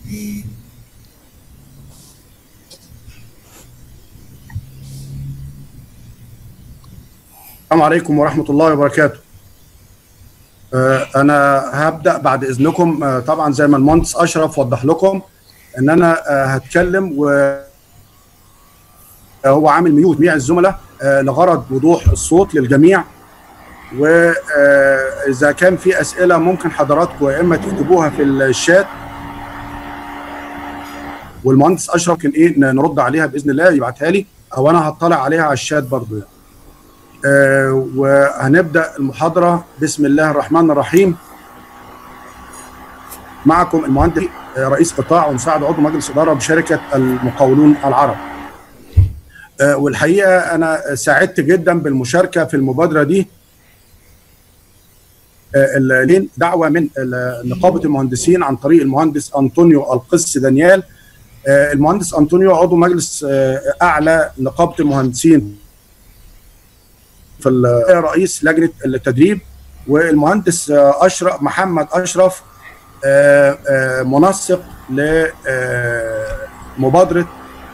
السلام عليكم ورحمة الله وبركاته. آه، أنا هبدأ بعد إذنكم آه، طبعا زي ما المهندس أشرف وضح لكم إن أنا آه، هتكلم و هو عامل ميوت جميع الزملاء آه، لغرض وضوح الصوت للجميع وإذا كان في أسئلة ممكن حضراتكم يا إما تكتبوها في الشات والمهندس أشرف كان إيه نرد عليها بإذن الله يبعتها لي أو أنا هطلع عليها على الشات برضو يعني. آه، وهنبدا المحاضره بسم الله الرحمن الرحيم معكم المهندس آه، رئيس قطاع ومساعد عضو مجلس اداره بشركه المقاولون العرب آه، والحقيقه انا سعدت جدا بالمشاركه في المبادره دي آه، ال- لين دعوه من ال- نقابه المهندسين عن طريق المهندس انطونيو القس دانيال آه، المهندس انطونيو عضو مجلس آه، اعلى نقابه المهندسين في ال- رئيس لجنه التدريب والمهندس آه، اشرف محمد اشرف آه، آه، منسق لمبادره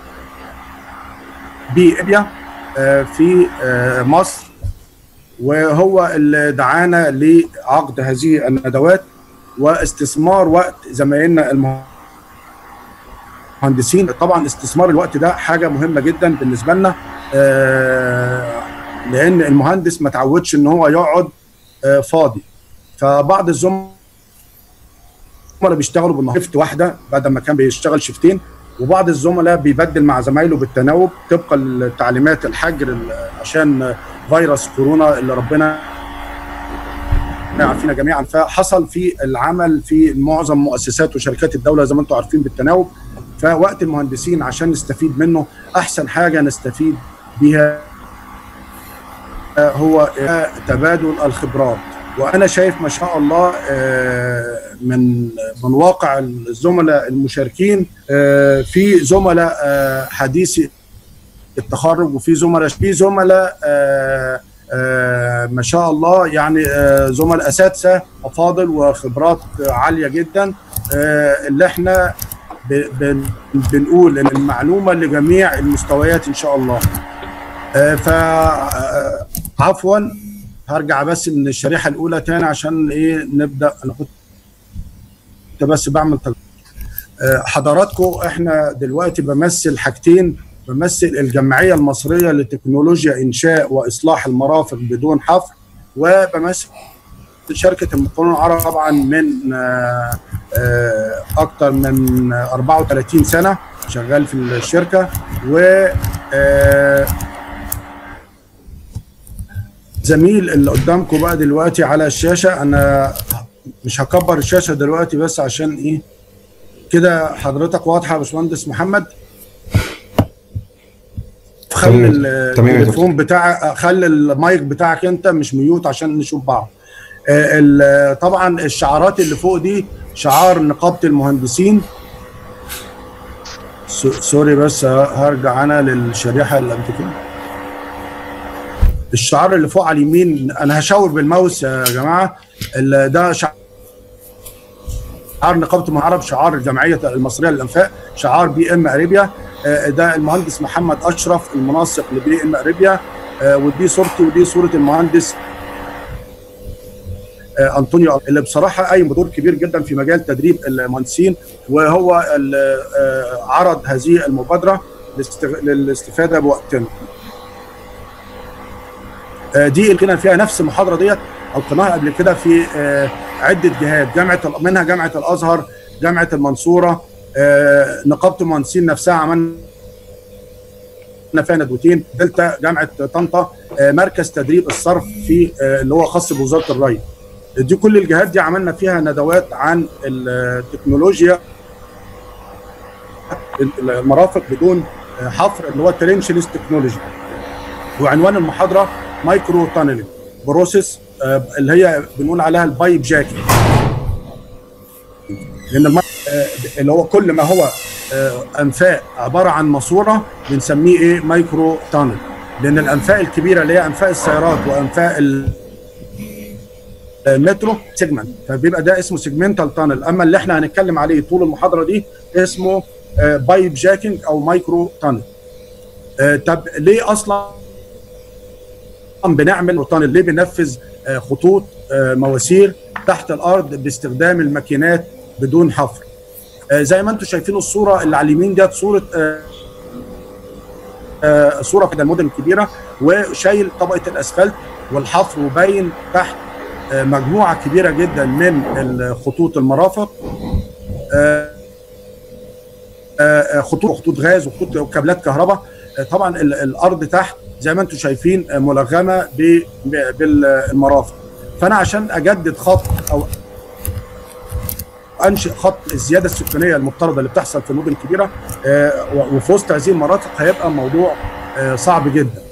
بي ابيا آه، في آه، مصر وهو اللي دعانا لعقد هذه الندوات واستثمار وقت زمايلنا المهندسين طبعا استثمار الوقت ده حاجه مهمه جدا بالنسبه لنا آه، لان المهندس ما تعودش ان هو يقعد آه، فاضي فبعض الزملاء بيشتغلوا بالنهار شيفت واحده بدل ما كان بيشتغل شيفتين وبعض الزملاء بيبدل مع زمايله بالتناوب طبقا لتعليمات الحجر ال- عشان فيروس كورونا اللي ربنا عارفين جميعا فحصل في العمل في معظم مؤسسات وشركات الدوله زي ما انتم عارفين بالتناوب فوقت المهندسين عشان نستفيد منه احسن حاجه نستفيد بيها هو تبادل الخبرات وانا شايف ما شاء الله آه، من من واقع الزملاء المشاركين آه، في زملاء آه، حديثي التخرج وفي زملاء في زملاء آه، آه، ما شاء الله يعني آه، زملاء اساتذه افاضل وخبرات عاليه جدا آه، اللي احنا ب- بن- بنقول ان المعلومه لجميع المستويات ان شاء الله آه، ف آه، عفوا هرجع بس من الشريحه الاولى تاني عشان ايه نبدا انا كنت بس بعمل تج- آه، حضراتكم احنا دلوقتي بمثل حاجتين بمثل الجمعيه المصريه لتكنولوجيا انشاء واصلاح المرافق بدون حفر وبمثل شركه المقاولون العرب طبعا من آه، آه، اكتر من 34 سنه شغال في الشركه و آه، زميل اللي قدامكم بقى دلوقتي على الشاشه انا مش هكبر الشاشه دلوقتي بس عشان ايه كده حضرتك واضحه يا باشمهندس محمد خلي تمام. ال- تمام يا التليفون بتاع خلي المايك بتاعك انت مش ميوت عشان نشوف بعض آه، ال- طبعا الشعارات اللي فوق دي شعار نقابه المهندسين سو- سوري بس هرجع انا للشريحه اللي قبل كده الشعار اللي فوق على اليمين انا هشاور بالماوس يا جماعه ال- ده شعار نقابه المعرب شعار الجمعيه المصريه للانفاق شعار بي ام اريبيا آه، ده المهندس محمد اشرف المنسق لبي ام اريبيا آه، ودي صورتي ودي صوره المهندس آه، انطونيو اللي بصراحه قايم بدور كبير جدا في مجال تدريب المهندسين وهو ال- آه، عرض هذه المبادره لاست- للاستفاده بوقتنا آه، دي اللي كنا فيها نفس المحاضره ديت او قناها قبل كده في آه، عده جهات جامعه ال- منها جامعه الازهر جامعه المنصوره آه، نقابه المهندسين نفسها عملنا فيها ندوتين دلتا جامعه طنطا آه، مركز تدريب الصرف في آه، اللي هو خاص بوزاره الري دي كل الجهات دي عملنا فيها ندوات عن التكنولوجيا المرافق بدون آه، حفر اللي هو الترنشلس تكنولوجي وعنوان المحاضره مايكرو تانلينج بروسيس آه، اللي هي بنقول عليها البايب جاكي لان الم... آه، اللي هو كل ما هو آه، انفاق عباره عن ماسوره بنسميه ايه مايكرو تانل لان الانفاق الكبيره اللي هي انفاق السيارات وانفاق ال... مترو سيجمنت فبيبقى ده اسمه سيجمنتال تانل اما اللي احنا هنتكلم عليه طول المحاضره دي اسمه بايب جاكينج او مايكرو تانل طب ليه اصلا بنعمل تانل ليه بننفذ خطوط مواسير تحت الارض باستخدام الماكينات بدون حفر زي ما انتم شايفين الصوره اللي على اليمين ديت صوره صوره كده المدن الكبيره وشايل طبقه الاسفلت والحفر وباين تحت مجموعه كبيره جدا من خطوط المرافق خطوط خطوط غاز وخطوط كابلات كهرباء طبعا الارض تحت زي ما انتم شايفين ملغمه بالمرافق فانا عشان اجدد خط او انشئ خط الزياده السكانيه المفترضه اللي بتحصل في المدن الكبيره وفي وسط هذه المناطق هيبقى الموضوع صعب جدا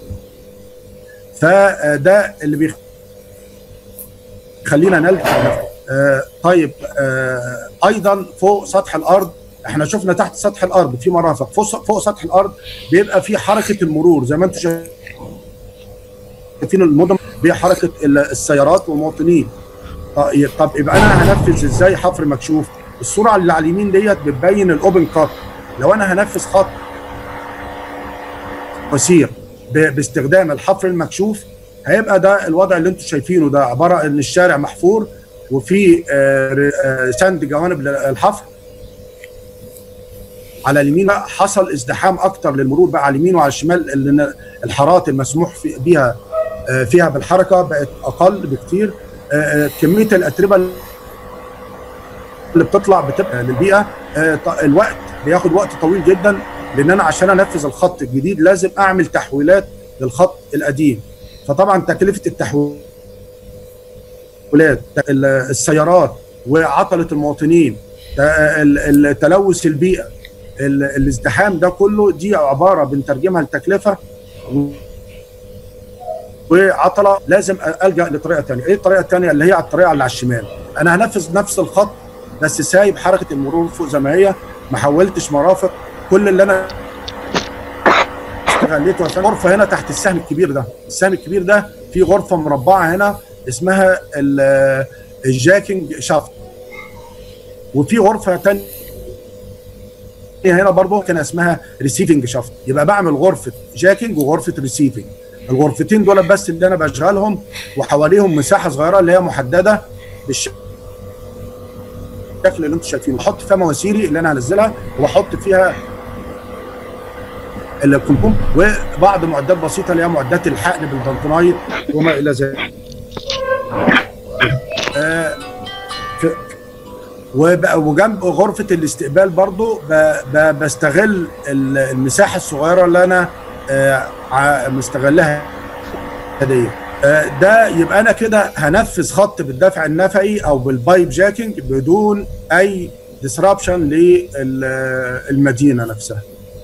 فده اللي بيخلينا نلجا طيب ايضا فوق سطح الارض احنا شفنا تحت سطح الارض في مرافق فوق, فوق سطح الارض بيبقى في حركه المرور زي ما انتم شايفين المدن بحركه السيارات والمواطنين طب يبقى انا هنفذ ازاي حفر مكشوف الصوره اللي على اليمين ديت بتبين الاوبن كات لو انا هنفذ خط مسير باستخدام الحفر المكشوف هيبقى ده الوضع اللي انتم شايفينه ده عباره ان الشارع محفور وفي سند جوانب الحفر على اليمين حصل ازدحام اكتر للمرور بقى على اليمين وعلى الشمال لان الحارات المسموح في بيها فيها بالحركه بقت اقل بكتير كميه الاتربه اللي بتطلع بتبقى للبيئه الوقت بياخد وقت طويل جدا لان انا عشان انفذ الخط الجديد لازم اعمل تحويلات للخط القديم فطبعا تكلفه التحويلات السيارات وعطله المواطنين تلوث البيئه الازدحام ده كله دي عباره بنترجمها لتكلفه وعطله لازم الجا لطريقه ثانيه، ايه الطريقه الثانيه اللي هي على الطريقه اللي على الشمال؟ انا هنفذ نفس الخط بس سايب حركه المرور فوق زي ما هي ما حولتش مرافق كل اللي انا استغليته عشان غرفه هنا تحت السهم الكبير ده، السهم الكبير ده في غرفه مربعه هنا اسمها الجاكينج شافت وفي غرفه ثانيه هنا برضه كان اسمها ريسيفنج شافت يبقى بعمل غرفه جاكينج وغرفه ريسيفنج الغرفتين دول بس اللي انا بشغلهم وحواليهم مساحه صغيره اللي هي محدده بالشكل اللي انتم شايفينه بحط فيها مواسيري اللي انا هنزلها واحط فيها الكمكم وبعض معدات بسيطه اللي هي معدات الحقن بالدنتونايت وما الى ذلك. آه وجنب غرفه الاستقبال برضو بستغل المساحه الصغيره اللي انا مستغلها دي ده يبقى انا كده هنفذ خط بالدفع النفقي او بالبايب جاكينج بدون اي ديسربشن للمدينه نفسها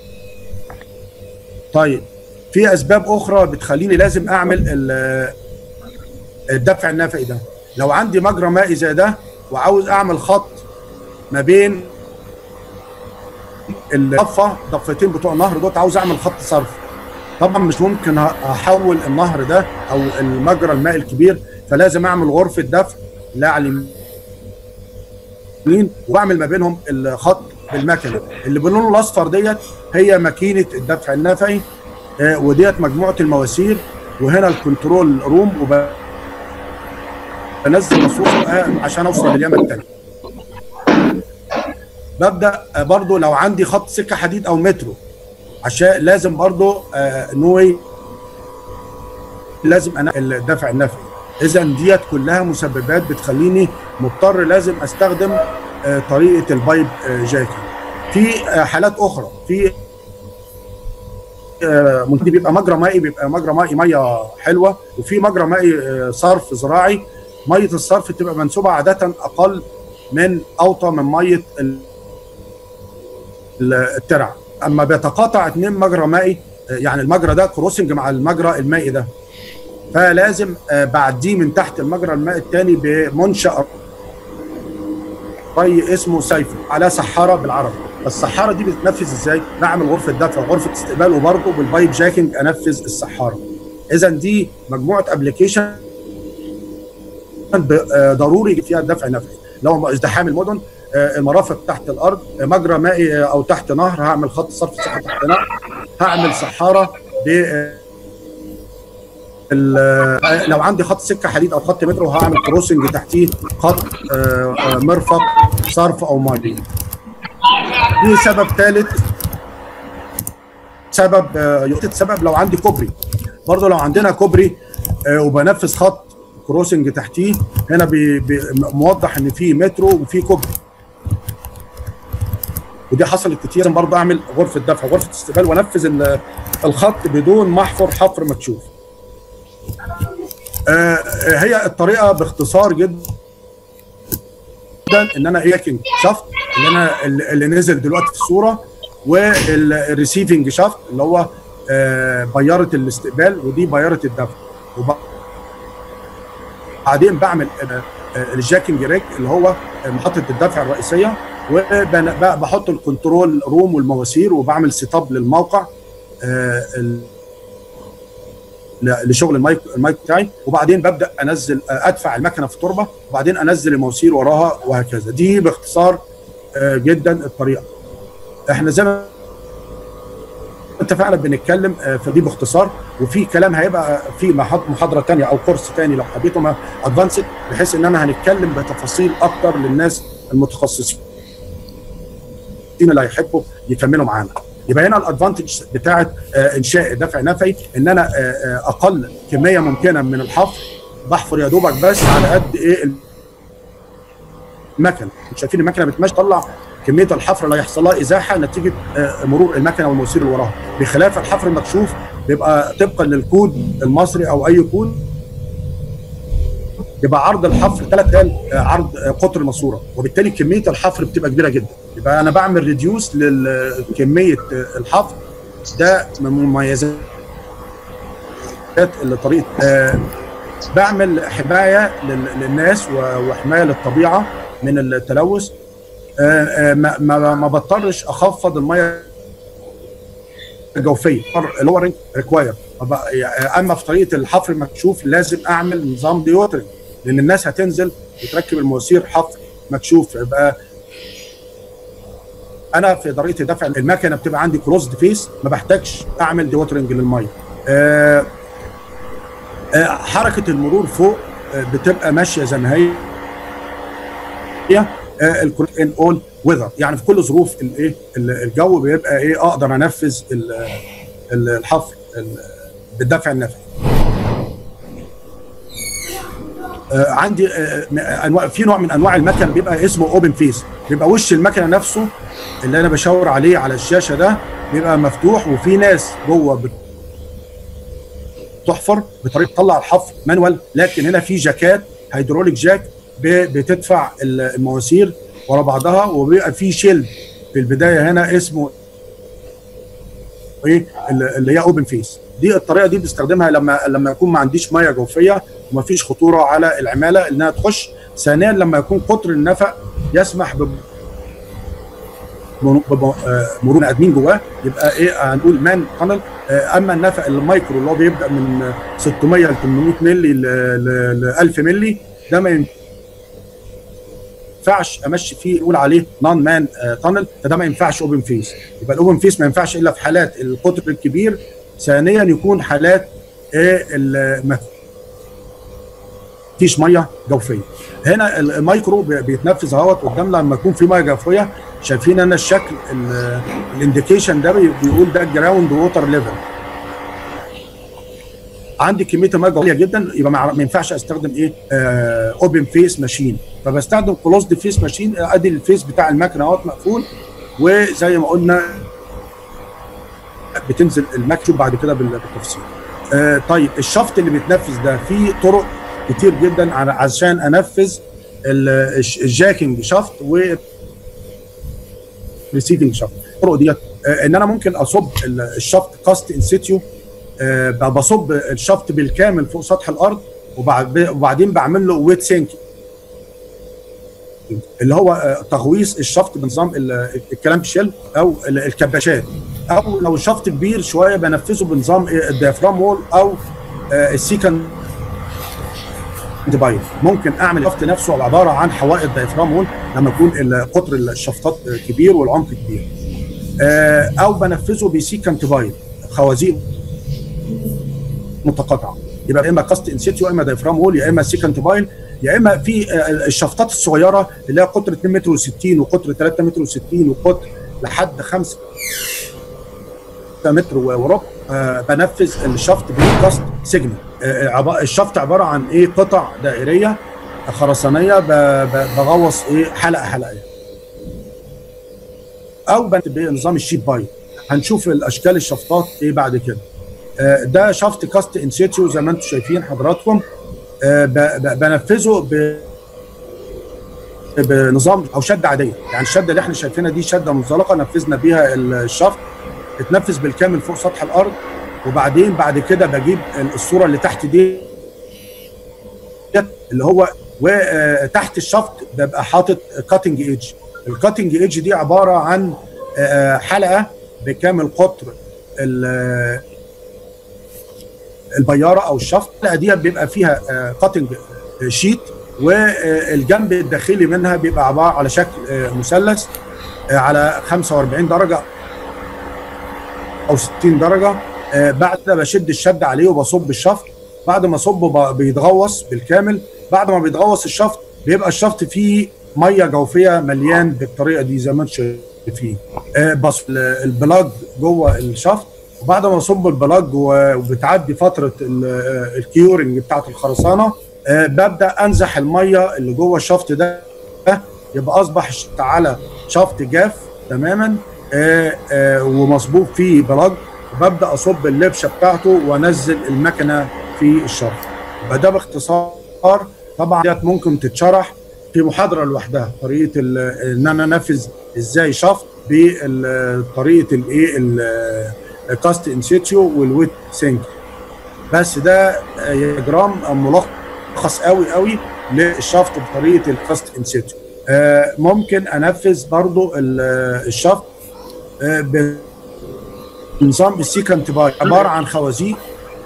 طيب في اسباب اخرى بتخليني لازم اعمل الدفع النفقي ده لو عندي مجرى مائي زي ده وعاوز اعمل خط ما بين الضفه ضفتين بتوع النهر دوت عاوز اعمل خط صرف طبعا مش ممكن احول النهر ده او المجرى المائي الكبير فلازم اعمل غرفه دفع لا على اليمين واعمل ما بينهم الخط بالمكنه اللي باللون الاصفر ديت هي ماكينه الدفع النفعي آه وديت مجموعه المواسير وهنا الكنترول روم وب بنزل مصروف عشان اوصل لليمه الثانيه ببدا برضو لو عندي خط سكه حديد او مترو عشان لازم برضو آه نوي لازم انا الدفع النفعي اذا ديت كلها مسببات بتخليني مضطر لازم استخدم آه طريقه البايب آه جاكي في آه حالات اخرى في ممكن بيبقى مجرى مائي بيبقى مجرى مائي ميه حلوه وفي مجرى مائي صرف زراعي ميه الصرف تبقى منسوبه عاده اقل من اوطى من ميه الترع اما بيتقاطع اثنين مجرى مائي يعني المجرى ده كروسنج مع المجرى المائي ده فلازم بعديه من تحت المجرى المائي الثاني بمنشا ري اسمه سيفو على سحاره بالعربي السحاره دي بتتنفذ ازاي؟ بعمل غرفه دفع غرفه استقبال وبرضه بالبايب جاكينج انفذ السحاره اذا دي مجموعه ابلكيشن ضروري فيها دفع نفعي لو ازدحام المدن المرافق تحت الارض مجرى مائي او تحت نهر هعمل خط صرف صحه تحت نهر هعمل صحاره ب لو عندي خط سكه حديد او خط مترو هعمل كروسنج تحتيه خط مرفق صرف او ميه دي سبب ثالث سبب سبب لو عندي كوبري برضه لو عندنا كوبري وبنفذ خط كروسنج تحتيه هنا بي بي موضح ان في مترو وفي كوبري ودي حصلت كتير برضه اعمل غرفه دفع غرفه استقبال وانفذ الخط بدون ما احفر حفر مكشوف آه هي الطريقه باختصار جدا ان انا ايه شفت اللي انا اللي نزل دلوقتي في الصوره والريسيفنج شافت اللي هو آه بياره الاستقبال ودي بياره الدفع وبعدين بعمل آه الجاكينج ريك اللي هو محطه الدفع الرئيسيه وبحط الكنترول روم والمواسير وبعمل سيت اب للموقع آه لشغل المايك المايك بتاعي وبعدين ببدا انزل ادفع المكنه في التربه وبعدين انزل المواسير وراها وهكذا دي باختصار جدا الطريقه احنا زي ما اتفقنا بنتكلم فدي باختصار وفي كلام هيبقى في محاضره ثانيه او كورس ثاني لو حبيتم ادفانسد بحيث ان انا هنتكلم بتفاصيل اكتر للناس المتخصصين اللي هيحبوا يكملوا معانا يبقى هنا الادفانتج بتاعه انشاء دفع نفعي ان انا اقل كميه ممكنه من الحفر بحفر يا دوبك بس على قد ايه المكنه شايفين المكنه بتمشي تطلع كميه الحفر اللي هيحصل لها ازاحه نتيجه مرور المكنه والمواسير اللي وراها بخلاف الحفر المكشوف بيبقى طبقا للكود المصري او اي كود يبقى عرض الحفر ثلاث عرض قطر الماسوره وبالتالي كميه الحفر بتبقى كبيره جدا يبقى انا بعمل ريديوس لكميه الحفر ده من مميزات لطريقه آه بعمل حمايه للناس وحمايه للطبيعه من التلوث آه آه ما, ما, ما بضطرش اخفض الميه الجوفيه اللي هو ريكواير اما في طريقه الحفر المكشوف لازم اعمل نظام ديوترنج لان الناس هتنزل وتركب المواسير حفر مكشوف يبقى انا في طريقه دفع المكنه بتبقى عندي كلوزد فيس ما بحتاجش اعمل ديوترنج للميه أه أه حركه المرور فوق أه بتبقى ماشيه زي ما هي هي ان اول ويذر يعني في كل ظروف الايه الجو بيبقى ايه اقدر انفذ الحفر بالدفع النفعي آه عندي آه انواع في نوع من انواع المكن بيبقى اسمه اوبن فيس بيبقى وش المكنه نفسه اللي انا بشاور عليه على الشاشه ده بيبقى مفتوح وفي ناس جوه بتحفر بطريقه تطلع الحفر مانوال لكن هنا في جاكات هيدروليك جاك بتدفع المواسير ورا بعضها وبيبقى في شيل في البدايه هنا اسمه ايه اللي هي اوبن فيس دي الطريقه دي بستخدمها لما لما يكون ما عنديش ميه جوفيه وما فيش خطوره على العماله انها تخش ثانيا لما يكون قطر النفق يسمح ب مرور ادمين جواه يبقى ايه هنقول مان تانل اما النفق المايكرو اللي هو بيبدا من 600 ل 800 مللي ل 1000 مللي ده ما ينفعش امشي فيه نقول عليه نون مان تانل فده ما ينفعش اوبن فيس يبقى الاوبن فيس ما ينفعش الا في حالات القطر الكبير ثانيا يكون حالات ايه فيش ميه جوفيه هنا المايكرو بيتنفذ اهوت قدامنا لما يكون في ميه جوفيه شايفين انا الشكل الانديكيشن ده بيقول ده جراوند ووتر ليفل عندي كميه الميه جوفيه جدا يبقى ما ينفعش استخدم ايه اوبن فيس ماشين فبستخدم كلوزد فيس ماشين ادي الفيس بتاع المكنه اهوت مقفول وزي ما قلنا بتنزل المكتوب بعد كده بالتفصيل آه طيب الشفط اللي بيتنفذ ده في طرق كتير جدا عشان انفذ الجاكينج شفط و ريسيفنج شفط الطرق ديت آه ان انا ممكن اصب الشفط كاست ان سيتيو آه بصب الشفط بالكامل فوق سطح الارض وبعدين بعمل له ويت سينك اللي هو تغويص الشفط بنظام الكلام شيل او الكباشات او لو الشفط كبير شويه بنفذه بنظام الديافرام وول او السيكن باين ممكن اعمل الشفط نفسه عباره عن حوائط دايفرام هول لما يكون قطر الشفطات كبير والعمق كبير او بنفذه بسيكنت باين خوازيق متقاطعه يبقى يا اما كاست انسيتيو يا اما دايفرام هول يا اما سيكنت باين يا اما في الشفطات الصغيره اللي هي قطر 2 متر و60 وقطر 3 متر و60 وقطر لحد 5 متر وربع آه بنفذ الشفط بالكاست سيجنال آه الشفط عباره عن ايه قطع دائريه خرسانيه بغوص ايه حلقه حلقه او بنظام الشيب باي هنشوف الاشكال الشفطات ايه بعد كده آه ده شفط كاست انسيتيو زي ما انتم شايفين حضراتكم بنفذه ب بنظام او شده عاديه يعني الشده اللي احنا شايفينها دي شده منزلقه نفذنا بيها الشفط اتنفذ بالكامل فوق سطح الارض وبعدين بعد كده بجيب الصوره اللي تحت دي اللي هو وتحت الشفط ببقى حاطط كاتنج ايدج الكاتنج ايدج دي عباره عن حلقه بكامل قطر البياره او الشفط الحلقه دي بيبقى فيها كاتنج شيت والجنب الداخلي منها بيبقى عباره على شكل مثلث على 45 درجه او 60 درجه بعد كده بشد الشد عليه وبصب الشفط بعد ما اصبه بيتغوص بالكامل بعد ما بيتغوص الشفط بيبقى الشفط فيه ميه جوفيه مليان بالطريقه دي زي ما انتم شايفين بص البلاج جوه الشفط وبعد ما اصب البلاج وبتعدي فتره الكيورنج بتاعت الخرسانه ببدا انزح الميه اللي جوه الشفط ده يبقى اصبح على شفط جاف تماما ومصبوب فيه بلاج وببدا اصب اللبشه بتاعته وانزل المكنه في الشفط يبقى ده باختصار طبعا ديت ممكن تتشرح في محاضره لوحدها طريقه ان انا انفذ ازاي شفط بطريقه الايه الكاست انسيتيو والويت سينك بس ده جرام ملخص قوي قوي للشفط بطريقه الكاست انسيتيو ممكن انفذ برضو الشفط بنظام السيكنت باي عباره عن خوازيق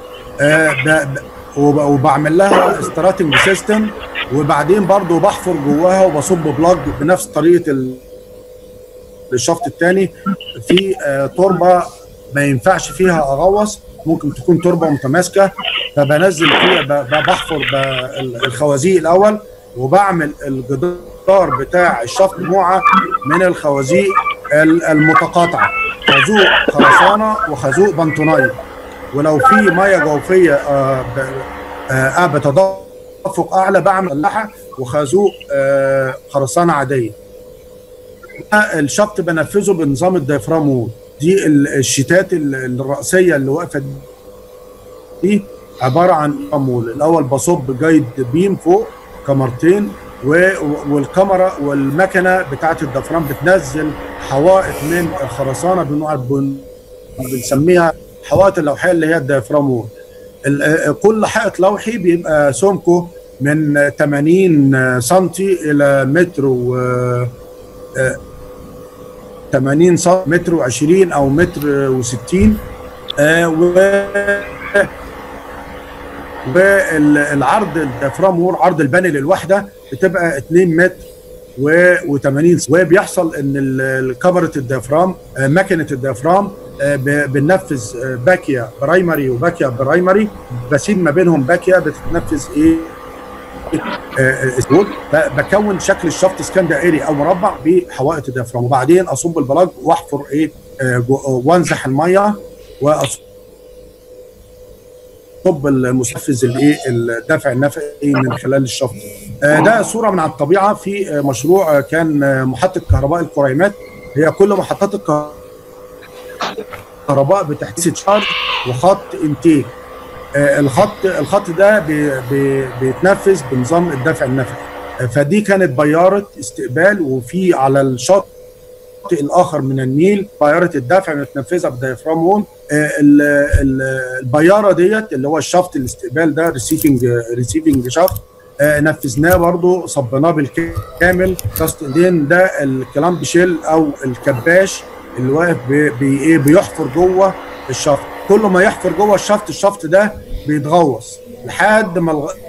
وبعمل لها ستراتنج سيستم وبعدين برضو بحفر جواها وبصب بلاج بنفس طريقه الشفط الثاني في تربه ما ينفعش فيها اغوص ممكن تكون تربه متماسكه فبنزل فيها بحفر الخوازيق الاول وبعمل الجدار بتاع الشفط مجموعه من الخوازيق المتقاطعه خازوق خرسانه وخازوق بنطونيه ولو في ميه جوفيه آه آه بتدفق اعلى بعمل لحى وخازوق آه خرسانه عاديه الشفط بنفذه بنظام الديافرام وول دي الشتات الرئيسيه اللي واقفه دي عباره عن مول الاول بصب جايد بيم فوق كاميرتين والكاميرا والمكنه بتاعت الدفران بتنزل حوائط من الخرسانه بنوع بنسميها حوائط اللوحيه اللي هي الديافرام وول كل حائط لوحي بيبقى سمكه من 80 سم الى متر و 80 سم متر و20 او متر و60 و والعرض الديافرام وول عرض البانل الواحده بتبقى 2 متر و80 وبيحصل ان كفره الديافرام ماكينه الديافرام بننفذ باكيا برايمري وباكيا برايمري بسيب ما بينهم باكيا بتتنفذ ايه بكون شكل الشفط اسكان دائري او مربع بحوائط الديافرام وبعدين اصب البلاج واحفر ايه وانزح الميه واصب صب المستحفز الايه الدافع النفقي من خلال الشفط ده صوره من على الطبيعه في مشروع كان محطه كهرباء الكريمات هي كل محطات الكهرباء بتحديث شارج وخط انتيك الخط الخط ده بي بي بيتنفذ بنظام الدفع النفقي فدي كانت بياره استقبال وفي على الشط الاخر من النيل بياره الدفع متنفذه بديافرام وول البياره ديت اللي هو الشفط الاستقبال ده ريسيفنج ريسيفنج شفط نفذناه برضو صبناه بالكامل كاست ايدين ده الكلامب شيل او الكباش اللي واقف بي ايه بيحفر جوه الشفط كل ما يحفر جوه الشفط الشفط ده بيتغوص لحد ما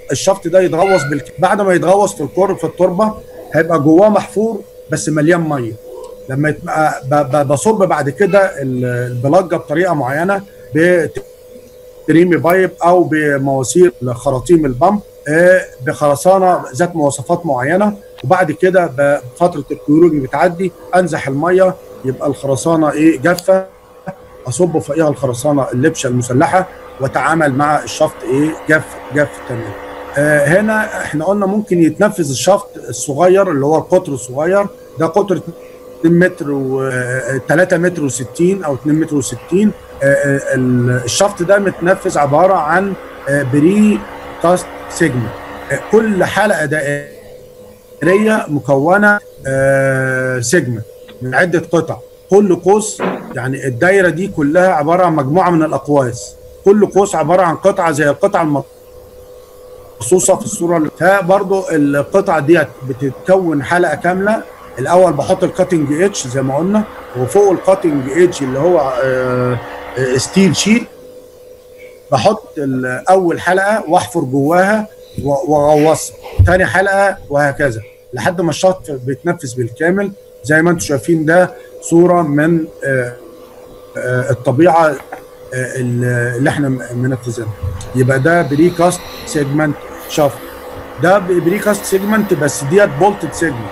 الشفط ده يتغوص بالك... بعد ما يتغوص في الكور في التربه هيبقى جواه محفور بس مليان ميه لما يتبقى ب- ب- بصب بعد كده ال- البلجه بطريقه معينه بتريمي بايب او بمواسير خراطيم البمب آه، بخرسانه ذات مواصفات معينه وبعد كده بفتره الكيولوجي بتعدي انزح الميه يبقى الخرسانه ايه جافه اصب فوقيها الخرسانه اللبشه المسلحه واتعامل مع الشفط ايه جاف جاف تمام آه هنا احنا قلنا ممكن يتنفذ الشفط الصغير اللي هو القطر الصغير ده قطر 2 متر و 3 متر و60 او 2 متر و60 الشفط ده متنفذ عباره عن آه، بري كاست سيجما آه، كل حلقه دائريه مكونه آه، سيجما من عده قطع كل قوس يعني الدايره دي كلها عباره عن مجموعه من الاقواس كل قوس عباره عن قطعه زي القطعه المقصوصه في الصوره اللي فبرضه القطعه ديت بتتكون حلقه كامله الاول بحط الكاتنج ايدج زي ما قلنا وفوق الكاتنج ايدج اللي هو آه، آه، ستيل شيت بحط ال- اول حلقه واحفر جواها و- واغوصها تاني حلقه وهكذا لحد ما الشط بيتنفذ بالكامل زي ما انتم شايفين ده صوره من آه، آه، الطبيعه آه، اللي احنا منفذينها يبقى ده بري كاست سيجمنت شافت ده بري كاست سيجمنت بس ديت بولتد سيجمنت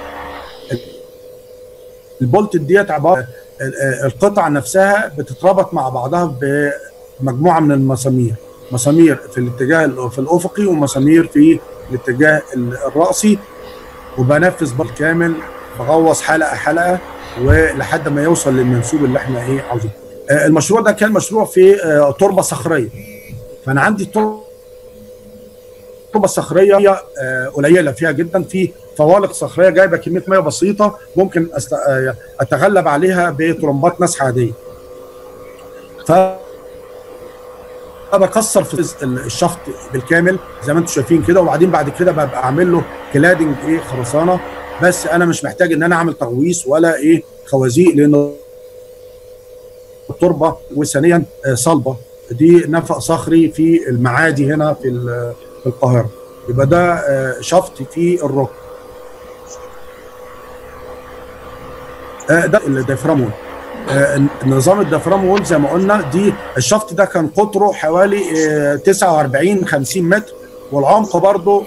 البولت ديت عباره القطع نفسها بتتربط مع بعضها بمجموعه من المسامير مسامير في الاتجاه في الافقي ومسامير في الاتجاه الراسي وبنفذ بالكامل بغوص حلقه حلقه ولحد ما يوصل للمنسوب اللي احنا ايه عاوزينه آه، المشروع ده كان مشروع في آه، تربه صخريه فانا عندي التربه الصخريه آه، قليله فيها جدا في فوالق صخريه جايبه كميه ميه بسيطه ممكن أست... آه، اتغلب عليها بطرمبات نسح عاديه ف بكسر في الشفط بالكامل زي ما انتم شايفين كده وبعدين بعد كده ببقى اعمل له كلادنج ايه خرسانه بس انا مش محتاج ان انا اعمل تغويص ولا ايه خوازيق لان التربه وثانيا آه، صلبه دي نفق صخري في المعادي هنا في ال- في القاهره يبقى ده آه، شفط في الركن آه، ده الديافرام آه، نظام الديافرام وول زي ما قلنا دي الشفط ده كان قطره حوالي آه، 49 50 متر والعمق برضه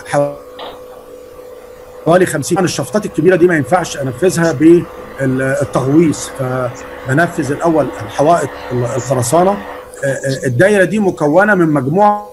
حوالي 50 الشفطات الكبيره دي ما ينفعش انفذها بالتغويص فبنفذ الاول الحوائط الخرسانه آه، آه، الدايره دي مكونه من مجموعه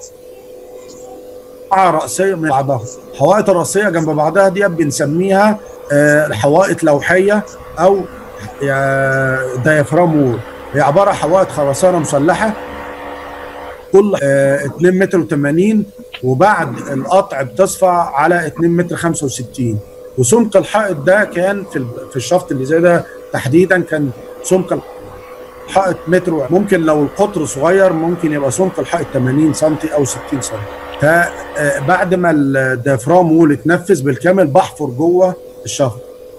رأسية من بعضها حوائط الرأسية جنب بعضها دي بنسميها آه، حوائط لوحية أو آه، ديافرام وول هي عبارة عن حوائط خرسانة مسلحة كل آه، 2 متر و80 وبعد القطع بتصفى على 2 متر 65 وسمك الحائط ده كان في ال- في الشفط اللي زي ده تحديدا كان سمك الحائط متر و- ممكن لو القطر صغير ممكن يبقى سمك الحائط 80 سم او 60 سم فبعد ما الديافرام وول اتنفذ بالكامل بحفر جوه الشفط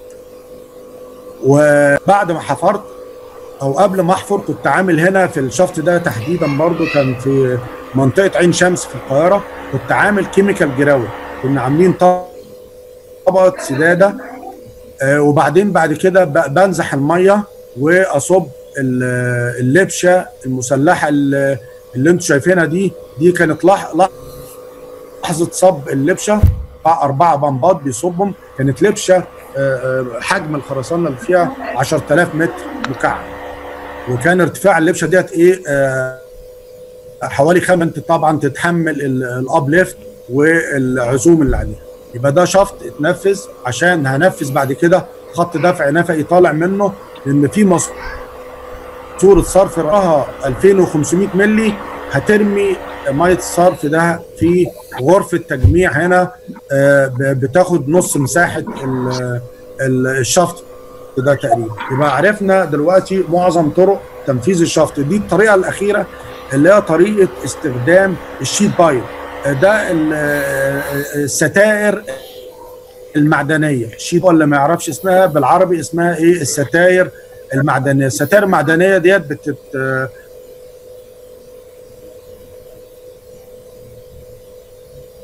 وبعد ما حفرت او قبل ما احفر كنت عامل هنا في الشفط ده تحديدا برضو كان في منطقه عين شمس في القاهره كنت عامل كيميكال جراول كنا عاملين طبقه سداده آه، وبعدين بعد كده ب- بنزح الميه واصب ال- اللبشه المسلحه اللي اللي انتم شايفينها دي دي كانت لح- لحظه صب اللبشه اربعه بمبات بيصبهم كانت لبشه آه، آه، حجم الخرسانه اللي فيها 10000 متر مكعب وكان ارتفاع اللبشه ديت ايه آه، حوالي خمس انت طبعا تتحمل ال- الاب ليفت والعزوم اللي عليها يبقى ده شفط اتنفذ عشان هنفذ بعد كده خط دفع نفقي طالع منه لان في ماسوره صرف رقمها 2500 مللي هترمي ميه الصرف ده في غرفه تجميع هنا آه، ب- بتاخد نص مساحه ال- ال- الشفط ده تقريبا يبقى عرفنا دلوقتي معظم طرق تنفيذ الشفط دي الطريقه الاخيره اللي هي طريقه استخدام الشيت بايب ده ال- الستائر المعدنيه شيت ولا ما يعرفش اسمها بالعربي اسمها ايه الستائر المعدنيه الستائر المعدنيه ديت بتت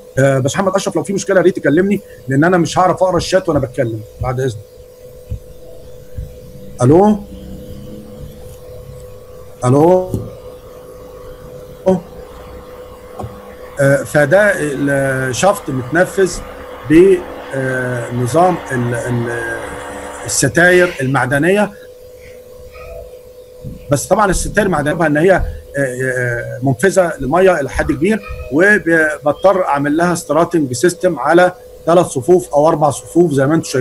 آه بس محمد اشرف لو في مشكله يا ريت تكلمني لان انا مش هعرف اقرا الشات وانا بتكلم بعد اذنك الو الو آه فده الشفط متنفذ بنظام الستاير المعدنيه بس طبعا الستاير المعدنيه ان هي منفذه لميه الى حد كبير وبضطر اعمل لها ستراتنج سيستم على ثلاث صفوف او اربع صفوف زي ما انتم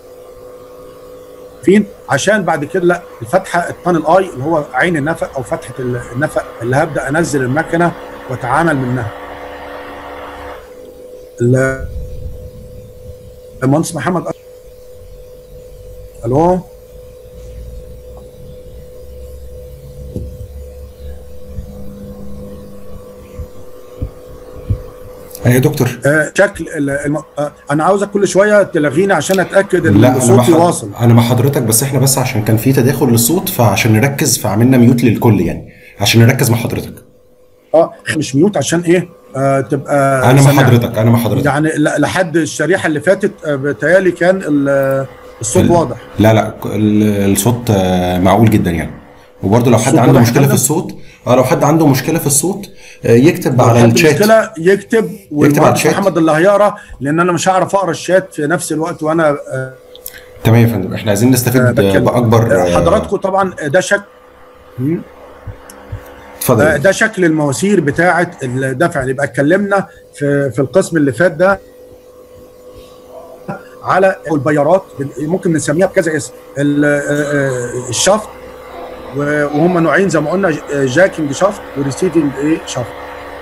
شايفين عشان بعد كده لا الفتحه الطن اي اللي هو عين النفق او فتحه النفق اللي هبدا انزل المكنه واتعامل منها. المهندس محمد الو يا دكتور آه شكل الم... آه انا عاوزك كل شويه تلغيني عشان اتاكد ان لا صوتي أنا مع واصل انا مع حضرتك بس احنا بس عشان كان في تداخل للصوت فعشان نركز فعملنا ميوت للكل يعني عشان نركز مع حضرتك اه مش ميوت عشان ايه آه تبقى انا مع سامعني. حضرتك انا مع حضرتك يعني ل- لحد الشريحه اللي فاتت آه بتهيالي كان ال- الصوت ال- واضح لا لا ال- الصوت آه، معقول جدا يعني وبرضه لو حد الصوت عنده واضح مشكله في جداً؟ الصوت اه لو حد عنده مشكله في الصوت آه، يكتب لو على حد الشات مشكله يكتب والمهندس الشات. محمد اللي هيقرا لان انا مش هعرف اقرا الشات في نفس الوقت وانا آه تمام يا فندم احنا عايزين نستفيد آه، بتكلم. باكبر آه، حضراتكم طبعا ده شكل اتفضل ده, ده شكل المواسير بتاعه الدفع يبقى اتكلمنا في في القسم اللي فات ده على البيارات ممكن نسميها بكذا اسم ال- آه، الشفط و- وهم نوعين زي ما قلنا جاكينج شافت وريسيفنج ايه شافت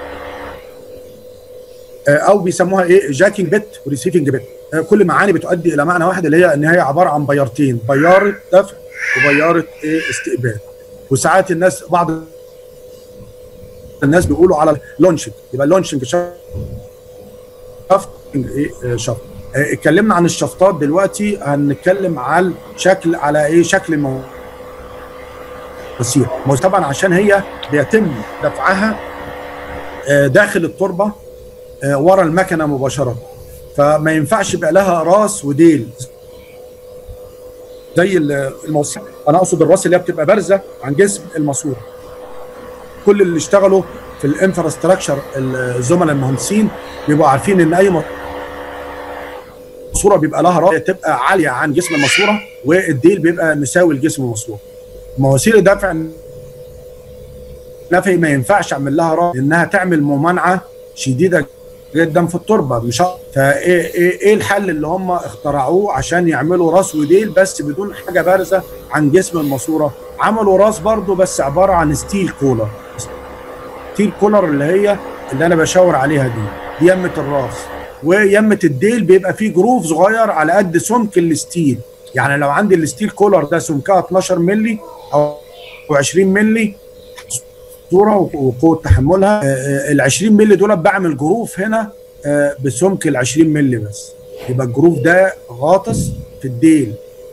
او بيسموها ايه جاكينج بت وريسيفنج بت كل معاني بتؤدي الى معنى واحد اللي هي ان هي عباره عن بيارتين بياره دفع وبياره ايه استقبال وساعات الناس بعض الناس بيقولوا على لونشنج يبقى لونشنج شافت ايه شافت اتكلمنا عن الشفطات دلوقتي هنتكلم على شكل على ايه شكل الموضوع تصير طبعا عشان هي بيتم دفعها داخل التربه ورا المكنه مباشره فما ينفعش يبقى لها راس وديل زي الموصل انا اقصد الراس اللي هي بتبقى بارزه عن جسم الماسوره كل اللي اشتغلوا في الانفراستراكشر الزملاء المهندسين بيبقوا عارفين ان اي ماسوره بيبقى لها راس تبقى عاليه عن جسم الماسوره والديل بيبقى مساوي لجسم الماسوره مواسير الدفع نفي ما ينفعش اعمل لها راس انها تعمل ممانعه شديده جدا في التربه مش فايه ايه ايه الحل اللي هم اخترعوه عشان يعملوا راس وديل بس بدون حاجه بارزه عن جسم الماسوره عملوا راس برضو بس عباره عن ستيل كولر ستيل كولر اللي هي اللي انا بشاور عليها دي دي يمه الراس ويمه الديل بيبقى فيه جروف صغير على قد سمك الستيل يعني لو عندي الستيل كولر ده سمكها 12 مللي او 20 مللي صوره وقوه تحملها ال 20 مللي دول بعمل جروف هنا بسمك ال 20 مللي بس يبقى الجروف ده غاطس في الديل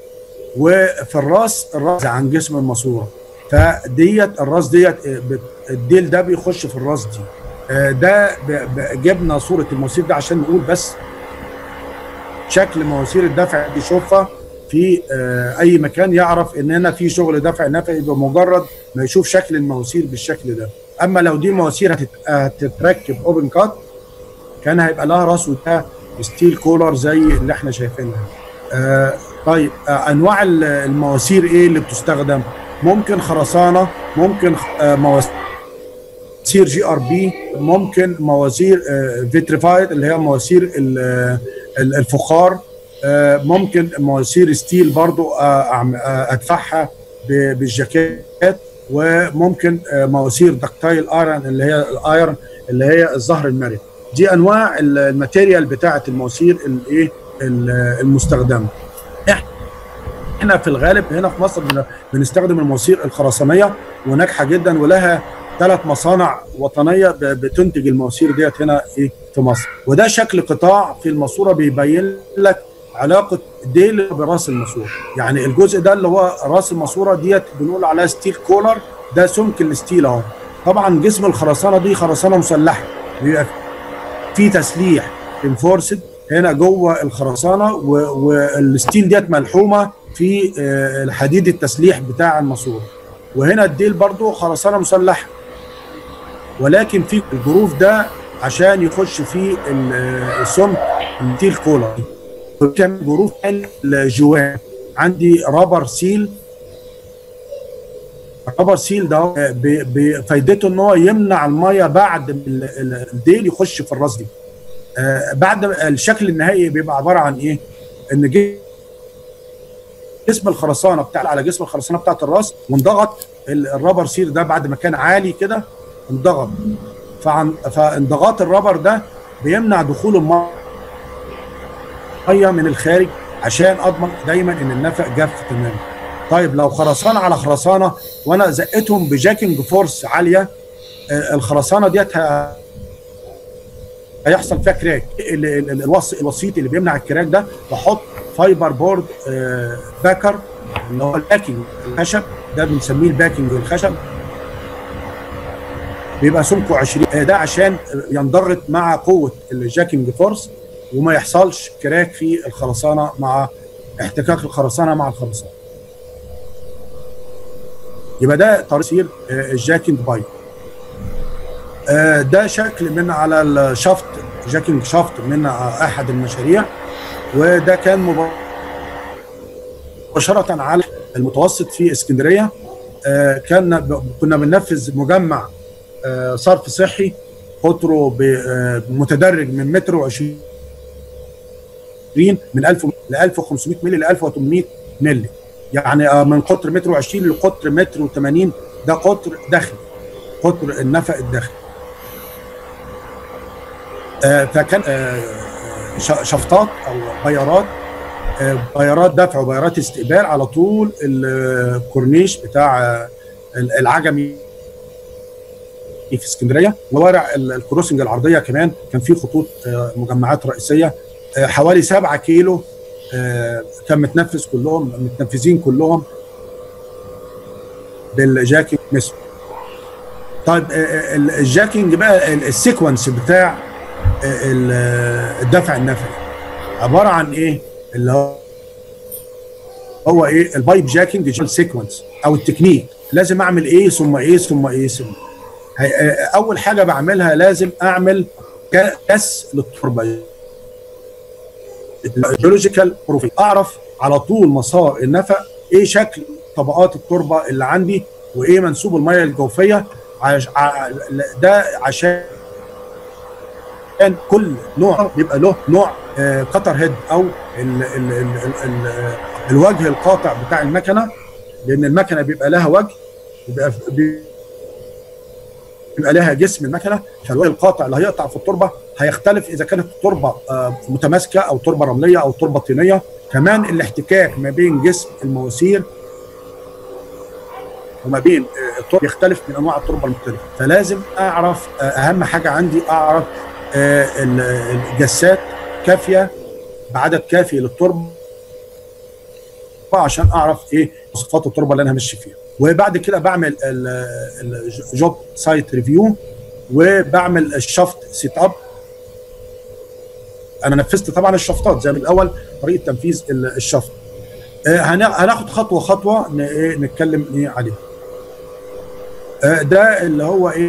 وفي الراس الراس عن جسم الماسوره فديت الراس ديت الديل ده بيخش في الراس دي ده جبنا صوره المواسير ده عشان نقول بس شكل مواسير الدفع دي شوفها في اي مكان يعرف ان هنا في شغل دفع نفعي بمجرد ما يشوف شكل المواسير بالشكل ده اما لو دي مواسير هتتركب اوبن كات كان هيبقى لها راس وده ستيل كولر زي اللي احنا شايفينها آه طيب آه انواع المواسير ايه اللي بتستخدم ممكن خرسانه ممكن آه مواسير جي ار بي ممكن مواسير آه فيتريفايد اللي هي مواسير الفخار ممكن مواسير ستيل برضو ادفعها بالجاكيت وممكن مواسير دكتايل ايرون اللي هي الايرون اللي هي الظهر المرن دي انواع الماتيريال بتاعه المواسير الايه المستخدمه احنا في الغالب هنا في مصر بنستخدم المواسير الخرسانيه وناجحه جدا ولها ثلاث مصانع وطنيه بتنتج المواسير ديت هنا ايه في مصر وده شكل قطاع في الماسوره بيبين لك علاقه ديل براس الماسوره يعني الجزء ده اللي هو راس الماسوره ديت بنقول عليها ستيل كولر ده سمك الستيل اهو طبعا جسم الخرسانه دي خرسانه مسلحه بيبقى في تسليح انفورسد هنا جوه الخرسانه و- والستيل ديت ملحومه في آه، الحديد التسليح بتاع الماسوره وهنا الديل برضو خرسانه مسلحه ولكن في الجروف ده عشان يخش فيه ال- السمك التيل كولا كان جروف الجوان عندي رابر سيل الرابر سيل ده ب- بفايدته ان هو يمنع الميه بعد ما ال- ال- الديل يخش في الراس دي آه، بعد ما- الشكل النهائي بيبقى عباره عن ايه؟ ان جه جسم الخرسانه بتاع على جسم الخرسانه بتاعت الراس وانضغط ال- الرابر سيل ده بعد ما كان عالي كده انضغط فعن فانضغاط الرابر ده بيمنع دخول الميه من الخارج عشان اضمن دايما ان النفق جاف تماما طيب لو خرسانه على خرسانه وانا زقتهم بجاكينج فورس عاليه آه، الخرسانه ديت ه- هيحصل فيها كراك ال- ال- ال- الوص- الوسيط اللي بيمنع الكراك ده بحط فايبر بورد آه، باكر اللي هو الباكينج الخشب ده بنسميه الباكينج الخشب بيبقى سمكه 20 آه، ده عشان ينضغط مع قوه الجاكينج فورس وما يحصلش كراك في الخرسانه مع احتكاك الخرسانه مع الخرسانه يبقى ده طريق تسيير آه، الجاكينج بايب آه، ده شكل من على الشافت جاكينج شافت من احد المشاريع وده كان مباشره على المتوسط في اسكندريه آه، كان ب- كنا بننفذ مجمع آه، صرف صحي قطره ب- آه، متدرج من متر و20 من 1000 ل 1500 مللي ل 1800 مللي يعني آه، من قطر متر و20 لقطر متر و80 ده قطر داخلي قطر النفق الداخلي آه، فكان آه، ش- شفطات او بيارات آه، بيارات دفع وبيارات استقبال على طول الكورنيش بتاع آه، العجمي في اسكندريه وورع ال- الكروسنج العرضيه كمان كان في خطوط آه، مجمعات رئيسيه آه، حوالي 7 كيلو آه، كان متنفذ كلهم متنفذين كلهم بالجاكينج ميسو طيب آه، آه، ال- الجاكينج بقى ال- السيكونس بتاع آه، ال- آه، الدفع النفعي عباره عن ايه اللي هو هو ايه البايب جاكينج سيكونس او التكنيك لازم اعمل ايه ثم ايه ثم ايه ثم هي- آه، اول حاجه بعملها لازم اعمل كس للتربه جيولوجيكال بروفيل اعرف على طول مسار النفق ايه شكل طبقات التربه اللي عندي وايه منسوب الميه الجوفيه عش... ع... ده عشان كان كل نوع بيبقى له نوع كتر هيد او ال... ال... ال... ال... ال... الوجه القاطع بتاع المكنه لان المكنه بيبقى لها وجه بيبقى بيبقى لها جسم المكنه فالوجه القاطع اللي هيقطع في التربه هيختلف اذا كانت التربه آه، متماسكه او تربه رمليه او تربه طينيه كمان الاحتكاك ما بين جسم المواسير وما بين آه، التربه يختلف من انواع التربه المختلفه فلازم اعرف آه، اهم حاجه عندي اعرف آه، ال- الجسات كافيه بعدد كافي للتربه عشان اعرف ايه مواصفات التربه اللي انا همشي فيها وبعد كده بعمل الجوب سايت ريفيو وبعمل الشفت سيت اب انا نفذت طبعا الشفطات زي من الاول طريقه تنفيذ ال- الشفط آه، هنا- هناخد خطوه خطوه ن- إيه، نتكلم ايه عليها آه، ده اللي هو ايه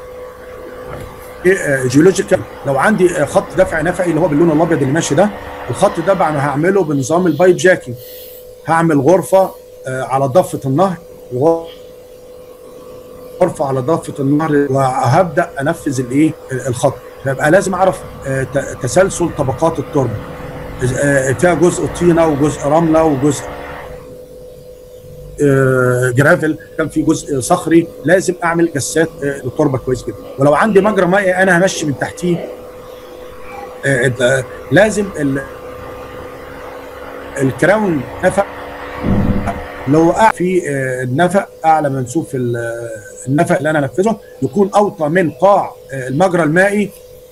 ايه جيولوجيكال لو عندي آه، خط دفع نفعي اللي هو باللون الابيض اللي ماشي ده الخط ده بقى أنا هعمله بنظام البايب جاكينج هعمل غرفه آه، على ضفه النهر غرفه على ضفه النهر وهبدا انفذ الايه الخط فيبقى لازم اعرف آه، ت- تسلسل طبقات التربه آه، فيها جزء طينه وجزء رمله وجزء آه، جرافل كان في جزء صخري لازم اعمل جسات آه، للتربه كويس جدا ولو عندي مجرى مائي انا همشي من تحتيه آه، آه، لازم ال- الكراون نفق لو وقع في آه، النفق اعلى منسوب في ال- آه، النفق اللي انا انفذه يكون اوطى من قاع آه، المجرى المائي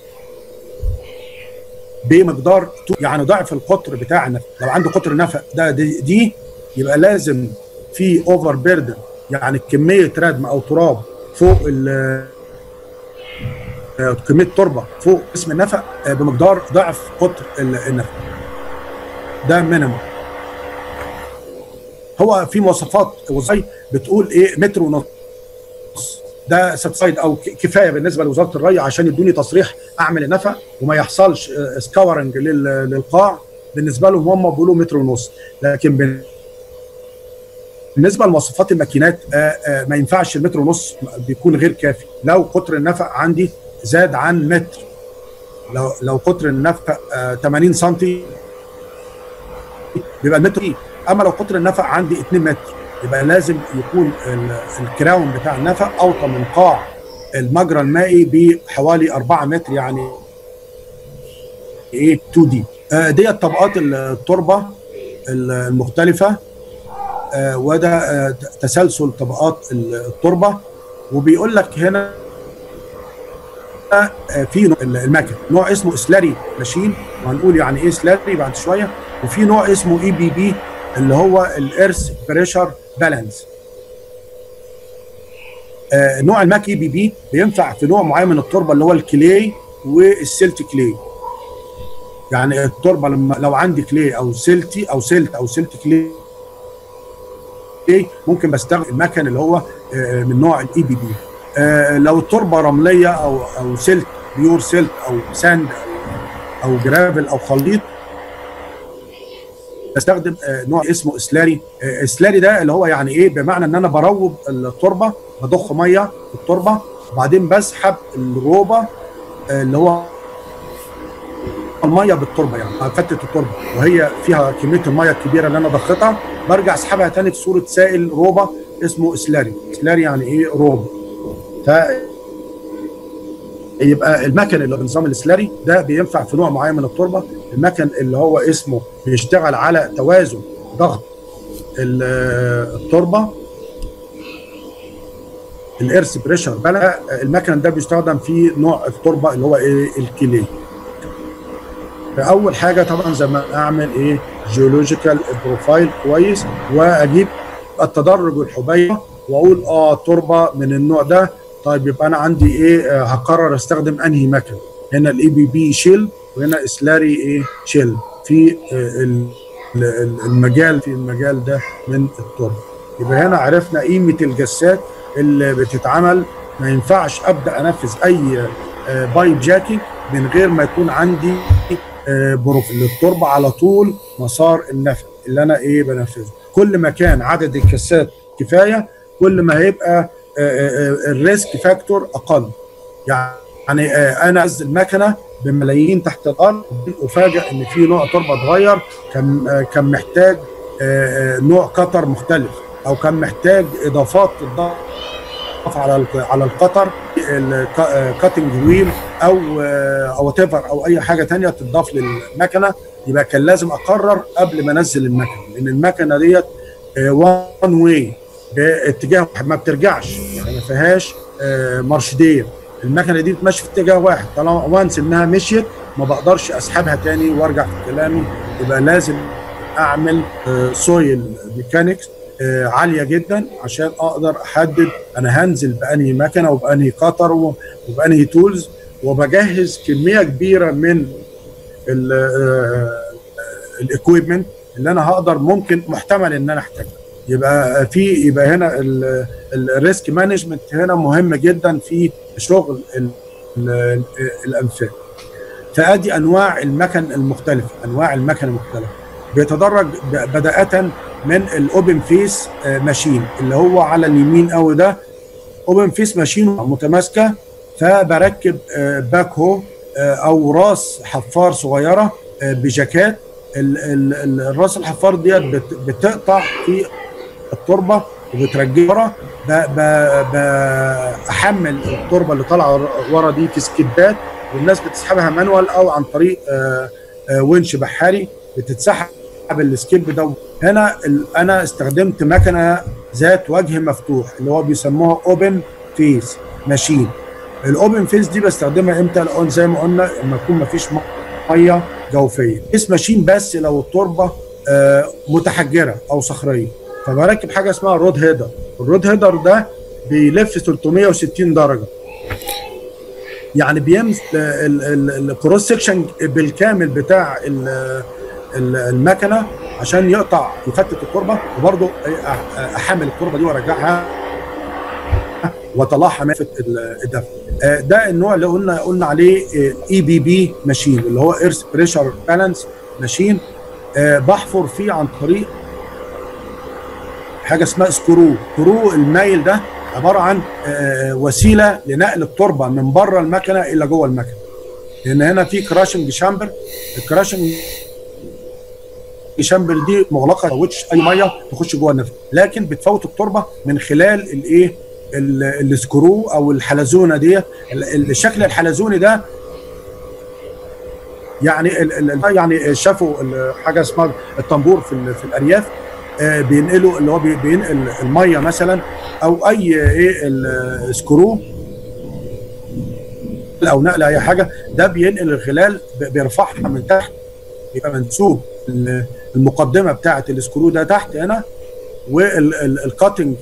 بمقدار تو- يعني ضعف القطر بتاع النفق لو عنده قطر نفق ده دي, دي يبقى لازم في اوفر بيردن يعني كميه ردم او تراب فوق ال- آه، كميه تربه فوق اسم النفق آه، بمقدار ضعف قطر ال- النفق ده مينيمم هو في مواصفات وظيفيه بتقول ايه متر ونص ده ساتسايد او ك- كفايه بالنسبه لوزاره الري عشان يدوني تصريح اعمل النفق وما يحصلش آه، سكاورنج لل- للقاع بالنسبه لهم هم بيقولوا متر ونص لكن بن- بالنسبه لمواصفات الماكينات آه، آه، ما ينفعش المتر ونص بيكون غير كافي لو قطر النفق عندي زاد عن متر لو لو قطر النفق آه، 80 سم بيبقى المتر فيه اما لو قطر النفق عندي 2 متر يبقى لازم يكون ال- الكراون بتاع النفق اوطى من قاع المجرى المائي بحوالي 4 متر يعني ايه 2 دي آه، ديت طبقات التربه المختلفه آه، وده آه، تسلسل طبقات التربه وبيقول لك هنا آه، في نوع المكن نوع اسمه سلاري ماشين وهنقول يعني ايه سلاري بعد شويه وفي نوع اسمه اي بي بي اللي هو الارث بريشر بالانس نوع الماك اي بي بي بينفع في نوع معين من التربه اللي هو الكلي والسلت كلي يعني التربه لما لو عندي كلي او سلتي او سلت او سلت كلي ممكن بستخدم المكن اللي هو آه، من نوع الاي بي بي لو التربه رمليه او او سلت بيور سلت او ساند او او جرافل او خليط بستخدم آه، نوع اسمه اسلاري آه، اسلاري ده اللي هو يعني ايه بمعنى ان انا بروب التربه بضخ ميه في التربه وبعدين بسحب الروبه آه، اللي هو الميه بالتربه يعني فتت التربه وهي فيها كميه الميه الكبيره اللي انا ضختها برجع اسحبها تاني في صوره سائل روبه اسمه اسلاري اسلاري يعني ايه روب ف يبقى المكن اللي بنظام السلاري ده بينفع في نوع معين من التربه المكن اللي هو اسمه بيشتغل على توازن ضغط ال- التربه الارث بريشر بلا المكن ده بيستخدم في نوع التربه اللي هو ايه الكلي فاول حاجه طبعا زي ما اعمل ايه جيولوجيكال بروفايل كويس واجيب التدرج الحبيبه واقول اه تربه من النوع ده طيب يبقى انا عندي ايه آه هقرر استخدم انهي مكن هنا الاي بي بي شيل وهنا اسلاري ايه شيل في آه ال- ال- المجال في المجال ده من التربه يبقى هنا عرفنا قيمه الجسات اللي بتتعمل ما ينفعش ابدا انفذ اي آه، بايب جاكي من غير ما يكون عندي آه، بروفيل للتربه على طول مسار النفق اللي انا ايه بنفذه كل ما كان عدد الكسات كفايه كل ما هيبقى آه، آه، آه، الريسك فاكتور اقل يعني آه، انا انزل مكنه بملايين تحت الارض افاجئ ان في نوع تربه اتغير كان آه، كان محتاج آه، آه، نوع قطر مختلف او كان محتاج اضافات تضاف على الق- على القطر الكاتنج ويل او او تيفر او اي حاجه تانية تضاف للمكنه يبقى كان لازم اقرر قبل ما انزل المكنه لان المكنه ديت وان واي باتجاه واحد ما بترجعش يعني ما فيهاش آه، مرشديه المكنه دي بتمشي في اتجاه واحد طالما وانس انها مشيت ما بقدرش اسحبها تاني وارجع في كلامي يبقى لازم اعمل سويل ميكانكس عاليه جدا عشان اقدر احدد انا هنزل بانهي مكنه وبانهي قطر و- وبانهي تولز وبجهز كميه كبيره من الاكويبمنت اللي انا هقدر ممكن محتمل ان انا احتاجها يبقى في يبقى هنا الريسك مانجمنت هنا مهم جدا في شغل ال- ال- الانفاق فادي انواع المكن المختلفه انواع المكن المختلفه بيتدرج ب- بدايه من الاوبن فيس ماشين اللي هو على اليمين قوي ده اوبن فيس ماشين متماسكه فبركب آه، باك هو آه، او راس حفار صغيره آه، بجاكات ال- ال- ال- الراس الحفار ديت بت- بتقطع في التربه وبترجعها ورا ب- ب- بحمل التربه اللي طالعه ورا دي في سكيبات والناس بتسحبها مانوال او عن طريق آه، آه، ونش بحاري بتتسحب السكيب ده هنا ال- انا استخدمت مكنه ذات وجه مفتوح اللي هو بيسموها اوبن فيس ماشين الاوبن فيس دي بستخدمها امتى لو زي ما قلنا لما يكون مفيش ميه جوفيه فيس ماشين بس لو التربه آه، متحجره او صخريه فبركب حاجه اسمها رود هيدر الرود هيدر ده بيلف 360 درجه يعني بيمس الكروس سكشن بالكامل بتاع ال- ال- المكنه عشان يقطع يفتت التربه وبرضه احمل التربه دي وارجعها واطلعها من الدفع آه، ده النوع اللي قلنا قلنا عليه اي بي بي ماشين اللي هو ايرث بريشر بالانس ماشين بحفر فيه عن طريق حاجه اسمها سكرو سكرو المايل ده عباره عن آه، وسيله لنقل التربه من بره المكنه الى جوه المكنه لان هنا في كراشنج شامبر الكراشنج شامبر دي مغلقه ما تفوتش اي ميه تخش جوه النفق لكن بتفوت التربه من خلال الايه ال- السكرو او الحلزونه دي ال- ال- الشكل الحلزوني ده يعني ال ال يعني شافوا ال- حاجه اسمها الطنبور في ال- في الارياف آه، بينقلوا اللي هو بي- بينقل الميه مثلا او اي ايه السكرو او نقل اي حاجه ده بينقل الخلال ب- بيرفعها من تحت يبقى منسوب ال- المقدمه بتاعه السكرو ده تحت هنا والكاتنج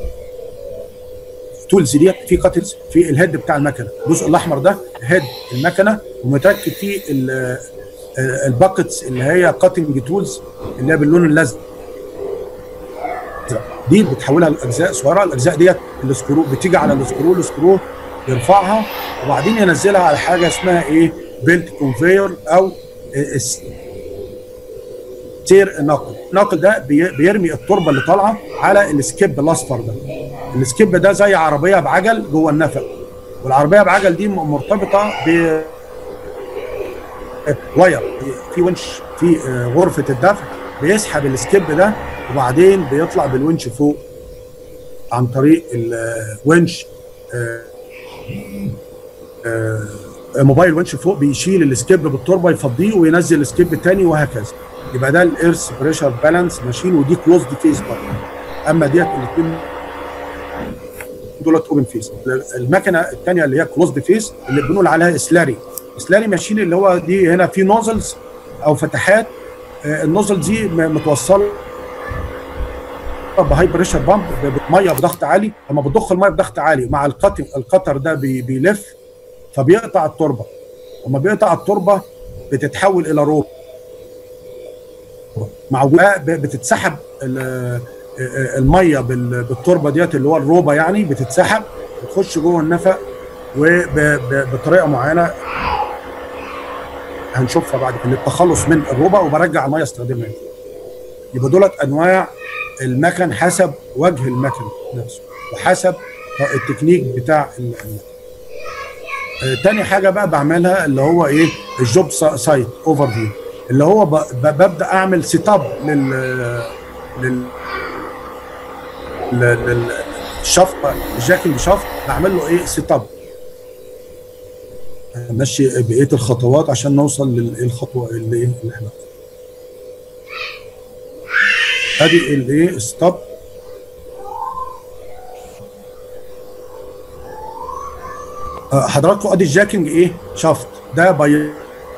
تولز ديت في كاتلز في الهيد بتاع المكنه الجزء الاحمر ده هيد المكنه ومتركب فيه ال- آه، الباكتس اللي هي كاتنج تولز اللي هي باللون الازرق دي بتحولها لاجزاء صغيره الاجزاء ديت السكرو بتيجي على السكرو السكرو يرفعها وبعدين ينزلها على حاجه اسمها ايه بيلت كونفير او الس- سير النقل النقل ده بي- بيرمي التربه اللي طالعه على السكيب الاصفر ده السكيب ده زي عربيه بعجل جوه النفق والعربيه بعجل دي م- مرتبطه ب واير في ونش في آه، غرفه الدفع بيسحب السكيب ده وبعدين بيطلع بالونش فوق عن طريق الونش آه، آه، موبايل ونش فوق بيشيل السكيب بالتربه يفضيه وينزل السكيب تاني وهكذا يبقى ده الايرث بريشر بالانس ماشين ودي كلوزد فيس برضه اما ديت الاثنين دولت اوبن فيس المكنه الثانيه اللي هي كلوزد فيس اللي بنقول عليها سلاري سلاري ماشين اللي هو دي هنا في نوزلز او فتحات آه، النوزل دي م- متوصله بهاي بريشر بامب ميه بضغط عالي لما بتضخ الميه بضغط عالي مع القطر القطر ده بي- بيلف فبيقطع التربه لما بيقطع التربه بتتحول الى روب مع وجودها ب- بتتسحب ال- الميه بال- بالتربه ديت اللي هو الروبه يعني بتتسحب بتخش جوه النفق وبطريقه معينه هنشوفها بعد كده للتخلص من الروبه وبرجع الميه استخدمها تاني. يبقى دولت انواع المكن حسب وجه المكن نفسه وحسب التكنيك بتاع ال- المكن. آه، تاني حاجه بقى بعملها اللي هو ايه الجوب سا- سايت اوفر فيو اللي هو ب- ب- ببدا اعمل سيت اب لل لل لل- للشفط الجاكينج شفط بعمل له ايه سيت اب ماشي بقيه الخطوات عشان نوصل للخطوه اللي إيه اللي احنا ادي الايه ستوب حضراتكم ادي الجاكينج ايه شافت ده بيارة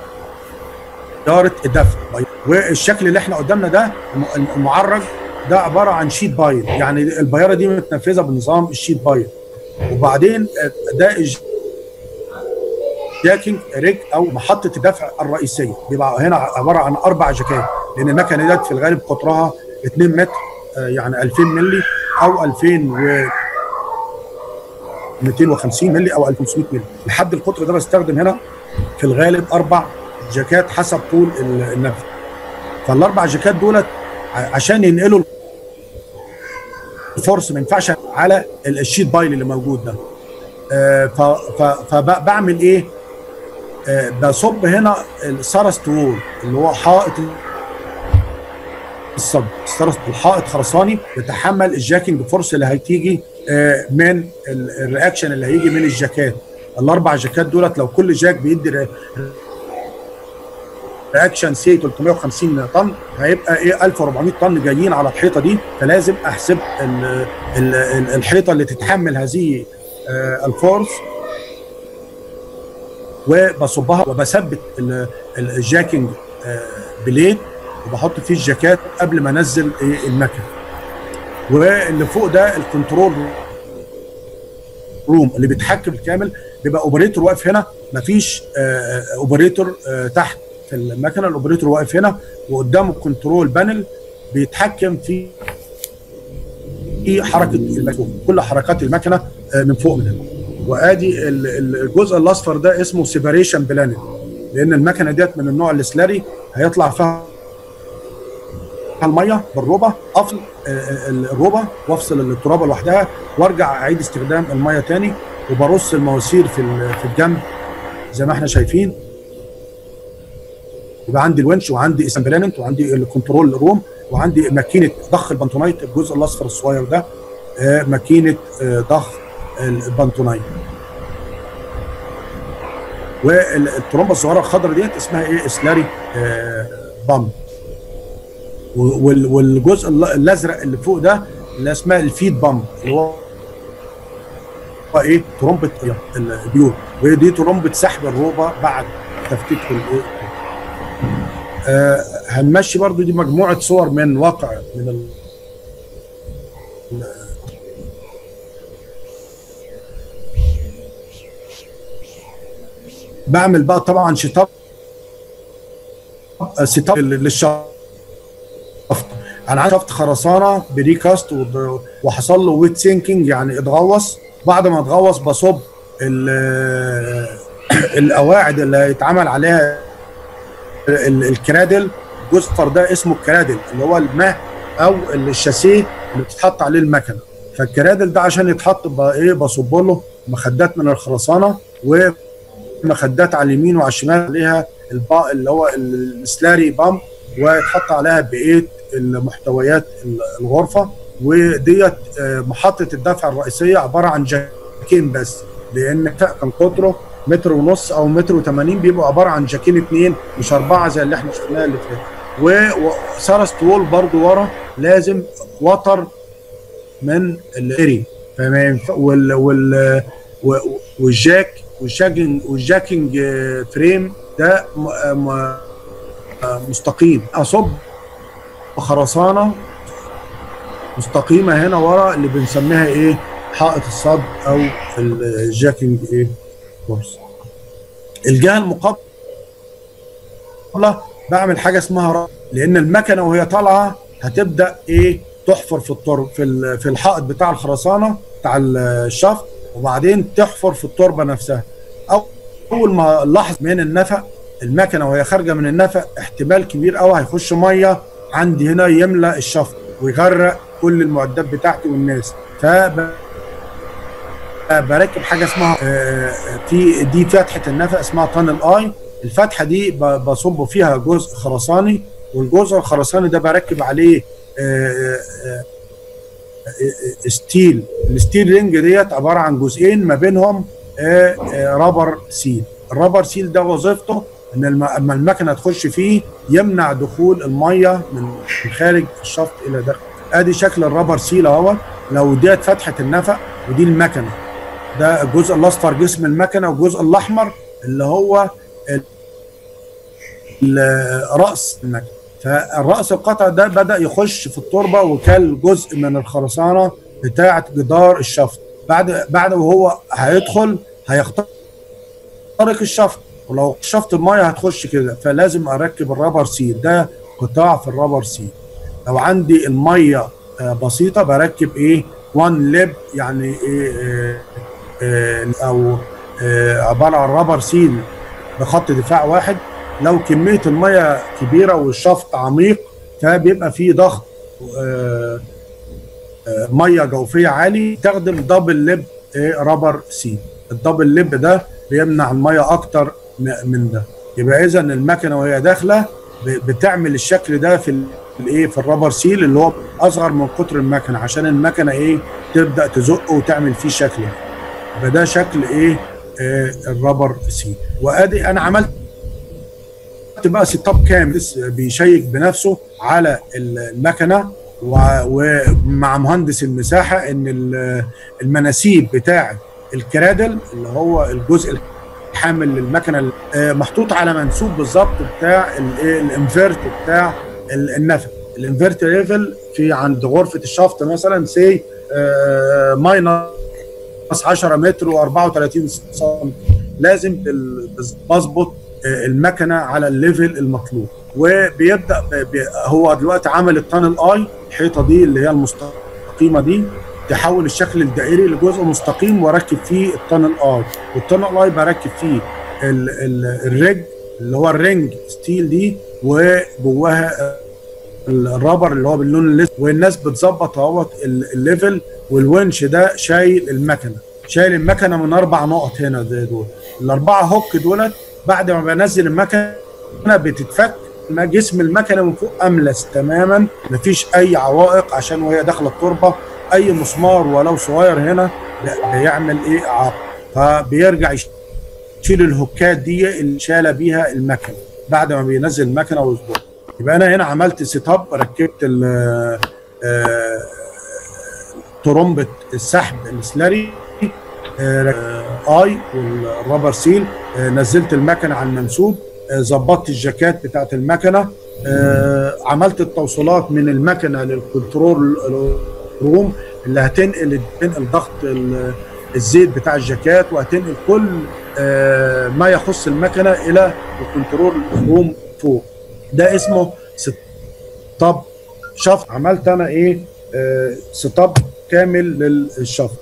الدفع بي- والشكل اللي احنا قدامنا ده الم- المعرج ده عباره عن شيت بايل يعني البياره دي متنفذه بنظام الشيت بايل وبعدين ده الج- جاكينج ريج او محطه الدفع الرئيسيه بيبقى هنا عباره عن اربع جاكات لان المكنه ديت في الغالب قطرها 2 متر آه، يعني 2000 مللي او 2000 و 250 مللي او 1500 مللي لحد القطر ده بستخدم هنا في الغالب اربع جاكات حسب طول ال- النفق فالاربع جاكات دولت ع- عشان ينقلوا الفورس ما ينفعش على ال- الشيت بايل اللي موجود ده آه، ف- ف- فبعمل ايه آه، بصب هنا السرست وول اللي هو حائط الصب السرست الحائط خرساني يتحمل الجاكينج فورس اللي هتيجي آه، من ال- الرياكشن اللي هيجي من الجاكات الاربع جاكات دولت لو كل جاك بيدي ر- رياكشن سي 350 طن هيبقى ايه 1400 طن جايين على الحيطه دي فلازم احسب ال ال ال الحيطه اللي تتحمل هذه آه، الفورس وبصبها وبثبت ال- ال- الجاكينج آه، بليد وبحط فيه الجاكات قبل ما انزل ايه المكن واللي فوق ده الكنترول روم اللي بيتحكم بالكامل بيبقى اوبريتور واقف هنا مفيش اوبريتور تحت في المكنه الاوبريتور واقف هنا وقدامه الكنترول بانل بيتحكم في في حركه المكنه كل حركات المكنه آه، من فوق من هنا وادي ال- ال- الجزء الاصفر ده اسمه سيباريشن بلانل لان المكنه ديت من النوع السلاري هيطلع فيها الميه بالروبه افصل آه، آه، الروبه وافصل الترابه لوحدها وارجع اعيد استخدام الميه تاني وبرص المواسير في ال- في الجنب زي ما احنا شايفين يبقى عندي الونش وعندي اسمبلاننت وعندي الكنترول روم وعندي ماكينه ضخ البنتونايت الجزء الاصفر الصغير ده آه، ماكينه آه، ضخ البنتونايت والترومبه الصغيره الخضراء ديت اسمها ايه سلاري آه، بامب وال- والجزء ال- الازرق اللي فوق ده اللي اسمها الفيد بامب اللي هو هو ايه ترومبه البيور ودي ترومبه سحب الروبه بعد تفتيت الايه آه هنمشي برضو دي مجموعه صور من واقع من ال... بعمل بقى طبعا شيت سيت اب للشفط انا عندي شفط خرسانه بريكاست وب- وحصل له ويت سينكينج يعني اتغوص بعد ما اتغوص بصب ال- القواعد اللي هيتعمل عليها ال- الكرادل الجزء ده اسمه الكرادل اللي هو الماء او الشاسيه اللي بتتحط عليه المكنه فالكرادل ده عشان يتحط بقى ايه بصب له مخدات من الخرسانه ومخدات على اليمين وعلى الشمال عليها البا اللي هو السلاري بامب ويتحط عليها بقيه المحتويات الغرفه وديت آه، محطه الدفع الرئيسيه عباره عن جاكين بس لان كان قطره متر ونص او متر و80 بيبقوا عباره عن جاكين اتنين مش اربعه زي اللي احنا شفناها اللي فاتت وسارست وول برضو ورا لازم وتر من الاري فما ينفع وال وال و- والجاك والجاكينج والجاكينج آه، فريم ده م- آه، م- آه، مستقيم اصب خرسانه مستقيمه هنا ورا اللي بنسميها ايه حائط الصد او الجاكينج ايه كورس الجهه المقابله بعمل حاجه اسمها رأ... لان المكنه وهي طالعه هتبدا ايه تحفر في التربه في ال- في الحائط بتاع الخرسانه بتاع الشفط وبعدين تحفر في التربه نفسها أو اول ما نلاحظ من النفق المكنه وهي خارجه من النفق احتمال كبير قوي هيخش ميه عندي هنا يملى الشفط ويغرق كل المعدات بتاعتي والناس فب بركب حاجه اسمها آه، في دي فتحه النفق اسمها تانل اي الفتحه دي ب- بصب فيها جزء خرساني والجزء الخرساني ده بركب عليه آه، آه، آه، ستيل الستيل رينج ديت عباره عن جزئين ما بينهم آه، آه، رابر سيل الرابر سيل ده وظيفته ان الم- اما المكنه تخش فيه يمنع دخول الميه من من خارج الشفط الى داخل ادي شكل الرابر سيل اهو لو ديت فتحه النفق ودي المكنه ده الجزء الاصفر جسم المكنه والجزء الاحمر اللي هو ال- ال- راس المكنه فالراس القطع ده بدا يخش في التربه وكل جزء من الخرسانه بتاعه جدار الشفط بعد بعد وهو هيدخل هيخترق الشفط ولو شفط الميه هتخش كده فلازم اركب الرابر سيل ده قطاع في الرابر سيل لو عندي الميه آه، بسيطه بركب ايه وان ليب يعني ايه آه، آه، او آه، عباره عن رابر سيل بخط دفاع واحد لو كميه الميه كبيره والشفط عميق فبيبقى فيه ضغط آه، آه، ميه جوفيه عالي تخدم دبل ليب إيه، رابر سيل الدبل ليب ده بيمنع الميه اكتر م- من ده يبقى اذا المكنه وهي داخله ب- بتعمل الشكل ده في ال- في الايه في الرابر سيل اللي هو اصغر من قطر المكنه عشان المكنه ايه تبدا تزق وتعمل فيه شكل يعني. يبقى ده شكل ايه آه الرابر سيل وادي انا عملت بقى سيت اب كامل بيشيك بنفسه على المكنه و- ومع مهندس المساحه ان ال- المناسيب بتاعه الكرادل اللي هو الجزء الحامل للمكنه آه، محطوط على منسوب بالظبط بتاع الايه الانفيرت بتاع ال- النفق الانفيرت ليفل في عند غرفه الشفط مثلا سي ماينس 10 متر و34 سم لازم بال- بظبط آه، المكنه على الليفل المطلوب وبيبدا ب- ب- هو دلوقتي عمل التانل اي الحيطه دي اللي هي المستقيمه دي تحول الشكل الدائري لجزء مستقيم واركب فيه التانل اي والتانل اي بركب فيه ال ال الريج اللي هو الرينج ستيل دي وجواها الرابر اللي هو باللون الاسود والناس بتظبط اهوت ال- الليفل والونش ده شايل المكنه شايل المكنه من اربع نقط هنا ده دول الاربعه هوك دولت بعد ما بنزل المكنه بتتفك ما جسم المكنه من فوق املس تماما مفيش اي عوائق عشان وهي داخله التربه اي مسمار ولو صغير هنا لا بيعمل ايه اعاقه فبيرجع يشيل الهوكات دي اللي شاله بيها المكنه بعد ما بينزل المكنه ويظبطها يبقى انا هنا عملت سيت اب ركبت ال- آه، ترمبه السحب السلاري آه، اي والرابر سيل آه، نزلت المكنه على المنسوب آه، ظبطت الجاكات بتاعت المكنه آه، عملت التوصيلات من المكنه للكنترول روم اللي هتنقل تنقل ضغط ال- الزيت بتاع الجاكات وهتنقل كل آه، ما يخص المكنه الى الكنترول روم فوق ده اسمه ستاب شفط عملت انا ايه آه ستاب كامل للشفط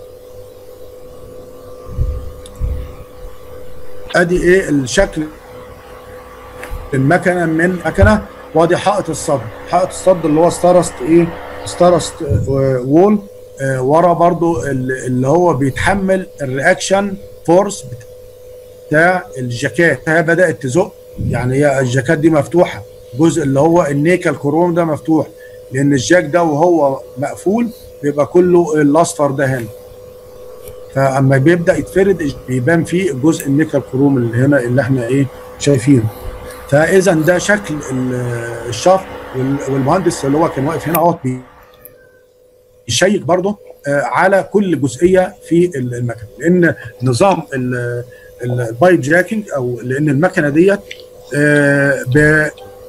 ادي ايه الشكل المكنه من مكنه وادي حائط الصد حائط الصد اللي هو ستارست ايه ستارست آه، وول آه، ورا برضو ال- اللي هو بيتحمل الرياكشن فورس بتاع الجاكات هي بدات تزق يعني هي الجاكات دي مفتوحه الجزء اللي هو النيكل كروم ده مفتوح لان الجاك ده وهو مقفول بيبقى كله الاصفر ده هنا فاما بيبدا يتفرد بيبان فيه الجزء النيكل كروم اللي هنا اللي احنا ايه شايفينه فاذا ده شكل ال- الشفط وال- والمهندس اللي هو كان واقف هنا اهوت بي- يشيك برضه آه، على كل جزئيه في المكنه لان نظام ال- ال- البايب جاكينج او لان المكنه ديت آه، ب-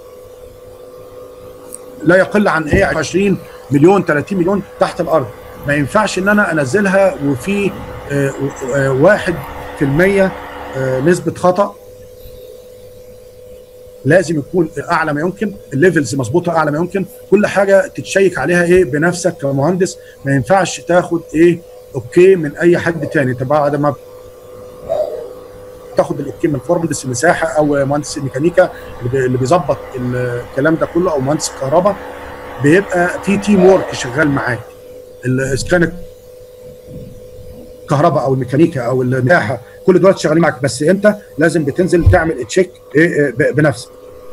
لا يقل عن ايه 20 مليون 30 مليون تحت الارض ما ينفعش ان انا انزلها وفي آه، آه، واحد في المية آه، نسبة خطأ لازم يكون اعلى ما يمكن الليفلز مظبوطه اعلى ما يمكن كل حاجه تتشيك عليها ايه بنفسك كمهندس ما ينفعش تاخد ايه اوكي من اي حد تاني انت بعد ما تاخد الاوكي من مهندس المساحه او مهندس الميكانيكا اللي بي- اللي بيظبط الكلام ده كله او مهندس الكهرباء بيبقى في تيم وورك شغال معاك ال- اذا كانت الكهرباء او الميكانيكا او المساحه كل دول شغالين معاك بس انت لازم بتنزل تعمل تشيك إيه إيه ب- بنفسك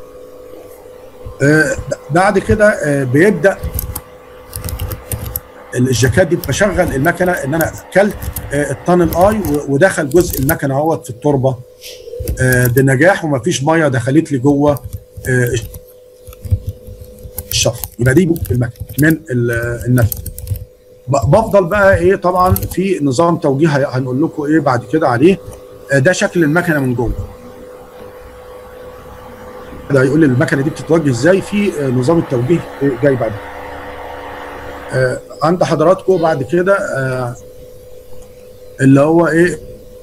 آه، بعد كده آه، بيبدا الجاكات دي بشغل المكنه ان انا اكلت آه، التانل اي و- ودخل جزء المكنه اهوت في التربه آه، بنجاح ومفيش ميه دخلت لي جوه آه، الشفط يبقى دي المكنه من ال- النفط ب- بفضل بقى ايه طبعا في نظام توجيه هي- هنقول لكم ايه بعد كده عليه آه، ده شكل المكنه من جوه ده هيقول لي المكنه دي بتتوجه ازاي في آه، نظام التوجيه إيه جاي بعد كده. آه، عند حضراتكم بعد كده آه، اللي هو ايه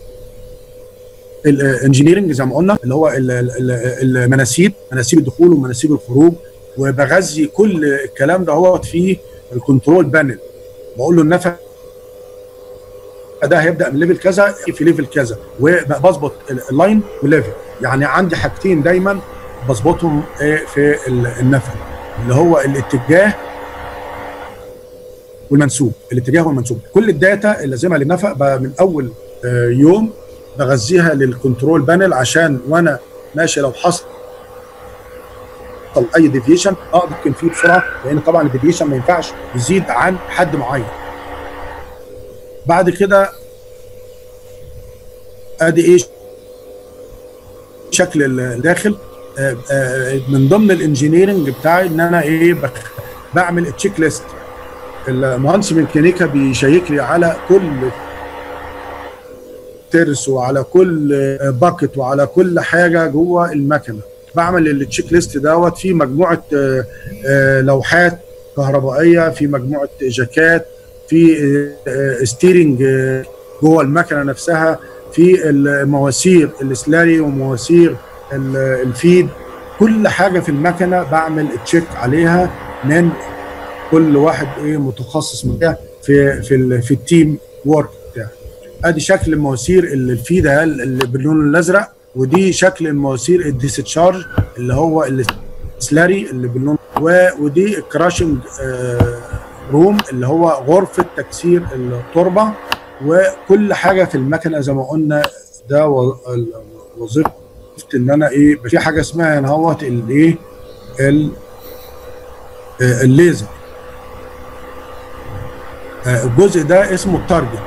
الانجينيرنج زي ما قلنا اللي هو ال- ال- ال- المناسيب مناسيب الدخول ومناسيب الخروج وبغذي كل الكلام ده هو في الكنترول بانل بقول له النفق ده هيبدا من ليفل كذا في ليفل كذا وبظبط ال- اللاين والليفل يعني عندي حاجتين دايما بظبطهم إيه في ال- النفق اللي هو الاتجاه والمنسوب الاتجاه والمنسوب كل الداتا اللازمه للنفق بقى من اول آه، يوم بغذيها للكنترول بانل عشان وانا ماشي لو حصل اي ديفيشن اقدر اتحكم فيه بسرعه لان طبعا الديفيشن ما ينفعش يزيد عن حد معين بعد كده ادي ايه شكل الداخل آه، آه، من ضمن الانجينيرنج بتاعي ان انا ايه بخ- بعمل تشيك ليست المهندس الميكانيكا بيشيك لي على كل ترس وعلى كل باكت وعلى كل حاجه جوه المكنه بعمل التشيك ليست دوت في مجموعه آه، آه، لوحات كهربائيه في مجموعه جاكات في ستيرنج جوه المكنه نفسها في المواسير السلاري ومواسير ال- الفيد كل حاجه في المكنه بعمل تشيك عليها من كل واحد ايه متخصص معايا في في ال- في التيم وورك بتاعه ادي شكل المواسير اللي الفيد اهي اللي باللون الازرق ودي شكل المواسير الديستشارج اللي هو السلاري اللي باللون و- ودي الكراشنج آه، روم اللي هو غرفه تكسير التربه وكل حاجه في المكنه زي ما قلنا ده و- ال- وظيفه ان انا ايه في حاجه اسمها هنا اهوت الايه ال- آه، الليزر آه، الجزء ده اسمه التارجت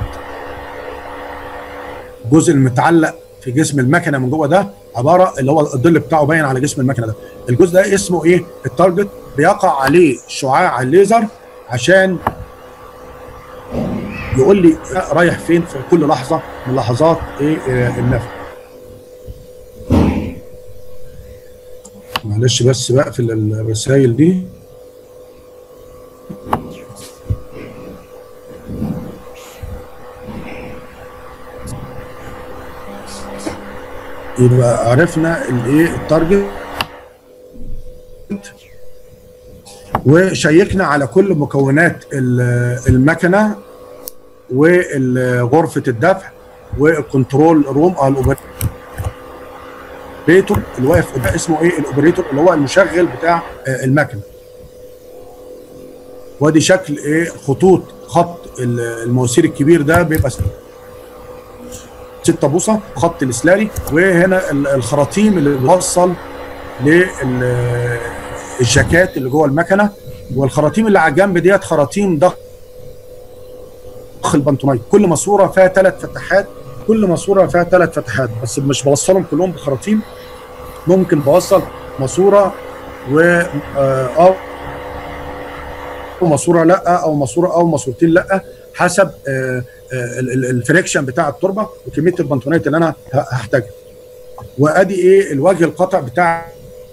الجزء المتعلق في جسم المكنه من جوه ده عباره اللي هو الظل بتاعه باين على جسم المكنه ده الجزء ده اسمه ايه التارجت بيقع عليه شعاع الليزر عشان يقول لي رايح فين في كل لحظه من لحظات ايه آه، النفق معلش بس بقفل الرسائل دي يبقى عرفنا الايه التارجت وشيكنا على كل مكونات ال- المكنه وغرفه الدفع والكنترول روم او الاوبريتور اللي واقف قدام اسمه ايه الاوبريتور اللي هو المشغل بتاع آه، المكنه وادي شكل ايه خطوط خط ال- المواسير الكبير ده بيبقى 6 بوصه خط الاسلالي وهنا ال- الخراطيم اللي بتوصل للجاكات اللي جوه المكنه والخراطيم اللي على الجنب ديت خراطيم ضغط ضخ البنطونيه كل ماسوره فيها ثلاث فتحات كل ماسوره فيها ثلاث فتحات بس مش بوصلهم كلهم بخراطيم ممكن بوصل ماسوره و آه، او أو ماسوره لا او ماسوره او ماسورتين لا حسب آه، آه، ال- ال- الفريكشن بتاع التربه وكميه البنطونات اللي انا ه- هحتاجها وادي ايه الوجه القطع بتاع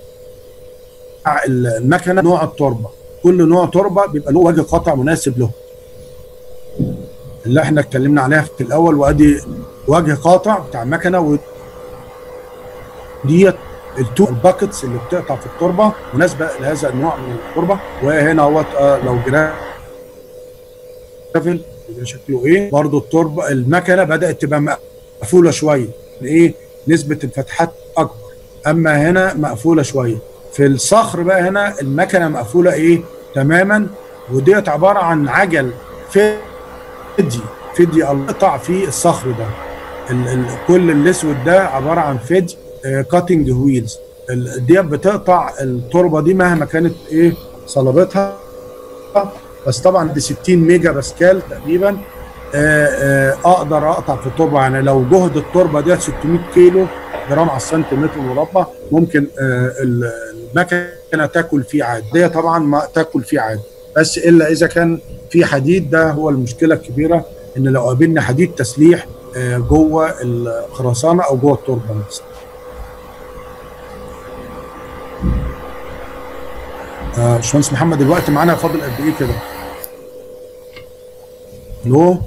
المكنه نوع التربه كل نوع تربه بيبقى له وجه قطع مناسب له اللي احنا اتكلمنا عليها في الاول وادي وجه قاطع بتاع المكنه و ديت التو الباكتس اللي بتقطع في التربه مناسبه لهذا النوع من التربه وهنا اهوت آه، لو جرافل يبقى شكله ايه برضو التربه المكنه بدات تبقى مقفوله شويه ايه نسبه الفتحات اكبر اما هنا مقفوله شويه في الصخر بقى هنا المكنه مقفوله ايه تماما وديت عباره عن عجل فدي فدي قطع في الصخر ده ال ال كل الاسود ده عباره عن فدي كاتنج ويلز ديت بتقطع التربه دي مهما كانت ايه صلابتها بس طبعا دي 60 ميجا باسكال تقريبا آه، آه، اقدر اقطع في التربه يعني لو جهد التربه ديت 600 كيلو جرام على السنتيمتر مربع ممكن آه، ال- المكنه تاكل فيه عادي دي طبعا ما تاكل فيه عادي بس الا اذا كان في حديد ده هو المشكله الكبيره ان لو قابلنا حديد تسليح آه، جوه الخرسانه او جوه التربه نفسها آه، باشمهندس محمد الوقت معانا فاضل قد ايه كده؟ الو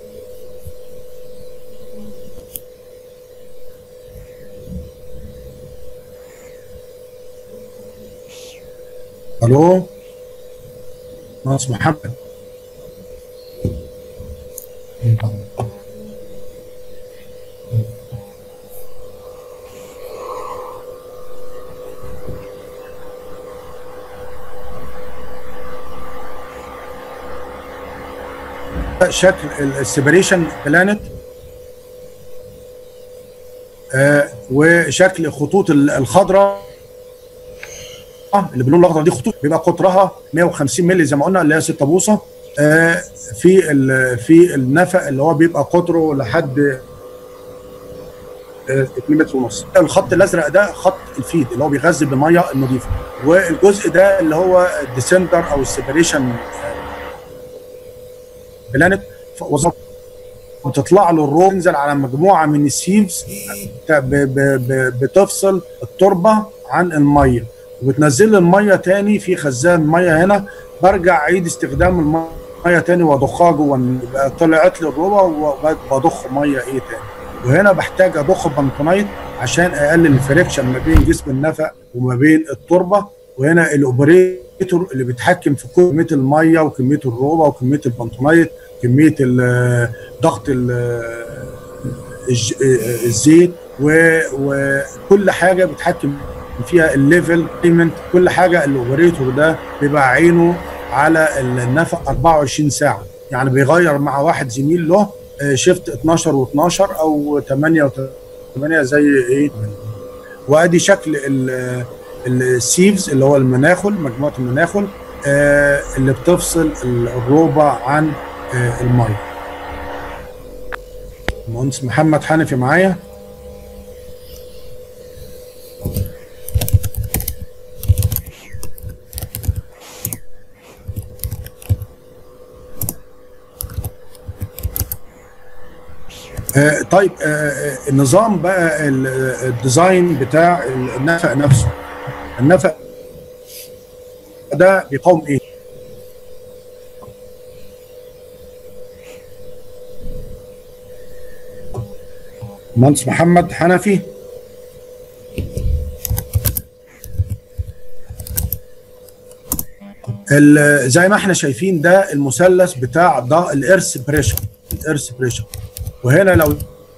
الو باشمهندس محمد شكل السيبريشن بلانت آه وشكل خطوط ال- الخضراء اللي باللون الاخضر دي خطوط بيبقى قطرها 150 مللي زي ما قلنا اللي هي 6 بوصه آه في ال- في النفق اللي هو بيبقى قطره لحد آه، 2 متر ونص الخط الازرق ده خط الفيد اللي هو بيغذي بالميه النظيفه والجزء ده اللي هو الديسندر او السيبريشن بلانت وظيفة بتطلع له الرو تنزل على مجموعه من السيفز ب- ب- ب- بتفصل التربه عن الميه وبتنزل لي الميه تاني في خزان ميه هنا برجع اعيد استخدام ميه تاني واضخها جوه يبقى طلعت لي الربع وبضخ ميه ايه تاني وهنا بحتاج اضخ بنتونايت عشان اقلل الفريكشن ما بين جسم النفق وما بين التربه وهنا الاوبريتور اللي بيتحكم في كميه الميه وكميه الربع وكميه البنتونايت كميه ال- ضغط ال- الج- الزيت و- وكل حاجه بيتحكم فيها الليفل بيمنت كل حاجه الاوبريتور ده بيبقى عينه على النفق 24 ساعه يعني بيغير مع واحد زميل له آه، شيفت 12 و12 او 8 و8 زي ايه وادي شكل ال- السيفز اللي هو المناخل مجموعه المناخل آه، اللي بتفصل الروبه عن آه، الميه المهندس محمد حنفي معايا آه، طيب آه، آه، النظام بقى ال- آه، الديزاين بتاع النفق نفسه النفق ده بيقاوم ايه؟ مهندس محمد حنفي ال- زي ما احنا شايفين ده المثلث بتاع ده الارث بريشر الارث بريشر وهنا لو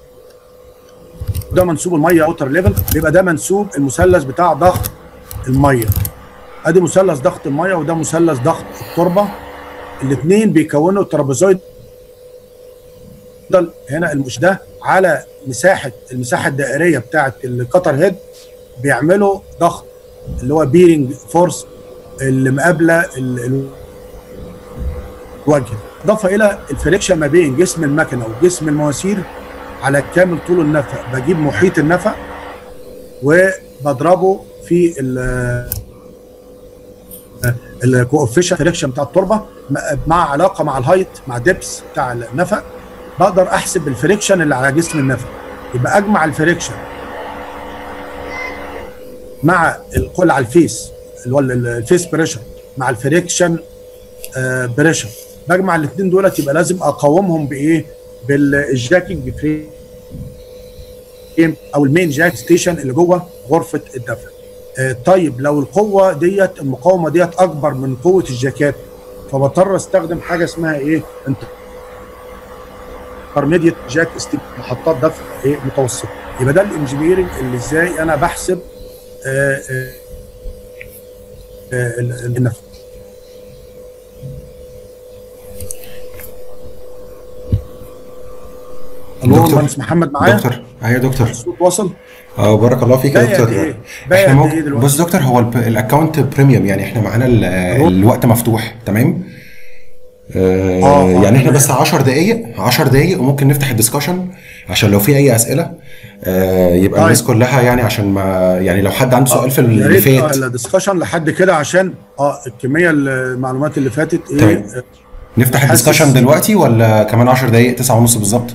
ده منسوب الميه اوتر ليفل بيبقى ده منسوب المثلث بتاع ضغط الميه ادي مثلث ضغط الميه وده مثلث ضغط التربه الاثنين بيكونوا الترابيزويد هنا المش ده على مساحه المساحه الدائريه بتاعه الكتر هيد بيعملوا ضغط اللي هو بيرنج فورس اللي مقابله ال- ال- الوجه اضافه الى الفريكشن ما بين جسم المكنه وجسم المواسير على كامل طول النفق بجيب محيط النفق وبضربه في ال الكوفيشن فريكشن بتاع التربه مع علاقه مع الهايت مع ديبس بتاع النفق بقدر احسب الفريكشن اللي على جسم النفق يبقى اجمع الفريكشن مع القول على الفيس اللي هو ال- ال- الفيس بريشر مع الفريكشن آه، بريشر بجمع الاثنين دولت يبقى لازم اقاومهم بايه؟ بالجاكينج فريم او المين جاك ستيشن اللي جوه غرفه الدفع. آه، طيب لو القوه ديت المقاومه ديت اكبر من قوه الجاكيت فبضطر استخدم حاجه اسمها ايه؟ انترميديت جاك ستيب محطات دفع ايه متوسطه. يبقى ده الانجينيرنج اللي ازاي انا بحسب آه، آه، آه، ال- النفع. الو دكتور. مهندس محمد معايا دكتور ايوه يا دكتور الصوت واصل اه بارك الله فيك يا باقي قد دكتور إيه؟ باقي احنا قد ممكن إيه دلوقتي؟ بص دكتور هو الب- الاكونت بريميوم يعني احنا معانا ال- الوقت مفتوح تمام آه آه، آه، يعني احنا تمام. بس 10 دقائق 10 دقائق وممكن نفتح الدسكشن عشان لو في اي اسئله آه يبقى طيب. الناس كلها يعني عشان ما يعني لو حد عنده سؤال في يا اللي ريت فات الدسكشن لحد كده عشان اه الكميه المعلومات اللي فاتت ايه طيب. آه، نفتح حاسس- الدسكشن دلوقتي ولا كمان 10 دقائق 9 ونص بالظبط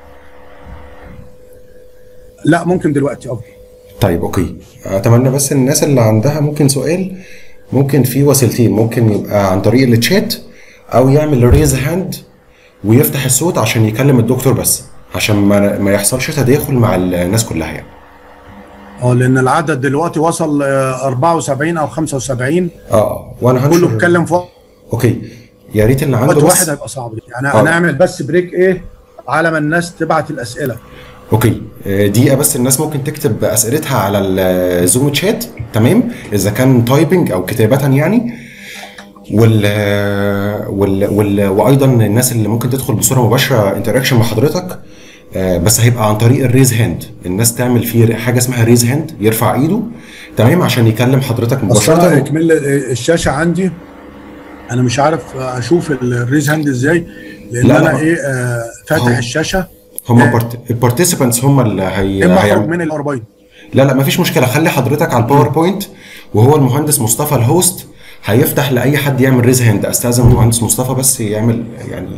لا ممكن دلوقتي افضل طيب اوكي اتمنى بس الناس اللي عندها ممكن سؤال ممكن في وسيلتين ممكن يبقى عن طريق التشات او يعمل ريز هاند ويفتح الصوت عشان يكلم الدكتور بس عشان ما, ما يحصلش تداخل مع الناس كلها يعني اه لان العدد دلوقتي وصل آه، 74 او 75 اه وانا كله هنشر بيتكلم في اوكي يا ريت اللي عنده وقت بس واحد هيبقى صعب يعني آه. هنعمل بس بريك ايه على ما الناس تبعت الاسئله اوكي آه، دقيقة بس الناس ممكن تكتب اسئلتها على الزوم تشات تمام اذا كان تايبنج او كتابة يعني وال وال, وال وايضا الناس اللي ممكن تدخل بصوره مباشره انتراكشن مع حضرتك آه، بس هيبقى عن طريق الريز هاند الناس تعمل فيه حاجه اسمها ريز هاند يرفع ايده تمام عشان يكلم حضرتك اصل انا مباشره اكمل الشاشه عندي انا مش عارف اشوف الريز هاند ازاي لان لا، لا، انا ما- ايه آه فاتح هو- الشاشه هم البارتيسيبانتس هم اللي هي اما اخرج هيعمل- من الاربعين لا لا مفيش مشكله خلي حضرتك على الباوربوينت وهو المهندس مصطفى الهوست هيفتح لاي حد يعمل ريز هاند استاذن المهندس مصطفى بس يعمل يعني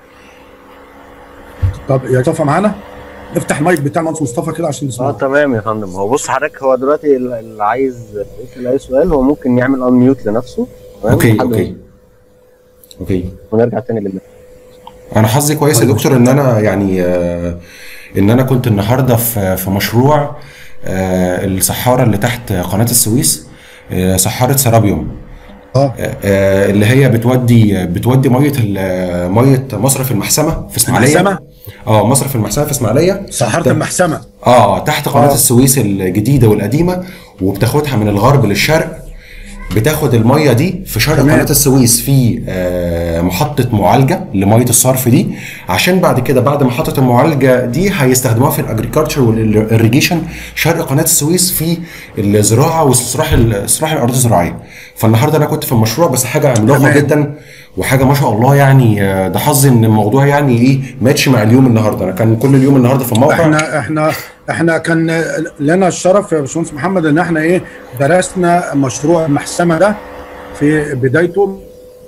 طب يا مصطفى معانا افتح المايك بتاع المهندس مصطفى كده عشان اه نسمعه تمام يا فندم هو بص حضرتك هو دلوقتي اللي عايز يسال اي سؤال هو ممكن يعمل ان ميوت لنفسه تمام؟ اوكي لحد اوكي اوكي ونرجع تاني لله انا حظي كويس يا دكتور ان انا يعني آه، ان انا كنت النهارده في في مشروع آه، الصحاره اللي تحت قناه السويس آه، صحاره سرابيوم اه آه، اللي هي بتودي بتودي ميه ال- ميه مصرف المحسمه في اسماعيليه المحسمة؟ اه مصرف المحسمه في اسماعيليه صحارة المحسمة اه تحت قناه آه. السويس الجديده والقديمه وبتاخدها من الغرب للشرق بتاخد الميه دي في شرق تمام. قناه السويس في آه، محطه معالجه لميه الصرف دي عشان بعد كده بعد محطه المعالجه دي هيستخدموها في الاجريكلتشر والاريجيشن شرق قناه السويس في الزراعه واستصلاح استصلاح الاراضي الزراعيه فالنهارده انا كنت في المشروع بس حاجه عملاقه تمام. جدا وحاجه ما شاء الله يعني آه، ده حظي ان الموضوع يعني ايه ماتش مع اليوم النهارده انا كان كل اليوم النهارده في الموقع احنا احنا احنا كان لنا الشرف يا باشمهندس محمد ان احنا ايه درسنا مشروع المحسمه ده في بدايته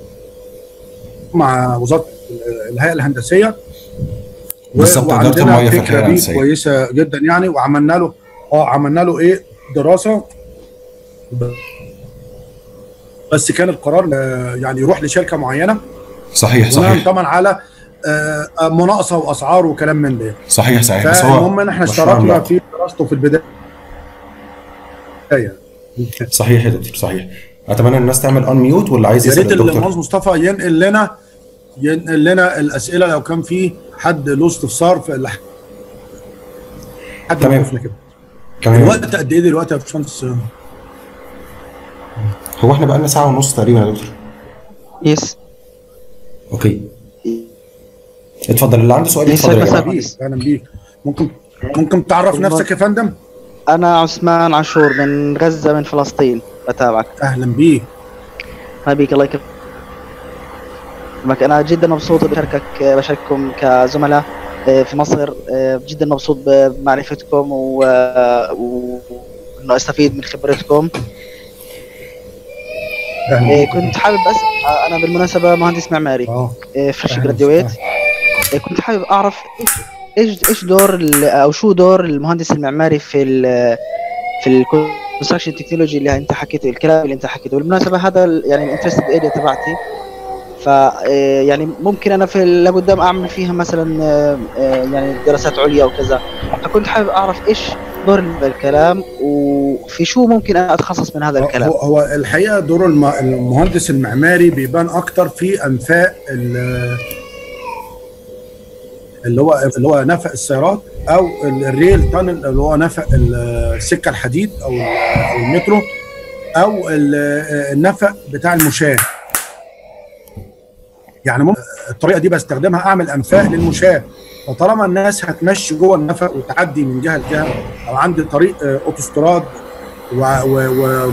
مع وزاره الهيئه الهندسيه و- بالظبط، إدارة وعندنا المياه في فكره الهيئة بيه الهندسية. كويسه جدا يعني وعملنا له اه عملنا له ايه دراسه بس كان القرار آه، يعني يروح لشركه معينه صحيح بناء صحيح طبعا على آه، آه، مناقصه واسعار وكلام من ده صحيح صحيح بس هو فالمهم ان احنا مشروع اشتركنا عملاق. في دراسته في البدايه صحيح يا دكتور صحيح اتمنى الناس تعمل ان ميوت واللي عايز يا يسال ريت الدكتور المهندس مصطفى ينقل لنا ينقل لنا الاسئله لو كان في حد له استفسار في الح- حد تمام. موقفنا كده تمام الوقت قد ايه دلوقتي يا باشمهندس هو احنا بقالنا ساعه ونص تقريبا يا دكتور يس اوكي اتفضل اللي عنده سؤال يسعد يتفضل يا مساك. جماعه بيك اهلا بيك ممكن ممكن تعرف نفسك يا فندم أنا عثمان عاشور من غزة من فلسطين بتابعك اهلا بيك ما بيك الله يكرمك أنا جدا مبسوط بشاركك بشارككم كزملاء آه، في مصر آه، جدا مبسوط بمعرفتكم و- وإنه أستفيد من خبرتكم اهلا آه، بيك كنت حابب أسأل آه، أنا بالمناسبة مهندس معماري اه فريش أهلاً جراديويت وسهلاً. كنت حابب اعرف ايش ايش دور ال- او شو دور المهندس المعماري في ال في الكونستراكشن تكنولوجي اللي انت حكيته الكلام اللي انت حكيته بالمناسبه هذا ال- يعني الانترستد اريا تبعتي ف آه، يعني ممكن انا في اللي قدام اعمل فيها مثلا آه، آه، يعني دراسات عليا وكذا فكنت حابب اعرف ايش دور هذا الكلام وفي شو ممكن انا اتخصص من هذا الكلام هو, هو الحقيقه دور الم- المهندس المعماري بيبان اكتر في انفاق ال- اللي هو اللي هو نفق السيارات او ال- الريل تانل اللي هو نفق ال- السكه الحديد او ال- او المترو او ال- النفق بتاع المشاة يعني ممكن الطريقه دي بستخدمها اعمل انفاق للمشاة فطالما الناس هتمشي جوه النفق وتعدي من جهه لجهه او عندي طريق آه، اوتوستراد و, و, و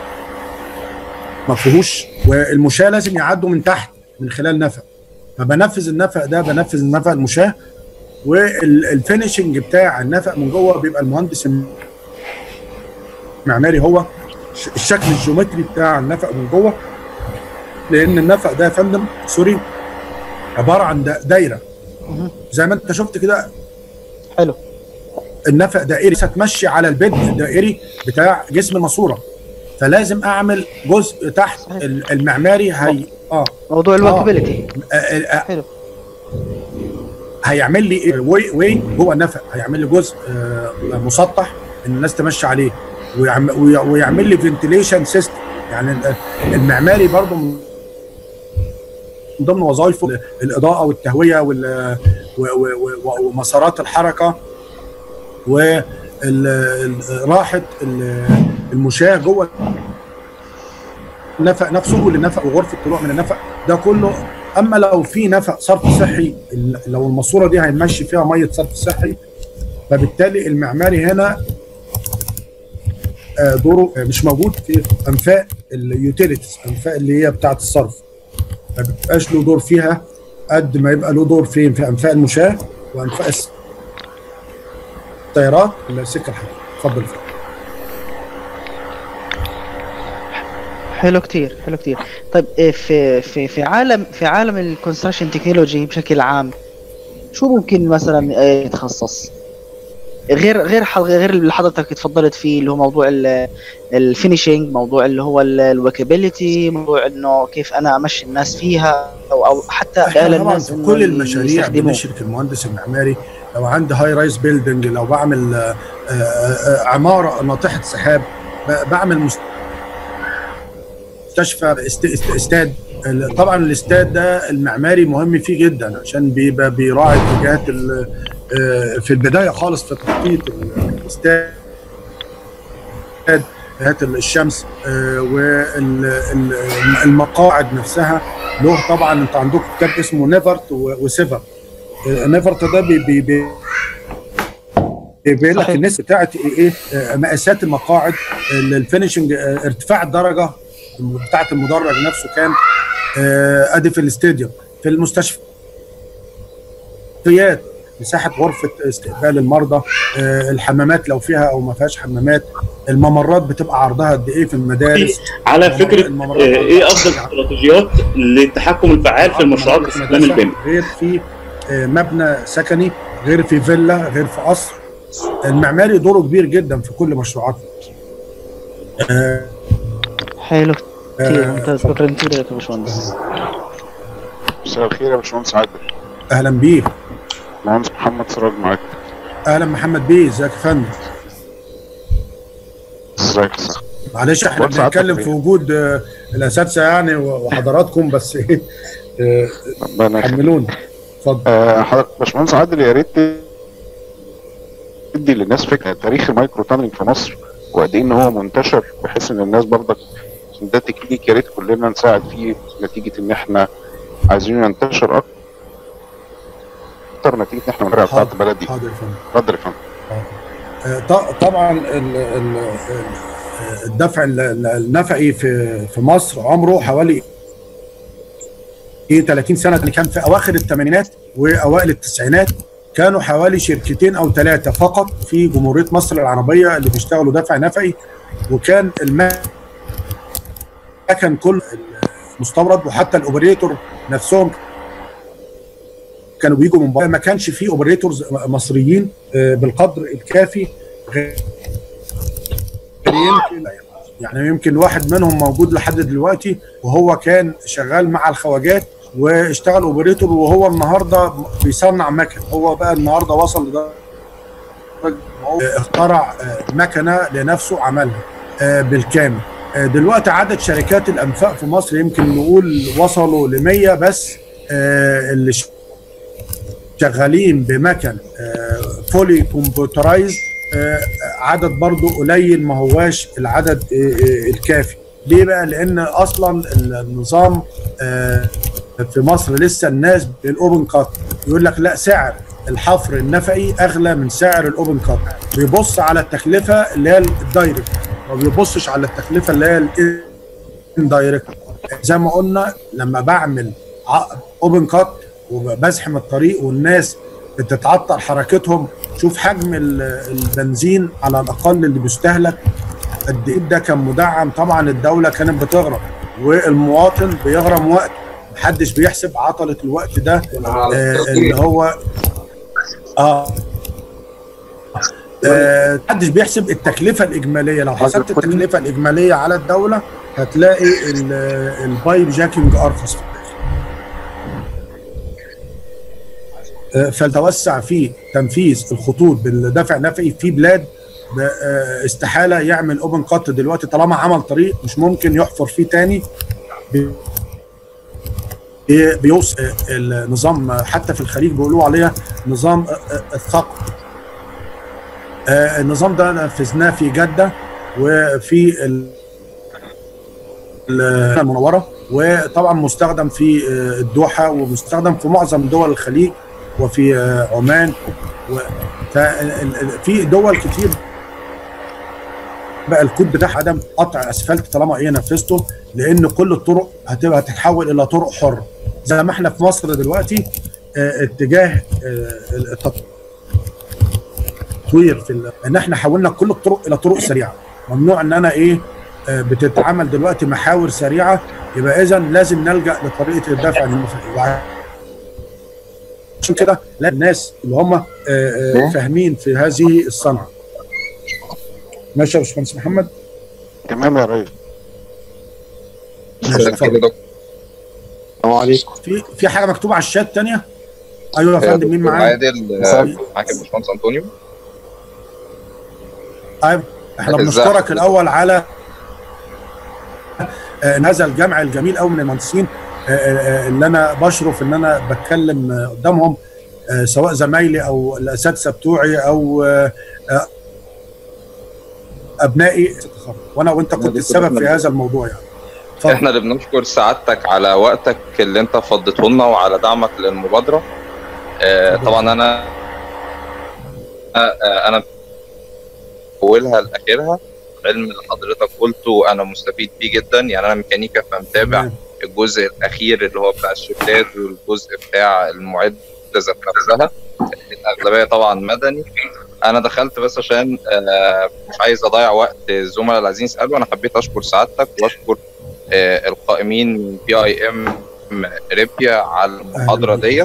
ما فيهوش والمشاة لازم يعدوا من تحت من خلال نفق فبنفذ النفق ده بنفذ النفق المشاة والفينشنج بتاع النفق من جوه بيبقى المهندس المعماري هو ش- الشكل الجيومتري بتاع النفق من جوه لان النفق ده يا فندم سوري عباره عن دا- دايره مهم. زي ما انت شفت كده حلو النفق دائري هتمشي على البد الدائري بتاع جسم الماسوره فلازم اعمل جزء تحت صحيح. ال- المعماري هي اه موضوع الوركابيلتي آه، آه، حلو هيعمل لي إيه؟ واي واي جوه النفق هيعمل لي جزء آه، مسطح ان الناس تمشي عليه ويعم- وي- ويعمل لي فنتيليشن سيستم يعني ال- المعماري برضو من من ضمن وظائفه الاضاءه والتهويه وال- و- و- و- ومسارات الحركه وراحه المشاة جوه النفق نفسه والنفق وغرفه الطلوع من النفق ده كله اما لو في نفق صرف صحي ال- لو الماسوره دي هيمشي فيها ميه صرف صحي فبالتالي المعماري هنا آه، دوره آه، مش موجود في انفاق اليوتيليتيز انفاق اللي هي بتاعه الصرف ما بيبقاش له دور فيها قد ما يبقى له دور فين في انفاق المشاة وانفاق الس- السيارات السكه الحديد اتفضل فندم. حلو كتير حلو كتير طيب إيه في في في عالم في عالم الكونستراكشن تكنولوجي بشكل عام شو ممكن مثلا إيه يتخصص غير غير حل- غير اللي حضرتك اتفضلت فيه اللي هو موضوع الفينيشنج موضوع اللي هو الوكابيلتي موضوع انه كيف انا امشي الناس فيها او او حتى احنا قال طبعا الناس في إنه كل المشاريع يستخدموه. بنشرك المهندس المعماري لو عندي هاي رايز بيلدينج لو بعمل آه، آه، آه، عماره ناطحه سحاب ب- بعمل مستشفى است- است- استاد ال- طبعا الاستاد ده المعماري مهم فيه جدا عشان بيبقى بيراعي اتجاهات ال- آه، في البدايه خالص في تخطيط الاستاد جهات الشمس والمقاعد نفسها له طبعا انت عندكم كتاب اسمه نيفرت و- وسيفر آه، نيفرت ده بي بي بي بيقول لك صحيح. الناس بتاعت ايه آه، مقاسات المقاعد ال- الفينشنج آه، ارتفاع الدرجه بتاعت المدرج نفسه كام آه، ادي في الاستاديوم في المستشفيات مساحه غرفه استقبال المرضى آه، الحمامات لو فيها او ما فيهاش حمامات الممرات بتبقى عرضها قد ايه في المدارس على الممر- فكره الممرات آه، عرضها ايه افضل يعني استراتيجيات للتحكم الفعال في المشروعات مدرسة باستخدام البيم غير في آه، مبنى سكني غير في فيلا غير في قصر المعماري دوره كبير جدا في كل مشروعاتنا آه، حلو كثير آه، ممتاز شكرا كثير لك يا باشمهندس مساء الخير يا باشمهندس عادل اهلا بيك مهندس محمد سراج معاك اهلا محمد بيه ازيك يا فندم ازيك يا صاحبي معلش احنا بص عطا بنتكلم فين؟ في وجود آه، الاساتذه يعني و- وحضراتكم بس ايه آه، ربنا يخليك. حملوني اتفضل آه، حضرتك باشمهندس عادل يا ريت تدي للناس فكره تاريخ المايكرو تانلينج في مصر وقد ايه ان هو منتشر بحيث ان الناس برضك ده تكنيك يا ريت كلنا نساعد فيه نتيجه ان احنا عايزين ينتشر اكتر نتيجه ان احنا المزرعه بتاعت حاضر. البلد دي حاضر يا فندم اتفضل يا فندم آه، ط- طبعا ال- ال- ال- الدفع ال- ال- النفعي في في مصر عمره حوالي ايه 30 سنه اللي كان في اواخر الثمانينات واوائل التسعينات كانوا حوالي شركتين او ثلاثه فقط في جمهوريه مصر العربيه اللي بيشتغلوا دفع نفعي وكان المكن كله مستورد وحتى الاوبريتور نفسهم كانوا بيجوا من بره ما كانش فيه اوبريتورز مصريين آه، بالقدر الكافي غير يمكن يعني يمكن واحد منهم موجود لحد دلوقتي وهو كان شغال مع الخواجات واشتغل اوبريتور وهو النهارده بيصنع مكن هو بقى النهارده وصل لدرجه إن هو اخترع آه، مكنه لنفسه عملها آه، بالكامل آه، دلوقتي عدد شركات الانفاق في مصر يمكن نقول وصلوا ل 100 بس آه، اللي شغالين بمكن فولي كمبيوترايز عدد برضو قليل ما هواش العدد آه، آه، الكافي ليه بقى لان اصلا النظام آه، في مصر لسه الناس بالاوبن كات يقول لك لا سعر الحفر النفقي اغلى من سعر الاوبن كات بيبص على التكلفه اللي هي الدايركت ما بيبصش على التكلفه اللي هي الاندايركت زي ما قلنا لما بعمل اوبن كات وبزحم الطريق والناس بتتعطل حركتهم شوف حجم ال- البنزين على الاقل اللي بيستهلك قد ايه ده كان مدعم طبعا الدوله كانت بتغرم والمواطن بيغرم وقت محدش بيحسب عطله الوقت ده آه اللي هو اه آه، محدش بيحسب التكلفه الاجماليه لو حسبت التكلفه الاجماليه على الدوله هتلاقي ال- البايب جاكينج ارخص في الاخر آه، فلتوسع في تنفيذ الخطوط بالدفع النفعي في بلاد ب- آه، استحاله يعمل اوبن كات دلوقتي طالما عمل طريق مش ممكن يحفر فيه تاني بي- بي- بيوصل آه، النظام آه، حتى في الخليج بيقولوا عليها نظام آه، آه، الثقب آه، النظام ده نفذناه في جده وفي ال- ال- المنوره وطبعا مستخدم في آه، الدوحه ومستخدم في معظم دول الخليج وفي آه، عمان و- فال- ال- في دول كتير بقى الكود بتاعها عدم قطع اسفلت طالما ايه نفذته لان كل الطرق هتبقى تتحول الى طرق حره زي ما احنا في مصر دلوقتي آه، اتجاه آه، التطوير في ال- ان احنا حولنا كل الطرق الى طرق سريعه ممنوع ان انا ايه آه، بتتعمل دلوقتي محاور سريعه يبقى اذا لازم نلجا لطريقه الدفع النفقي عشان كده لا الناس اللي هم آه، آه، فاهمين في هذه الصنعه ماشي يا باشمهندس محمد تمام يا ريس ماشي اتفضل. السلام عليكم في في حاجه مكتوبه على الشات تانية ايوه يا فندم مين دكتور معايا عادل آه، معاك الباشمهندس انطونيو ايوه احنا ازاي بنشكرك حضرتك؟ الاول على آه، إن هذا الجمع الجميل قوي من المهندسين آه، آه، اللي انا بشرف ان انا بتكلم آه، قدامهم آه، سواء زمايلي او الاساتذه بتوعي او آه، آه، ابنائي وانا وانت كنت السبب في هذا الموضوع يعني اتفضل. احنا اللي بنشكر سعادتك على وقتك اللي انت فضيته لنا وعلى دعمك للمبادره آه، طبعا انا آه، انا اولها لاخرها علم اللي حضرتك قلته انا مستفيد بيه جدا يعني انا ميكانيكا فمتابع تمام. الجزء الاخير اللي هو بتاع الشفتات والجزء بتاع المعد ذات نفسها الاغلبيه طبعا مدني انا دخلت بس عشان آه، مش عايز اضيع وقت الزملاء اللي عايزين يسالوا انا حبيت اشكر سعادتك واشكر آه، القائمين من بي اي ام ريبيا على المحاضره ديت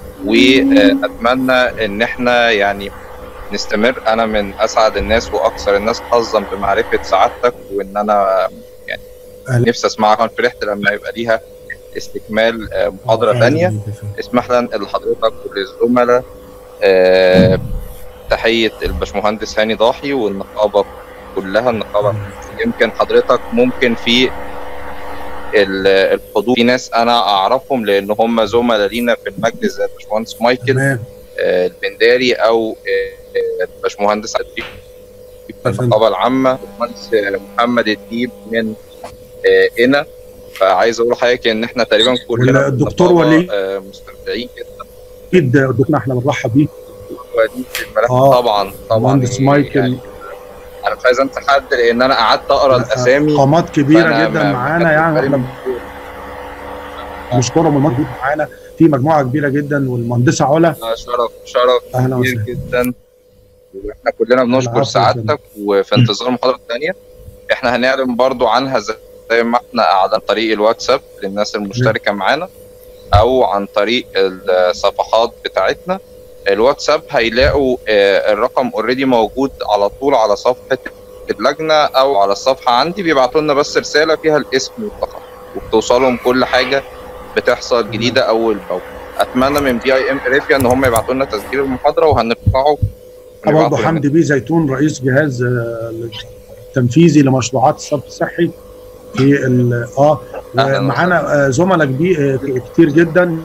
واتمنى ان احنا يعني نستمر انا من اسعد الناس واكثر الناس حظا بمعرفه سعادتك وان انا يعني أهلا. نفسي اسمعها فرحت لما يبقى ليها استكمال آه، محاضره أهلا ثانيه بيك يا فندم. اسمح لنا لحضرتك وللزملاء آه، تحية الباشمهندس هاني ضاحي والنقابة كلها النقابة يمكن حضرتك ممكن في ال- الحضور في ناس أنا أعرفهم لأن هم زملاء لينا في المجلس زي الباشمهندس مايكل تمام آه، البنداري أو آه، آه، الباشمهندس عبد في النقابة العامة الباشمهندس آه، محمد الديب من آه، إنا فعايز أقول لحضرتك إن إحنا تقريبا كلنا في والدكتور النقابة، ولي. آه، مستمتعين جدا اكيد دكتورنا احنا بنرحب بيك ودي في الملف آه. طبعا طبعا مهندس مايكل يعني انا مش عايز انسى حد لان انا قعدت اقرا الاسامي قامات كبيره فأنا جدا ما- معانا ما يعني خدتش بالي احنا بنشكرهم المجهود معانا في مجموعه كبيره جدا والمهندسه علا آه، شرف شرف اهلا كبير وسهلا جدا واحنا كلنا بنشكر العفو يا سعادتك وفي انتظار المحاضره الثانيه احنا هنعلن برضو عنها زي زي ما احنا عن طريق الواتساب للناس المشتركه معانا او عن طريق الصفحات بتاعتنا الواتساب هيلاقوا آه، الرقم اوريدي موجود على طول على صفحه اللجنه او على الصفحه عندي بيبعتوا لنا بس رساله فيها الاسم فقط وبتوصلهم كل حاجه بتحصل جديده اول باول اتمنى من بي اي ام اريبيا ان هم يبعتوا لنا تسجيل المحاضره وهنرفعه برضه ونبعته حمدي بيه زيتون رئيس جهاز آه، التنفيذي لمشروعات الصرف الصحي في ال- اه أهلاً معانا آه، زملاء كبي- آه، كتير جدا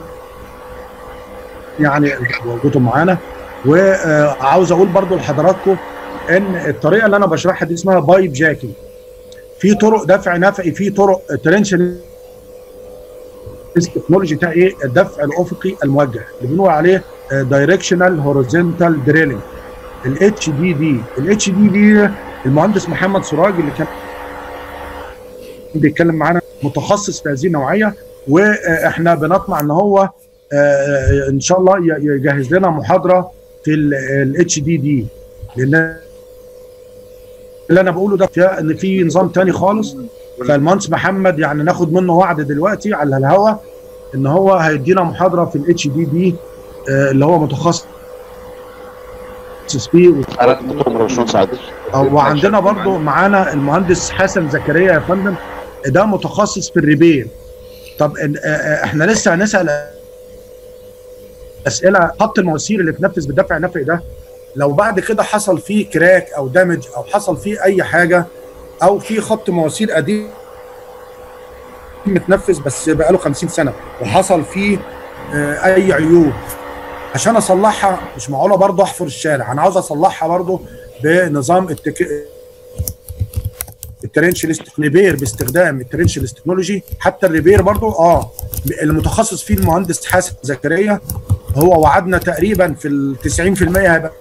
يعني وجودهم معانا وعاوز اقول برضو لحضراتكم ان الطريقه اللي انا بشرحها دي اسمها بايب جاكينج في طرق دفع نفقي في طرق ترنشن التكنولوجي بتاع ايه الدفع الافقي الموجه اللي بنقول عليه دايركشنال هوريزونتال دريلنج الاتش دي دي الاتش دي دي المهندس محمد سراج اللي كان بيتكلم معانا متخصص في هذه النوعيه واحنا بنطمع ان هو آه، ان شاء الله ي- يجهز لنا محاضره في الاتش دي دي لان اللي انا بقوله ده فيها ان في نظام تاني خالص فالمهندس محمد يعني ناخد منه وعد دلوقتي على الهوا ان هو هيدينا محاضره في الاتش دي دي اللي هو متخصص فيه انا دكتور باشمهندس عادل وعندنا برضو معانا المهندس حسن زكريا يا فندم ده متخصص في الريبير طب إن- آه، آه، احنا لسه هنسال اسئله خط المواسير اللي بتنفذ بالدفع النفقي ده لو بعد كده حصل فيه كراك او دامج او حصل فيه اي حاجه او في خط مواسير قديم متنفذ بس بقاله 50 سنه وحصل فيه آه، اي عيوب عشان اصلحها مش معقوله برضه احفر الشارع انا عاوز اصلحها برضه بنظام التك... الترنشلست ريبير باستخدام الترنشلست تكنولوجي حتى الريبير برضو اه المتخصص فيه المهندس حسن زكريا هو وعدنا تقريبا في ال 90% هيبقى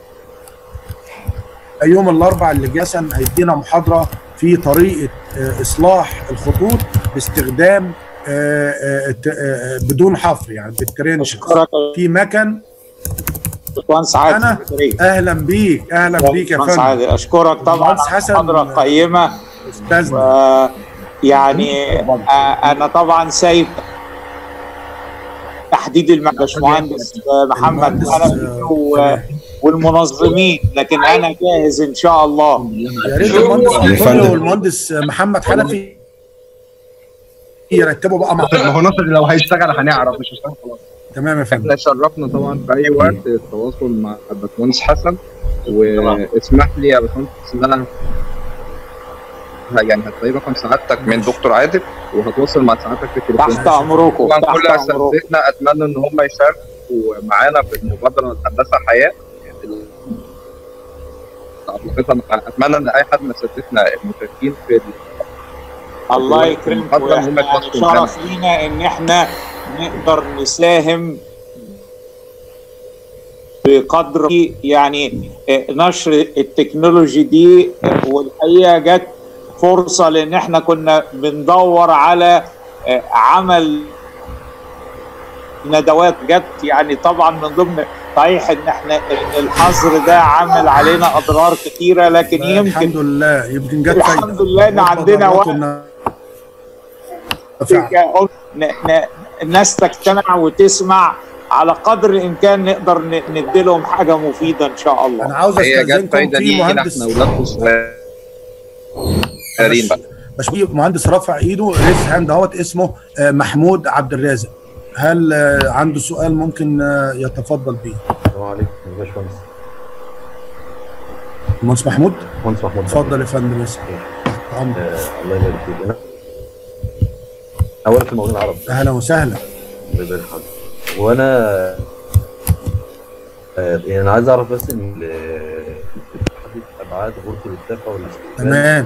يوم الاربعاء اللي جاي مثلا هيدينا محاضره في طريقه آه، اصلاح الخطوط باستخدام آه، آه، الت- آه، بدون حفر يعني بالترنش اشكرك في مكن باشمهندس عادل أنا؟ اهلا بيك اهلا بيك يا باشمهندس فندم عادل اشكرك طبعا باشمهندس على حسن. محاضره قيمه استاذنا و يعني آه، انا طبعا سايب تحديد تحديد المع- باشمهندس محمد المهندس، حنفي آه، و- تمام. والمنظمين لكن انا جاهز ان شاء الله يا ريت المهندس يا كله فندم. والمهندس محمد حنفي يرتبوا بقى مع طب ما هو ناصر لو هيشتغل هنعرف مش هيشتغل خلاص تمام يا فندم احنا شرفنا طبعا في اي وقت التواصل مع الباشمهندس حسن واسمح لي يا باشمهندس ان انا يعني هتلاقي رقم سعادتك من دكتور عادل وهتواصل مع سعادتك في التليفون تحت امركم طبعا تحت كل امركم اساتذتنا اتمنى ان هم يشاركوا معانا في المبادره الهندسه حياه اتمنى ان اي حد من اساتذتنا المشاركين في الله يكرمكم المبادرة هم احنا يعني يتواصلوا معانا. شرف لينا ان احنا نقدر نساهم بقدر يعني آه، نشر التكنولوجي دي آه، والحقيقه جت فرصه لان احنا كنا بندور على آه، عمل ندوات جت يعني طبعا من ضمن صحيح ان احنا الحظر ده عامل علينا اضرار كتيره لكن يمكن الحمد لله يمكن جت فايده الحمد لله ان عندنا وقت فعلا. ن- ن- الناس تجتمع وتسمع على قدر الامكان نقدر ن- نديلهم حاجه مفيده ان شاء الله انا عاوز هي جت استاذنكم فايده في لينا مهندس احنا اولاد صغيرين بقى مش في مهندس رفع ايده ريس هاند اهوت اسمه آه، محمود عبد الرازق هل آه، عنده سؤال ممكن آه، يتفضل بيه السلام عليكم يا باشمهندس مهندس محمود مهندس محمود اتفضل يا فندم اسمع عمرو. آه الله يبارك فيك انا اولا في الموضوع العربي اهلا وسهلا الله يبارك حضرتك وانا آه يعني انا عايز اعرف بس ان ال- تحديد ابعاد غرفه الدفع والاستقبال تمام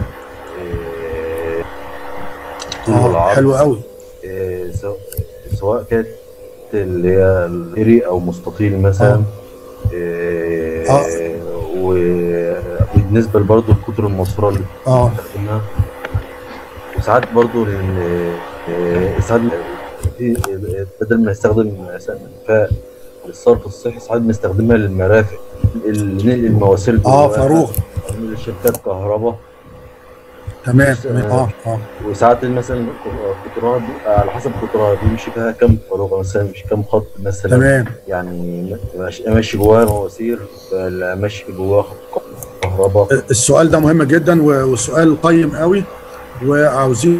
طول اه العرض حلو قوي آه، سواء سواء كانت اللي هي الإيري او مستطيل مثلا آه، آه. و- وبالنسبه برضه لقطر الماسوره اللي اه بنستخدمها وساعات برضه لل- آه، ساعات في بدل ما نستخدم انفاق للصرف الصحي ساعات بنستخدمها للمرافق اللي ننقل المواسير اه جواها، فاروق أو لشركات كهرباء تمام بس، تمام آه، اه اه وساعات مثلا قطرها دي على حسب قطرها بيمشي فيها كم فاروق مثلا مش كم خط مثلا تمام يعني ماشي ماشي جواها مواسير ولا ماشي جواها خط كهرباء السؤال ده مهم جدا و- والسؤال قيم قوي وعاوزين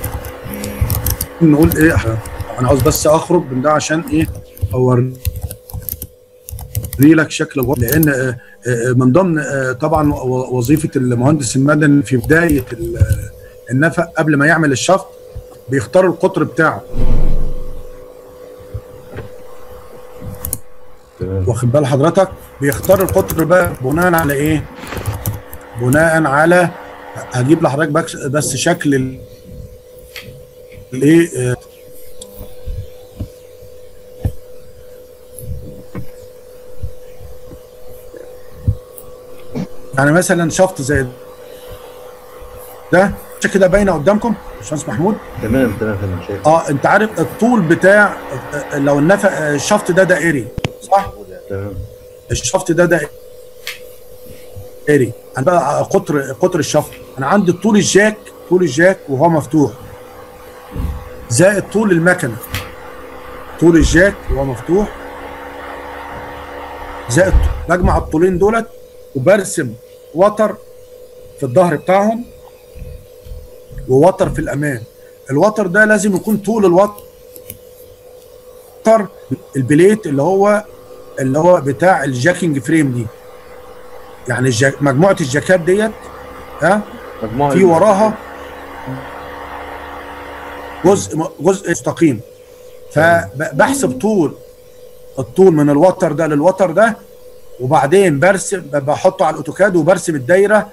نقول ايه انا عاوز بس اخرج من ده عشان ايه اوري لك شكل الغرفه لان آه، آه، من ضمن آه، طبعا و- وظيفه المهندس المدني في بدايه ال- النفق قبل ما يعمل الشفط بيختار القطر بتاعه تمام واخد بال حضرتك بيختار القطر بقى بناء على ايه بناء على هجيب لحضرتك بس, بس شكل ال- الايه آه، يعني مثلا شفط زي ده شكل كده باينه قدامكم باشمهندس محمود تمام تمام فندم شايف اه انت عارف الطول بتاع آه، لو النفق آه، الشفط ده دائري صح تمام الشفط ده دائري انا بقى قطر قطر الشفط انا عندي طول الجاك طول الجاك وهو مفتوح زائد طول المكنه طول الجاك وهو مفتوح زائد بجمع الطولين دولت وبرسم وتر في الظهر بتاعهم ووتر في الامام الوتر ده لازم يكون طول الوتر البليت اللي هو اللي هو بتاع الجاكينج فريم دي يعني الجاك مجموعه الجاكات ديت ها مجموعة في وراها جزء جزء مستقيم فبحسب طول الطول من الوتر ده للوتر ده وبعدين برسم بحطه على الاوتوكاد وبرسم الدايره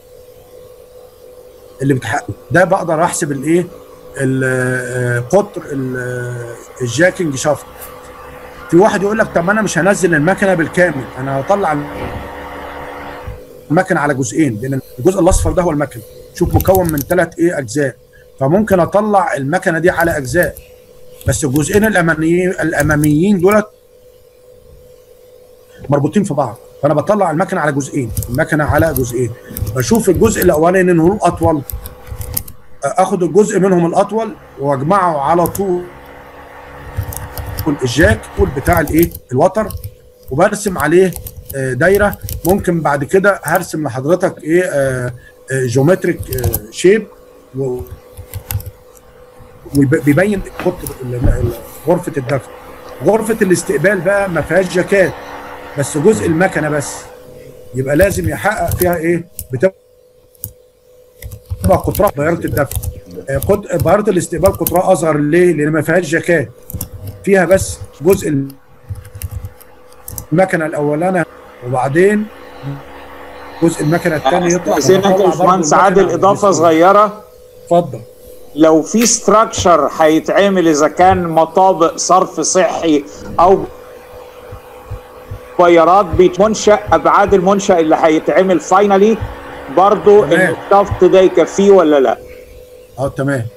اللي بتحقق ده بقدر احسب الايه ال- قطر ال- الجاكينج شافت في واحد يقول لك طب ما انا مش هنزل المكنه بالكامل انا هطلع المكنه على جزئين لان الجزء الاصفر ده هو المكنه شوف مكون من ثلاث ايه اجزاء فممكن اطلع المكنه دي على اجزاء بس الجزئين الاماميين الاماميين دولت مربوطين في بعض فانا بطلع المكنه على جزئين المكنه على جزئين بشوف الجزء الاولاني انه له اطول اخد الجزء منهم الاطول واجمعه على طول الجاك بتاع الايه الوتر وبرسم عليه آه، دايره ممكن بعد كده هرسم لحضرتك ايه آه، آه، جيومتريك آه، شيب و- وبيبين قطر ال- ال- غرفه الدفع غرفه الاستقبال بقى ما فيهاش جاكات بس جزء المكنه بس يبقى لازم يحقق فيها ايه بتبقى قطرها بياره الدفع آه، قط- بياره الاستقبال قطرها اصغر ليه؟ لان ما فيهاش جاكات فيها بس جزء المكنه الاولانيه وبعدين جزء المكنه الثاني يطلع استاذنك ويطلع يا برضه باشمهندس المكنة عادل على اضافه الجسم. صغيره اتفضل لو في ستراكشر هيتعمل اذا كان مطابق صرف صحي او بيارات بيتمنشأ ابعاد المنشأ اللي هيتعمل فاينلي برضو ان تمام. الشفط ده يكفيه ولا لا اه تمام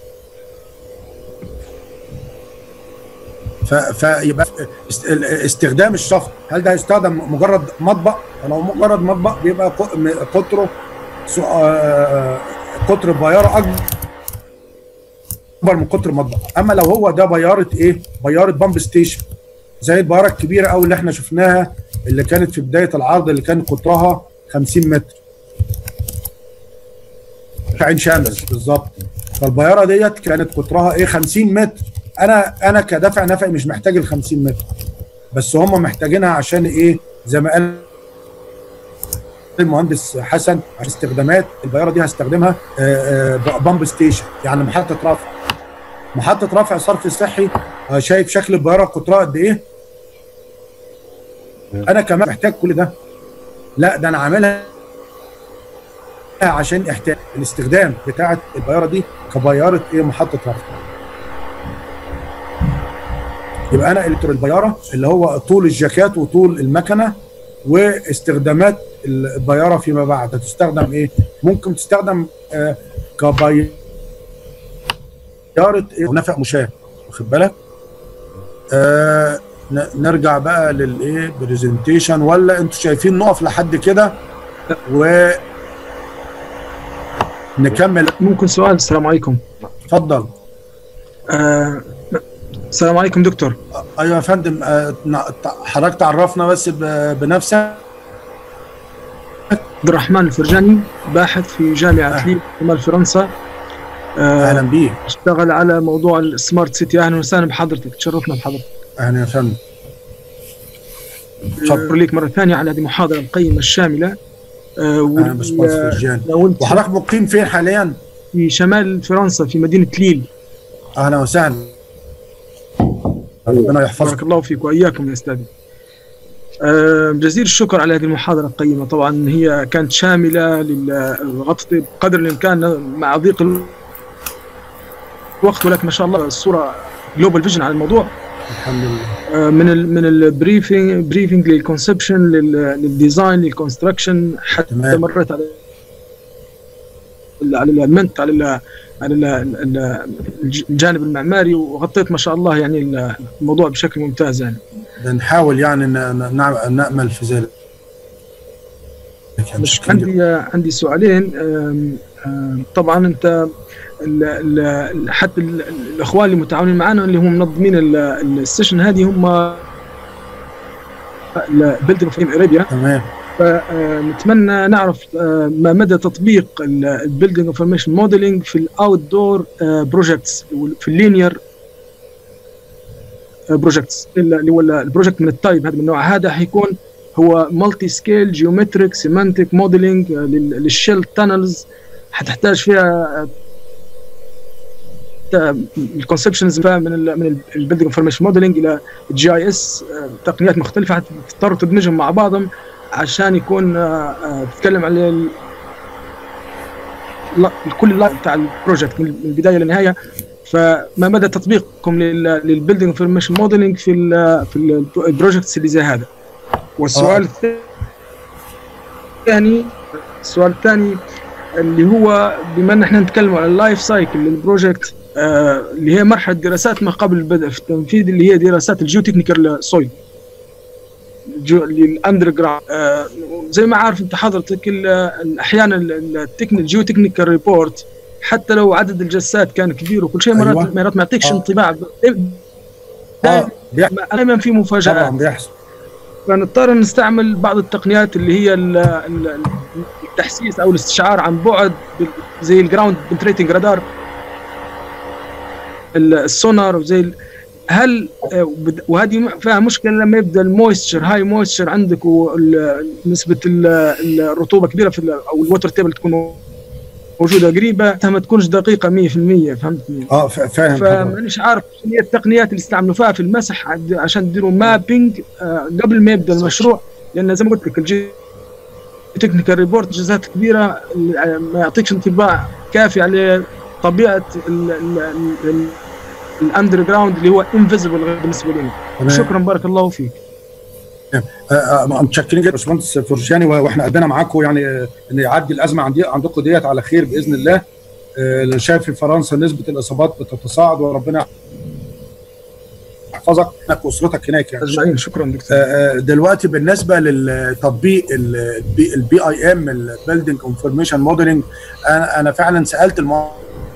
ف... فيبقى است... ال- استخدام الشفط هل ده هيستخدم مجرد مطبق؟ لو مجرد مطبق بيبقى ق- م- قطره سو... آه... قطر البياره اكبر من قطر المطبق اما لو هو ده بياره ايه؟ بياره بامب ستيشن زي البياره الكبيره قوي اللي احنا شفناها اللي كانت في بدايه العرض اللي كان قطرها 50 متر في عين شمس بالظبط فالبياره ديت كانت قطرها ايه 50 متر انا انا كدافع نفعي مش محتاج ال 50 متر بس هم محتاجينها عشان ايه زي ما قال المهندس حسن عشان استخدامات البياره دي هستخدمها آه، آه، بامب ستيشن يعني محطه رفع محطه رفع صرف صحي آه، شايف شكل البياره قطرها قد ايه انا كمان محتاج كل ده لا ده انا عاملها عشان احتاج الاستخدام بتاعه البياره دي كبياره ايه محطه رفع يبقى انا الكتر البياره اللي هو طول الجاكات وطول المكنه واستخدامات البياره فيما بعد هتستخدم ايه؟ ممكن تستخدم آه كبياره إيه؟ نفع مشاه واخد بالك؟ آه ن- نرجع بقى للايه برزنتيشن ولا انتوا شايفين نقف لحد كده و نكمل ممكن سؤال السلام عليكم اتفضل آه السلام عليكم دكتور ايوه يا فندم آه، ن- حضرتك تعرفنا بس ب- بنفسك عبد الرحمن الفرجاني باحث في جامعة ليل شمال فرنسا آه اهلا بيك اشتغل على موضوع السمارت سيتي اهلا وسهلا بحضرتك تشرفنا بحضرتك اهلا يا فندم شكرا لك مرة ثانية على هذه المحاضرة القيمة الشاملة آه اهلا باشمهندس فرجاني وحضرتك مقيم فين حاليا؟ في شمال فرنسا في مدينة ليل اهلا وسهلا ربنا يحفظك بارك الله فيك واياكم يا استاذي آه، جزيل الشكر على هذه المحاضرة القيمة طبعا هي كانت شاملة للغطت بقدر الإمكان مع ضيق الوقت ولكن ما شاء الله الصورة جلوبال فيجن على الموضوع الحمد لله آه، من ال من البريفنج بريفنج للكونسبشن للديزاين للكونستراكشن حتى مرت على ال- على الالمنت على ال على ال- ال- الجانب المعماري وغطيت ما شاء الله يعني الموضوع بشكل ممتاز يعني بنحاول يعني ن- ن- نع- نامل في ذلك مش عندي عندي سؤالين أم، أم، طبعا انت ال ال حتى ال- الاخوان اللي متعاونين معنا اللي هم منظمين ال- السيشن هذه هم بيلدينج فريم اريبيا تمام فنتمنى نعرف آه، ما مدى تطبيق البيلدينج انفورميشن موديلنج في الاوت دور بروجكتس في اللينير بروجكتس اللي هو البروجكت من التايب هذا من النوع هذا حيكون هو مالتي سكيل جيومتريك سيمانتيك موديلنج للشيل تانلز حتحتاج فيها الكونسبشنز من ال من البيلدينج انفورميشن موديلنج الى جي اي اس تقنيات مختلفه حتضطروا تدمجهم مع بعضهم عشان يكون آه، آه، تتكلم على ال- لا- كل اللايف بتاع البروجكت من البدايه للنهايه فما مدى تطبيقكم للبيلدينج انفورميشن موديلنج في ال في ال- البروجكتس اللي زي هذا والسؤال الثاني السؤال الثاني اللي هو بما ان احنا نتكلم على اللايف سايكل للبروجكت آه اللي هي مرحله دراسات ما قبل البدء في التنفيذ اللي هي دراسات الجيو تكنيكال سويل للاندر جراوند آه زي ما عارف انت حضرتك ال- ال- احيانا الجيو تكنيكال ريبورت حتى لو عدد الجسات كان كبير وكل شيء مرات أيوة. مرات ما يعطيكش آه. انطباع اه بيحصل دائما في مفاجآت طبعا بيحصل فنضطر نستعمل بعض التقنيات اللي هي ال- ال- التحسيس او الاستشعار عن بعد بال- زي الجراوند بنتريتنج رادار السونار وزي ال- هل آه، وبد- وهذه م- فيها مشكله لما يبدا المويستشر هاي مويستشر عندك ونسبه الرطوبه كبيره في ال- او الوتر تيبل تكون موجوده قريبه ما تكونش دقيقه 100% فهمتني؟ اه فا- فاهم طبعاً. فمانيش عارف شنو هي التقنيات اللي استعملوا فيها في المسح عد- عشان تديروا مابينج آه، قبل ما يبدا المشروع لان زي ما قلت لك الجي تكنيكال ريبورت جزات كبيره ال- ما يعطيكش انطباع كافي على طبيعه الاندر جراوند اللي هو انفيزبل بالنسبه لنا تمام. شكرا بارك الله فيك آه، آه، متشكرين جدا باشمهندس فرجاني واحنا قدنا معاكم يعني آه، ان يعدي الازمه عندي عندكم ديت على خير باذن الله آه، لأن شايف في فرنسا نسبه الاصابات بتتصاعد وربنا يحفظك انك واسرتك هناك يعني اجمعين شكرا دكتور آه، آه، دلوقتي بالنسبه للتطبيق البي اي ام البيلدينج انفورميشن موديلنج انا انا فعلا سالت المهندس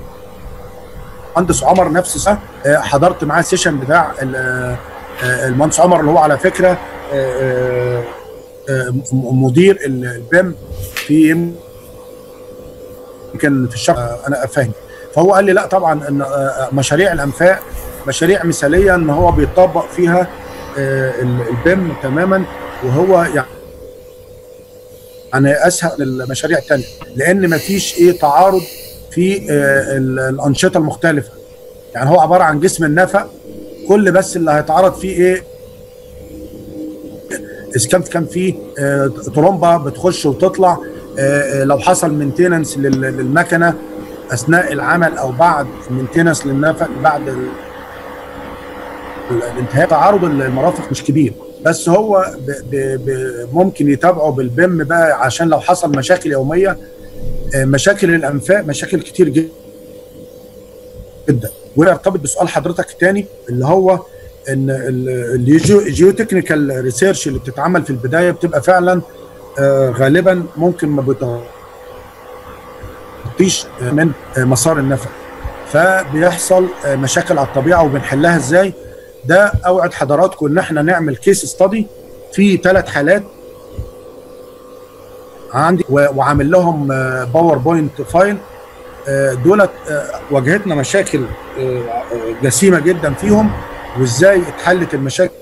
عمر نفس السنه آه، حضرت معاه السيشن بتاع ال- آه، آه، المهندس عمر اللي هو على فكره آه، آه، م- مدير ال- البيم في يمكن في الشرق آه، انا فاهم فهو قال لي لا طبعا ان آه، مشاريع الانفاق مشاريع مثاليه ان هو بيطبق فيها آه، ال- البيم تماما وهو يعني يعني اسهل للمشاريع الثانيه لان مفيش ايه تعارض في آه، ال- الانشطه المختلفه يعني هو عباره عن جسم النفق كل بس اللي هيتعرض فيه ايه اذا كان كان فيه آه، طرمبه بتخش وتطلع آه، آه، لو حصل مينتيننس للمكنه اثناء العمل او بعد مينتيننس للنفق بعد ال- الانتهاء تعارض المرافق مش كبير بس هو ب ب ب ممكن يتابعوا بالبيم بقى عشان لو حصل مشاكل يوميه آه، مشاكل الانفاق مشاكل كتير جدا جدا ويرتبط بسؤال حضرتك الثاني اللي هو ان الجيو تكنيكال ريسيرش اللي بتتعمل في البدايه بتبقى فعلا آه، غالبا ممكن ما بتغطيش آه، من آه، مسار النفق فبيحصل آه، مشاكل على الطبيعه وبنحلها ازاي ده اوعد حضراتكم ان احنا نعمل كيس ستادي في ثلاث حالات عندي و- وعامل لهم باوربوينت فايل آه، دولت آه، واجهتنا مشاكل آه، آه، جسيمه جدا فيهم وازاي اتحلت المشاكل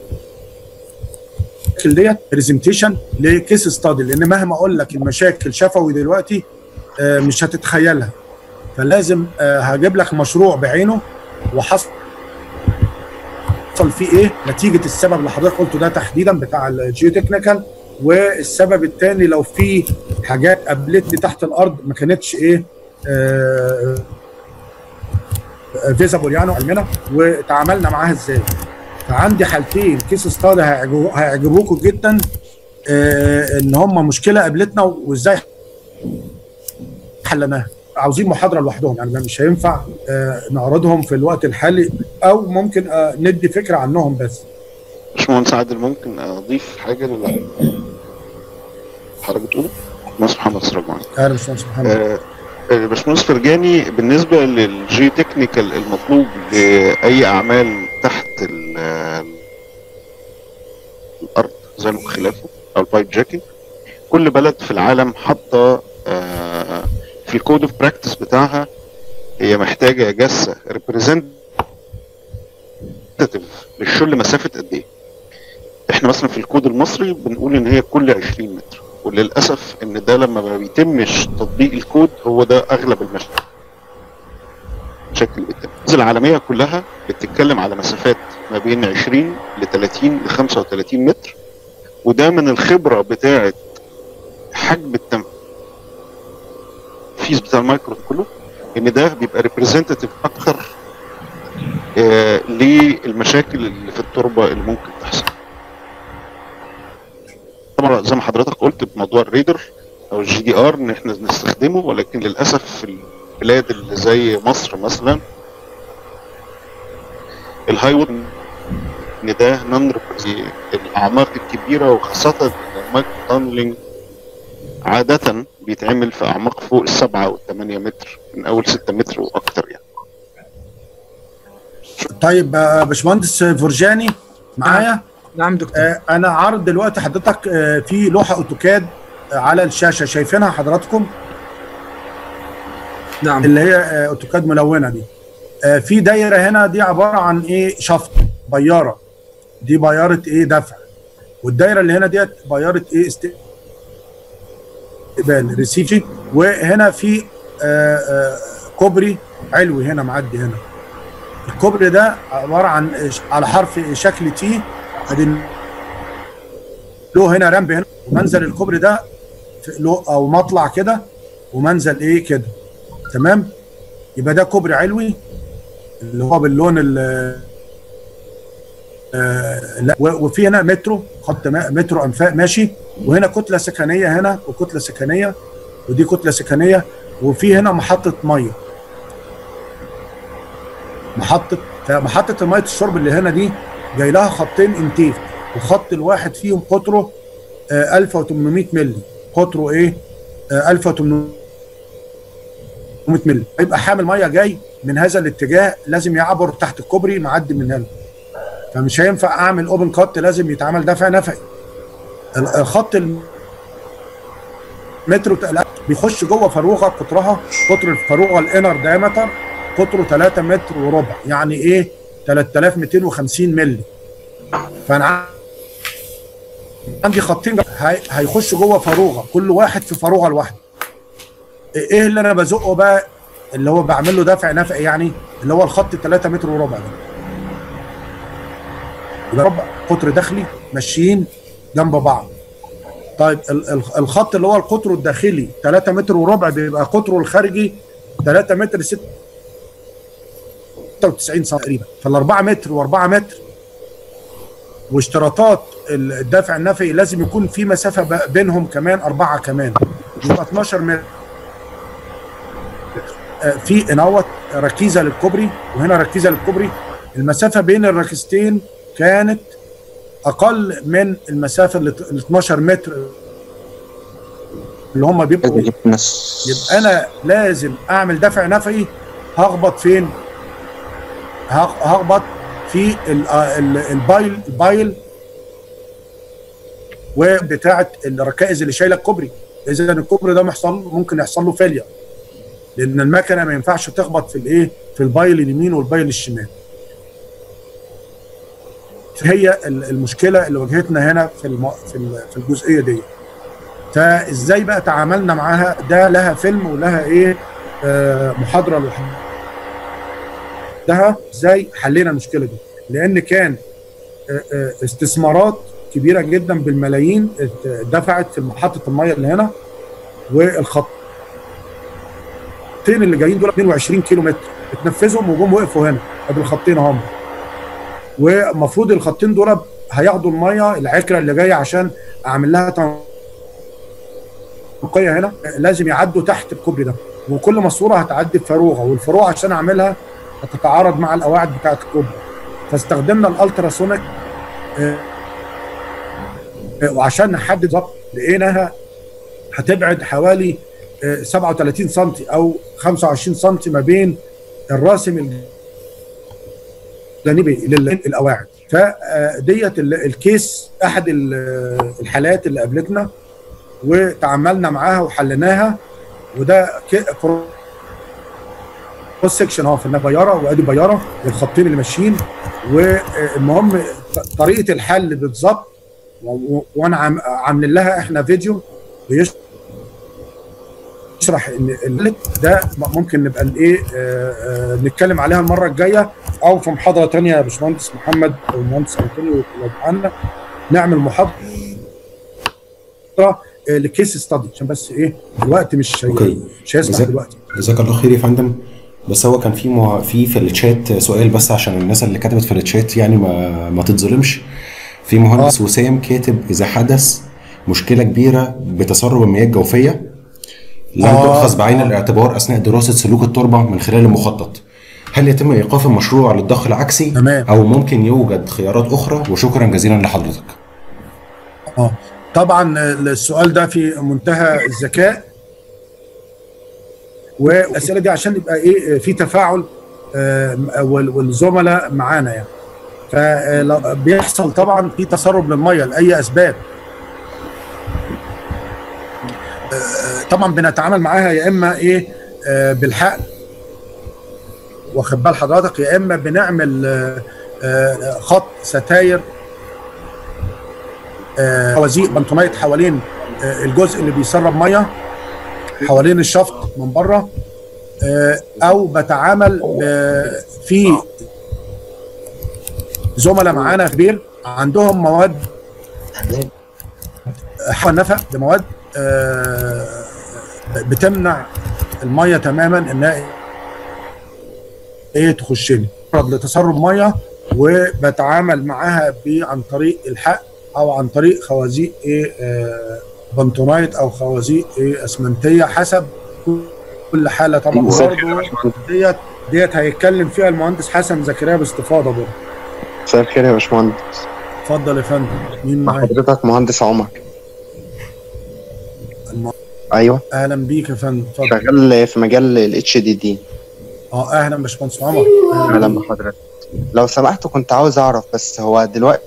ديت برزنتيشن لكيس ستادي لان مهما اقول لك المشاكل شفوي دلوقتي آه، مش هتتخيلها فلازم آه، هجيب لك مشروع بعينه وحصل فيه ايه نتيجه السبب اللي حضرتك قلته ده تحديدا بتاع الجيو تكنيكال والسبب الثاني لو في حاجات قابلتني تحت الارض ما كانتش ايه فيزابل يعني علمنا وتعاملنا معاها ازاي فعندي حالتين كيس ستادي هيعجبو- هيعجبوكم جدا آه، ان هم مشكله قابلتنا وازاي حلناها عاوزين محاضره لوحدهم يعني مش هينفع آه، نعرضهم في الوقت الحالي او ممكن آه، ندي فكره عنهم بس باشمهندس عادل ممكن اضيف حاجه لل حضرتك بتقوله؟ باشمهندس محمد سراج معاك اهلا باشمهندس محمد آه، آه، باشمهندس فرجاني بالنسبه للجي تكنيكال المطلوب لاي اعمال تحت ال- آه، الارض زي ما خلافه او البايب جاكينج كل بلد في العالم حاطه آه، في الكود اوف براكتس بتاعها هي محتاجه جسه ريبريزنتيف للشل مسافه قد ايه احنا مثلا في الكود المصري بنقول ان هي كل 20 متر وللاسف ان ده لما ما بيتمش تطبيق الكود هو ده اغلب المشاكل المشاكل اللي بتتم العالميه كلها بتتكلم على مسافات ما بين 20 ل 30 ل 35 متر وده من الخبره بتاعه حجم التنفيذ بتاع المايكرو كله ان ده بيبقى ريبريزنتيف اكتر آه للمشاكل اللي في التربه اللي ممكن تحصل طبعا زي ما حضرتك قلت بموضوع الريدر او الجي دي ار ان احنا نستخدمه ولكن للاسف في البلاد اللي زي مصر مثلا الهاي وود ان ده نون الاعماق الكبيره وخاصه المايكرو تانلينج عادة بيتعمل في أعماق فوق السبعة والثمانية متر من أول ستة متر وأكتر يعني طيب آه، باشمهندس فرجاني معايا نعم دكتور آه، انا عارض دلوقتي حضرتك آه، في لوحه اوتوكاد آه، على الشاشه شايفينها حضراتكم نعم اللي هي آه، اوتوكاد ملونه دي آه، في دايره هنا دي عباره عن ايه شفط بياره دي بياره ايه دفع والدايره اللي هنا ديت بياره ايه استقبال ريسيفي وهنا في آه، آه، كوبري علوي هنا معدي هنا الكوبري ده عباره عن ش- على حرف شكل تي ادي له هنا رمب هنا ومنزل الكوبري ده في- له او مطلع كده ومنزل ايه كده تمام يبقى ده كوبري علوي اللي هو باللون ال آه، لا و- وفي هنا مترو خط ما- مترو انفاق ماشي وهنا كتله سكنيه هنا وكتله سكنيه ودي كتله سكنيه وفي هنا محطه ميه محطه محطه ميه الشرب اللي هنا دي جاي لها خطين انتيك وخط الواحد فيهم قطره آه، 1800 مللي قطره ايه آه، 1800 مللي يبقى حامل ميه جاي من هذا الاتجاه لازم يعبر تحت الكوبري معدي من هنا فمش هينفع اعمل اوبن كات لازم يتعمل دفع نفقي ال- الخط المترو تق- بيخش جوه فروغه قطرها قطر الفروغه الانر دايمتر قطره 3 متر وربع يعني ايه 3250 مللي فانا ع- عندي خطين هي- هيخشوا جوه فروغه كل واحد في فروغه لوحده ايه اللي انا بزقه بقى اللي هو بعمل له دفع نفقي يعني اللي هو الخط 3 متر وربع ده يبقى ربع قطر داخلي ماشيين جنب بعض طيب ال- ال- الخط اللي هو القطر الداخلي 3 متر وربع بيبقى قطره الخارجي 3 متر 96 سم تقريبا فال 4 متر و4 متر واشتراطات ال- الدفع النفقي لازم يكون في مسافه ب- بينهم كمان اربعه كمان يبقى 12 متر آه، في انوت ركيزه للكوبري وهنا ركيزه للكوبري المسافه بين الركيزتين كانت اقل من المسافه ال 12 متر اللي هم بيبقوا يبقى انا لازم اعمل دفع نفقي هخبط فين؟ هخ- هخبط في ال- ال- البايل البايل وبتاعه الركائز اللي شايله الكوبري اذا الكوبري ده محصل ممكن يحصل له فيلير لان المكنه ما ينفعش تخبط في الايه في البايل اليمين والبايل الشمال هي ال- المشكله اللي واجهتنا هنا في الم... في ال- في الجزئيه دي فازاي بقى تعاملنا معاها ده لها فيلم ولها ايه آه محاضره لوحدها ازاي حلينا المشكله دي لان كان آه آه استثمارات كبيره جدا بالملايين ات- دفعت في محطه الميه اللي هنا والخطين اللي جايين دول 22 كيلو متر اتنفذهم وجم وقفوا هنا ادي الخطين اهم ومفروض الخطين دول هياخدوا الميه العكره اللي جايه عشان اعمل لها تنقيه هنا لازم يعدوا تحت الكوبري ده وكل ماسوره هتعدي بفاروغه والفاروغه عشان اعملها هتتعارض مع القواعد بتاعه الكوبري فاستخدمنا الالتراسونيك آه، آه، وعشان نحدد بالظبط لقيناها هتبعد حوالي آه، 37 سم او 25 سم ما بين الراسم الجانبي للقواعد فديت ال- الكيس احد ال- الحالات اللي قابلتنا وتعاملنا معاها وحليناها وده كروس سكشن اهو في بياره وادي بياره الخطين اللي ماشيين والمهم ط- طريقه الحل بالظبط و- و- وانا عام- عاملين لها احنا فيديو بيش- بيشرح ان ال- ده ممكن نبقى الايه آه، آه، نتكلم عليها المره الجايه او في محاضره تانية يا باشمهندس محمد او المهندس انطونيو لو معانا نعمل محاضره آه، لكيس ستادي عشان بس ايه الوقت مش هي- اوكي مش هيسمح جزاك- دلوقتي جزاك الله خير يا فندم بس هو كان في مع... في في الشات سؤال بس عشان الناس اللي كتبت في الشات يعني ما ما تتظلمش في مهندس وسام كاتب اذا حدث مشكله كبيره بتسرب المياه الجوفيه لم آه. تؤخذ بعين الاعتبار اثناء دراسه سلوك التربه من خلال المخطط هل يتم ايقاف المشروع للضخ العكسي تمام. او ممكن يوجد خيارات اخرى وشكرا جزيلا لحضرتك اه طبعا السؤال ده في منتهى الذكاء والاسئله دي عشان يبقى ايه في تفاعل آه، وال- والزملاء معانا يعني فبيحصل طبعا في تسرب للميه لاي اسباب آه، طبعا بنتعامل معاها يا اما ايه آه، بالحق واخد بال حضرتك يا اما بنعمل آه، آه، خط ستاير آه، خوازيق بنطونيت حوالين آه، الجزء اللي بيسرب ميه حوالين الشفط من بره آه، او بتعامل آه، في زملاء معانا في بير عندهم مواد حول نفق بمواد آه، بتمنع الميه تماما انها ايه تخش لي تعرض لتسرب ميه وبتعامل معاها ب- عن طريق الحق او عن طريق خوازيق ايه آه، بنتونايت او خوازيق ايه اسمنتيه حسب كل حاله طبعا مساء برضه ديت ديت هيتكلم فيها المهندس حسن زكريا باستفاضه برضه مساء الخير يا باشمهندس اتفضل يا فندم مين مع معاك حضرتك مهندس عمر الم- ايوه اهلا بيك يا فندم اتفضل شغال في مجال الاتش دي دي اه اهلا باشمهندس عمر اهلا بحضرتك لو سمحت كنت عاوز اعرف بس هو دلوقتي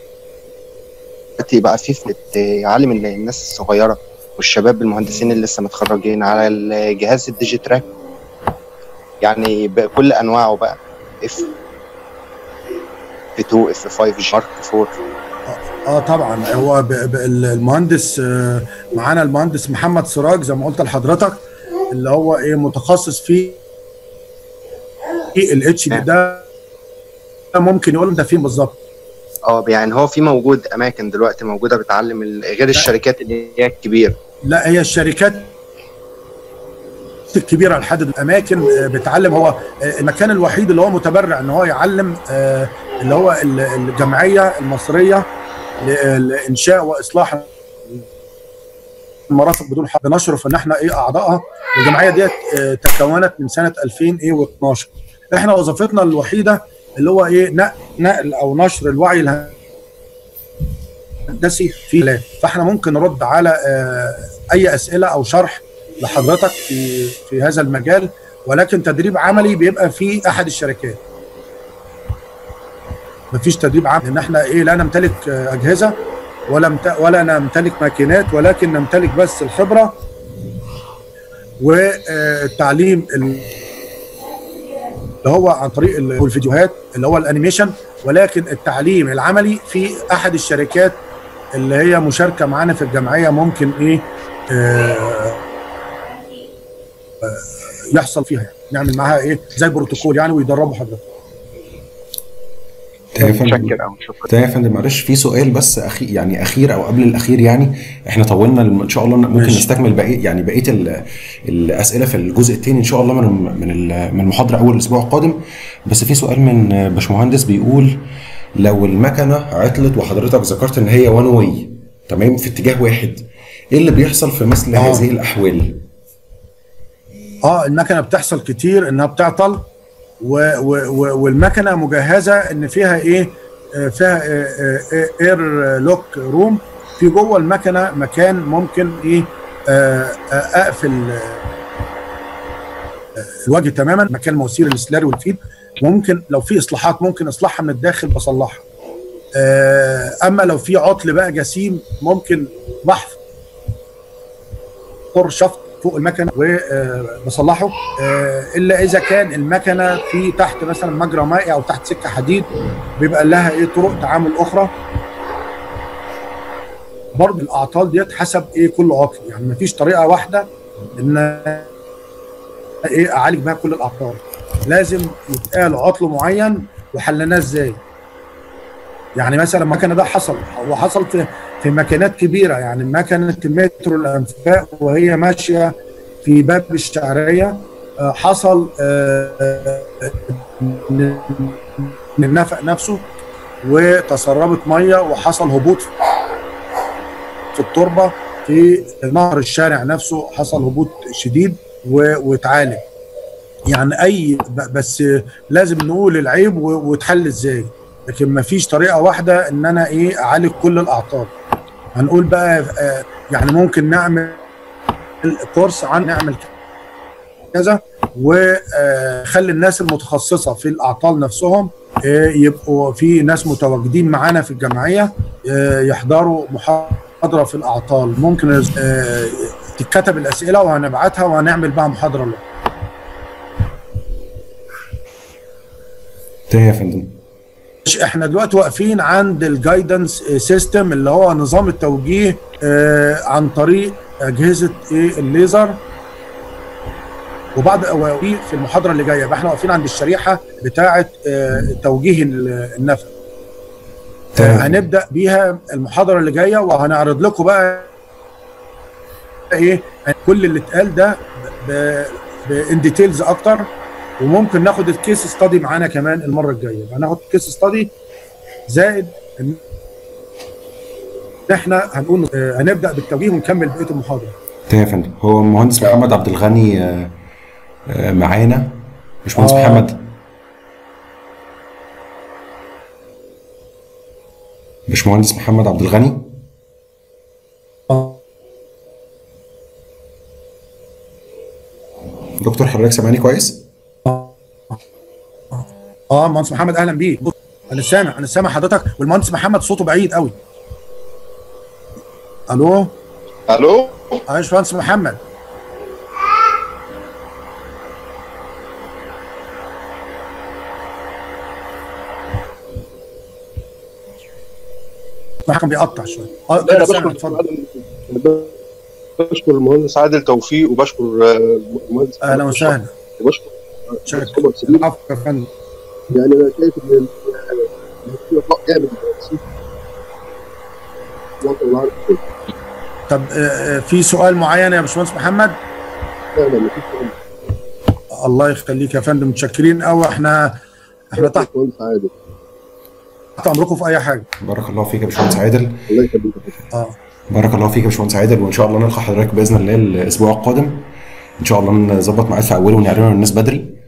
بقى في فكرة يعلم ال- الناس الصغيره والشباب المهندسين اللي لسه متخرجين على الجهاز الديجيتراك يعني بكل انواعه بقى اف 2 اف 5 مارك 4 اه طبعا هو ب... ب... المهندس آه، معانا المهندس محمد سراج زي ما قلت لحضرتك اللي هو ايه متخصص في الاتش دي ده ممكن يقول ده فين بالظبط اه يعني هو في موجود اماكن دلوقتي موجوده بتعلم ال- غير الشركات اللي هي الكبيره لا هي الشركات الكبيره لحد الاماكن آه، بتعلم هو آه، المكان الوحيد اللي هو متبرع ان هو يعلم آه، اللي هو ال- الجمعيه المصريه ل- لانشاء واصلاح المرافق بدون حق نشرف ان احنا ايه اعضائها الجمعيه ديت آه، تكونت من سنه 2012 احنا وظيفتنا الوحيده اللي هو ايه نقل, نقل او نشر الوعي الهندسي في الآلات. فاحنا ممكن نرد على آه، اي اسئله او شرح لحضرتك في في هذا المجال ولكن تدريب عملي بيبقى في احد الشركات مفيش تدريب عملي ان احنا ايه لا نمتلك آه، اجهزه ولا مت... ولا نمتلك ماكينات ولكن نمتلك بس الخبره والتعليم ال- اللي هو عن طريق ال- الفيديوهات اللي هو الانيميشن ولكن التعليم العملي في احد الشركات اللي هي مشاركه معانا في الجمعيه ممكن ايه آه آه، يحصل فيها يعني نعمل معاها ايه زي بروتوكول يعني ويدربوا حضرتك تمام يا فندم تمام يا فندم معلش في سؤال بس اخير يعني اخير او قبل الاخير يعني احنا طولنا الم- ان شاء الله ممكن ماشي. نستكمل بقيه يعني بقيه ال- الاسئله في الجزء الثاني ان شاء الله من من ال- من المحاضره اول الاسبوع القادم بس في سؤال من باشمهندس بيقول لو المكنه عطلت وحضرتك ذكرت ان هي وان واي تمام في اتجاه واحد ايه اللي بيحصل في مثل آه. هذه الاحوال؟ اه المكنه بتحصل كتير انها بتعطل و و و والمكنه مجهزه ان فيها ايه آه، فيها اير لوك روم في جوه المكنه مكان ممكن ايه آه، آه، اقفل آه، الوجه تماما مكان مواسير السلاري والفيد ممكن لو في اصلاحات ممكن اصلاحها من الداخل بصلحها آه، اما لو في عطل بقى جسيم ممكن بحث طر شفط فوق المكنه وبصلحه الا اذا كان المكنه في تحت مثلا مجرى مائي او تحت سكه حديد بيبقى لها ايه طرق تعامل اخرى برضه الاعطال ديت حسب ايه كل عطل يعني مفيش طريقه واحده ان ايه اعالج بها كل الاعطال لازم يتقال عطل معين وحلناه ازاي يعني مثلا المكنه ده حصل هو حصل في في مكانات كبيره يعني مكنه المترو الانفاق وهي ماشيه في باب الشعريه آه، حصل آه، آه، من من النفق نفسه وتسربت ميه وحصل هبوط في التربه في نهر الشارع نفسه حصل هبوط شديد و- واتعالج يعني اي ب- بس لازم نقول العيب و- واتحل ازاي لكن ما فيش طريقه واحده ان انا ايه اعالج كل الاعطال هنقول بقى آه، يعني ممكن نعمل كورس عن نعمل كذا وخلي الناس المتخصصه في الاعطال نفسهم آه، يبقوا في ناس متواجدين معانا في الجمعيه آه، يحضروا محاضره في الاعطال ممكن آه، تتكتب الاسئله وهنبعتها وهنعمل بها محاضره له تمام يا فندم احنا دلوقتي واقفين عند الجايدنس سيستم اللي هو نظام التوجيه آه، عن طريق اجهزه ايه الليزر وبعد أواوي في المحاضره اللي جايه يبقى احنا واقفين عند الشريحه بتاعه آه، توجيه ال- النفق آه، هنبدا بيها المحاضره اللي جايه وهنعرض لكم بقى ايه كل اللي اتقال ده ان ديتيلز اكتر وممكن ناخد الكيس ستادي معانا كمان المره الجايه هناخد كيس ستادي زائد ان احنا هنقول آه، هنبدا بالتوجيه ونكمل بقيه المحاضره تمام يا فندم هو المهندس محمد عبد الغني آه، آه، معانا باشمهندس آه. محمد باشمهندس محمد عبد الغني دكتور حضرتك سامعني كويس؟ اه مهندس محمد اهلا بيك بص، انا سامع انا سامع حضرتك والمهندس محمد صوته بعيد قوي الو الو اه يا باشمهندس محمد محمد بيقطع شويه اه لا كده انا سامع بشكر اتفضل بشكر المهندس عادل توفيق وبشكر آه، المهندس اهلا وسهلا وبشكر شكرا العفو يا فندم يعني انا شايف ان ال- في لقاء جامد الوطن العربي كله. طب آه، آه، في سؤال معين يا باشمهندس محمد لا لا مفيش كلام. الله يخليك يا فندم متشكرين قوي احنا احنا تحت مهندس عادل تحت امركم في اي حاجه بارك الله فيك يا باشمهندس عادل الله يخليك اه بارك الله فيك يا باشمهندس عادل وان شاء الله نلقى حضرتك باذن الله الاسبوع القادم ان شاء الله نظبط ميعاد في اوله ونعلنه للناس بدري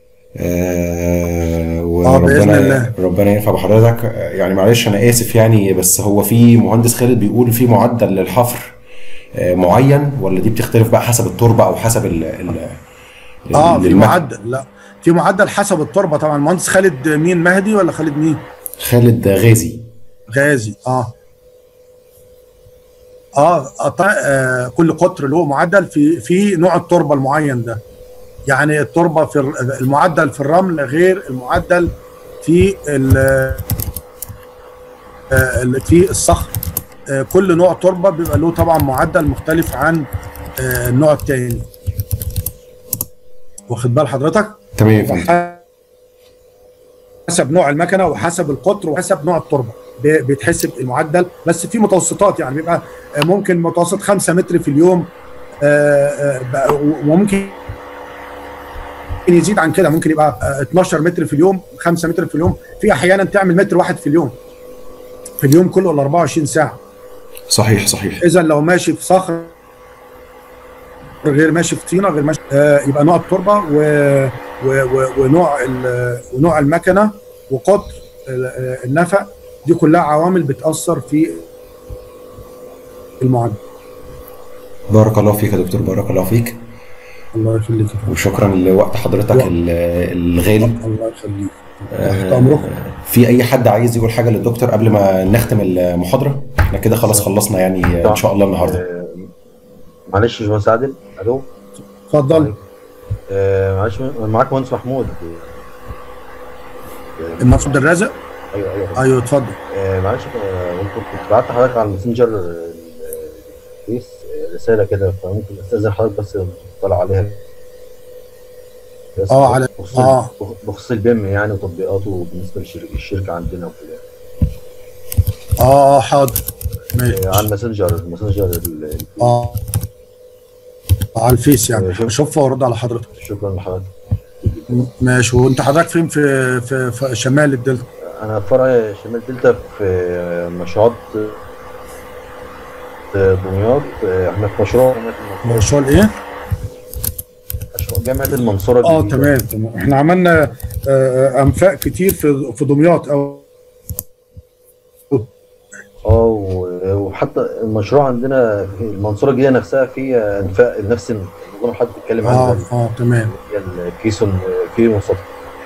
آه آه، بإذن وربنا الله. ربنا ينفع بحضرتك آه، يعني معلش انا اسف يعني بس هو في مهندس خالد بيقول في معدل للحفر آه، معين ولا دي بتختلف بقى حسب التربه او حسب ال ال اه في المكن؟ معدل لا في معدل حسب التربه طبعا المهندس خالد مين مهدي ولا خالد مين؟ خالد غازي غازي اه اه, أط- آه كل قطر له معدل في في نوع التربه المعين ده يعني التربه في الر- المعدل في الرمل غير المعدل في ال- آه، ال- في الصخر آه، كل نوع تربه بيبقى له طبعا معدل مختلف عن آه، النوع التاني واخد بال حضرتك تمام يا فندم حسب نوع المكنه وحسب القطر وحسب نوع التربه ب- بيتحسب المعدل بس في متوسطات يعني بيبقى آه، ممكن متوسط 5 متر في اليوم آه، آه، بقى- وممكن يزيد عن كده ممكن يبقى آه، 12 متر في اليوم 5 متر في اليوم في احيانا تعمل متر واحد في اليوم في اليوم كله ال 24 ساعه صحيح صحيح اذا لو ماشي في صخر غير ماشي في طينه غير ماشي آه يبقى نوع التربه و... و... و... ونوع ال... ونوع المكنه وقطر ال- آه، النفق دي كلها عوامل بتاثر في المعدل بارك الله فيك يا دكتور بارك الله فيك الله يخليك وشكرا لوقت حضرتك ال- الغالي الله يخليك تحت أمركم. في اي حد عايز يقول حاجه للدكتور قبل ما نختم المحاضره احنا كده خلاص خلصنا يعني ان شاء الله النهارده معلش يا باشمهندس عادل الو اتفضل آه معلش معاك مهندس محمود المهندس عبد الرازق ايوه ايوه ايوه اتفضل آه معلش آه، ممكن كنت بعت حضرتك على الماسنجر آه، الفيس آه، رساله كده فممكن استاذن حضرتك بس تطلع عليها بس اه على بخصوص اه بخصوص البيم يعني وتطبيقاته بالنسبه للشركه الشركه عندنا وكده اه حاضر آه، على الماسنجر الماسنجر ال- ال- اه على الفيس يعني اشوفها وارد على حضرتك شكرا لحضرتك م- ماشي وانت حضرتك فين في في, في شمال الدلتا انا فرع شمال دلتا في مشروعات دمياط احنا في مشروع مشروع الايه؟ مشروع جامعه المنصوره اه الجديدة. تمام تمام احنا عملنا آه، آه، انفاق كتير في في دمياط او اه و- وحتى المشروع عندنا في المنصوره الجديده نفسها في انفاق نفس النظام اللي حضرتك بتتكلم عنه اه ده. اه تمام هي الكيسون في مستطيل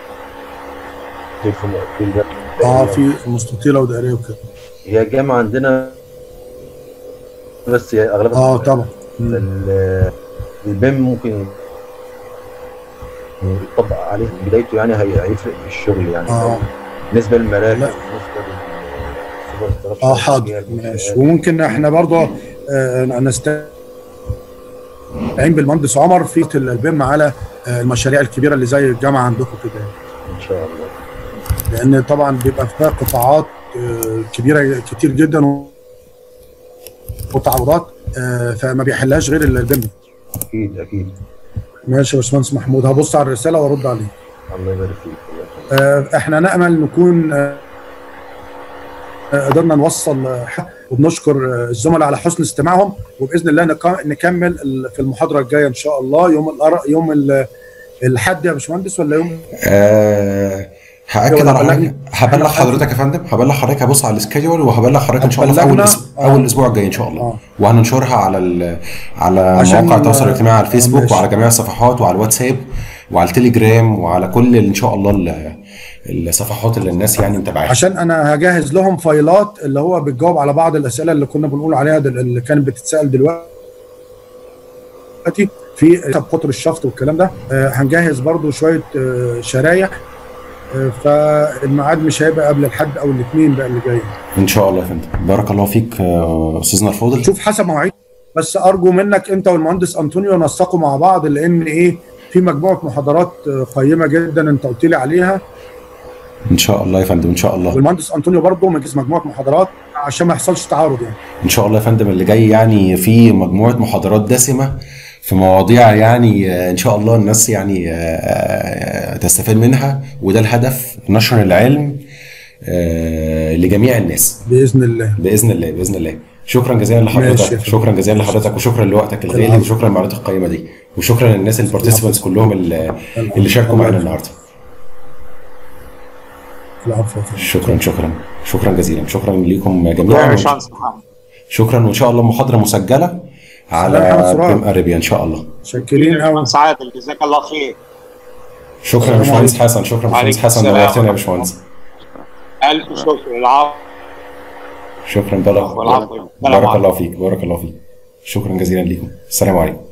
في في ده اه في مستطيله ودائريه وكده هي الجامعه عندنا بس هي اغلبها اه طبعا ال- البيم ممكن يطبق عليه من بدايته يعني هي- هيفرق في الشغل يعني اه بالنسبه للمراكز لا. بالنسبه للسوبر ستراكشر اه حاضر ماشي وممكن احنا برضه آه نستعين بالمهندس عمر في البيم على آه المشاريع الكبيره اللي زي الجامعه عندكم كده ان شاء الله لان طبعا بيبقى فيها قطاعات آه كبيره كتير جدا و- وتعويضات آه فما بيحلهاش غير البيم اكيد اكيد ماشي يا باشمهندس محمود هبص على الرساله وارد عليه الله يبارك فيك الله يخليك. آه، احنا نامل نكون آه، آه، قدرنا نوصل آه، وبنشكر آه، الزملاء على حسن استماعهم وباذن الله نك- نكمل ال- في المحاضره الجايه ان شاء الله يوم الأر- يوم ال- الاحد يا باشمهندس ولا يوم آه هاكد ولا على حاجه بلغني؟ هبلغ حضرتك يا فندم هبلغ حضرتك هبص على السكيدول وهبلغ حضرتك ان شاء الله في اول هتبلغنا؟ أس- اول اسبوع الجاي ان شاء الله آه. وهننشرها على ال... على عشان- مواقع التواصل الاجتماعي على الفيسبوك ماشي. وعلى جميع الصفحات وعلى الواتساب وعلى التليجرام وعلى كل ان شاء الله ال- الصفحات اللي الناس يعني متابعاها عشان انا هجهز لهم فايلات اللي هو بتجاوب على بعض الاسئله اللي كنا بنقول عليها دل- اللي كانت بتتسال دلوقتي في حسب قطر الشفط والكلام ده آه، هنجهز برضو شويه آه، شرايح آه، فالميعاد مش هيبقى قبل الحد او الاثنين بقى اللي جاي ان شاء الله يا فندم بارك الله فيك آه، استاذنا الفاضل شوف حسب مواعيد بس ارجو منك انت والمهندس انطونيو نسقوا مع بعض لان ايه في مجموعه محاضرات آه، قيمه جدا انت قلت لي عليها ان شاء الله يا فندم ان شاء الله والمهندس انطونيو برضه مجلس مجموعه محاضرات عشان ما يحصلش تعارض يعني ان شاء الله يا فندم اللي جاي يعني في مجموعه محاضرات دسمه في مواضيع يعني آه، ان شاء الله الناس يعني آه، آه، تستفاد منها وده الهدف نشر العلم آه، لجميع الناس باذن الله باذن الله باذن الله شكرا جزيلا ماشي يا لحضرتك فندم. شكرا جزيلا لحضرتك وشكرا لوقتك الغالي العفو. وشكرا للمعلومات القيمه دي وشكرا للناس البارتيسيبنتس كلهم اللي, اللي شاركوا معانا النهارده العفو شكرا شكرا شكرا جزيلا شكرا ليكم يا جميعا باشمهندس محمد شكرا وان شاء الله محاضره مسجله سلام على محمد سرار. بيم اريبيا ان شاء الله شاكرين قوي باشمهندس عادل جزاك الله خير شكرا يا باشمهندس حسن شكرا يا باشمهندس عليكم حسن السلام. نورتنا يا باشمهندس الف شكر العفو شكرا بارك والعفو. بارك الله فيك بارك الله فيك شكرا جزيلا ليكم السلام عليكم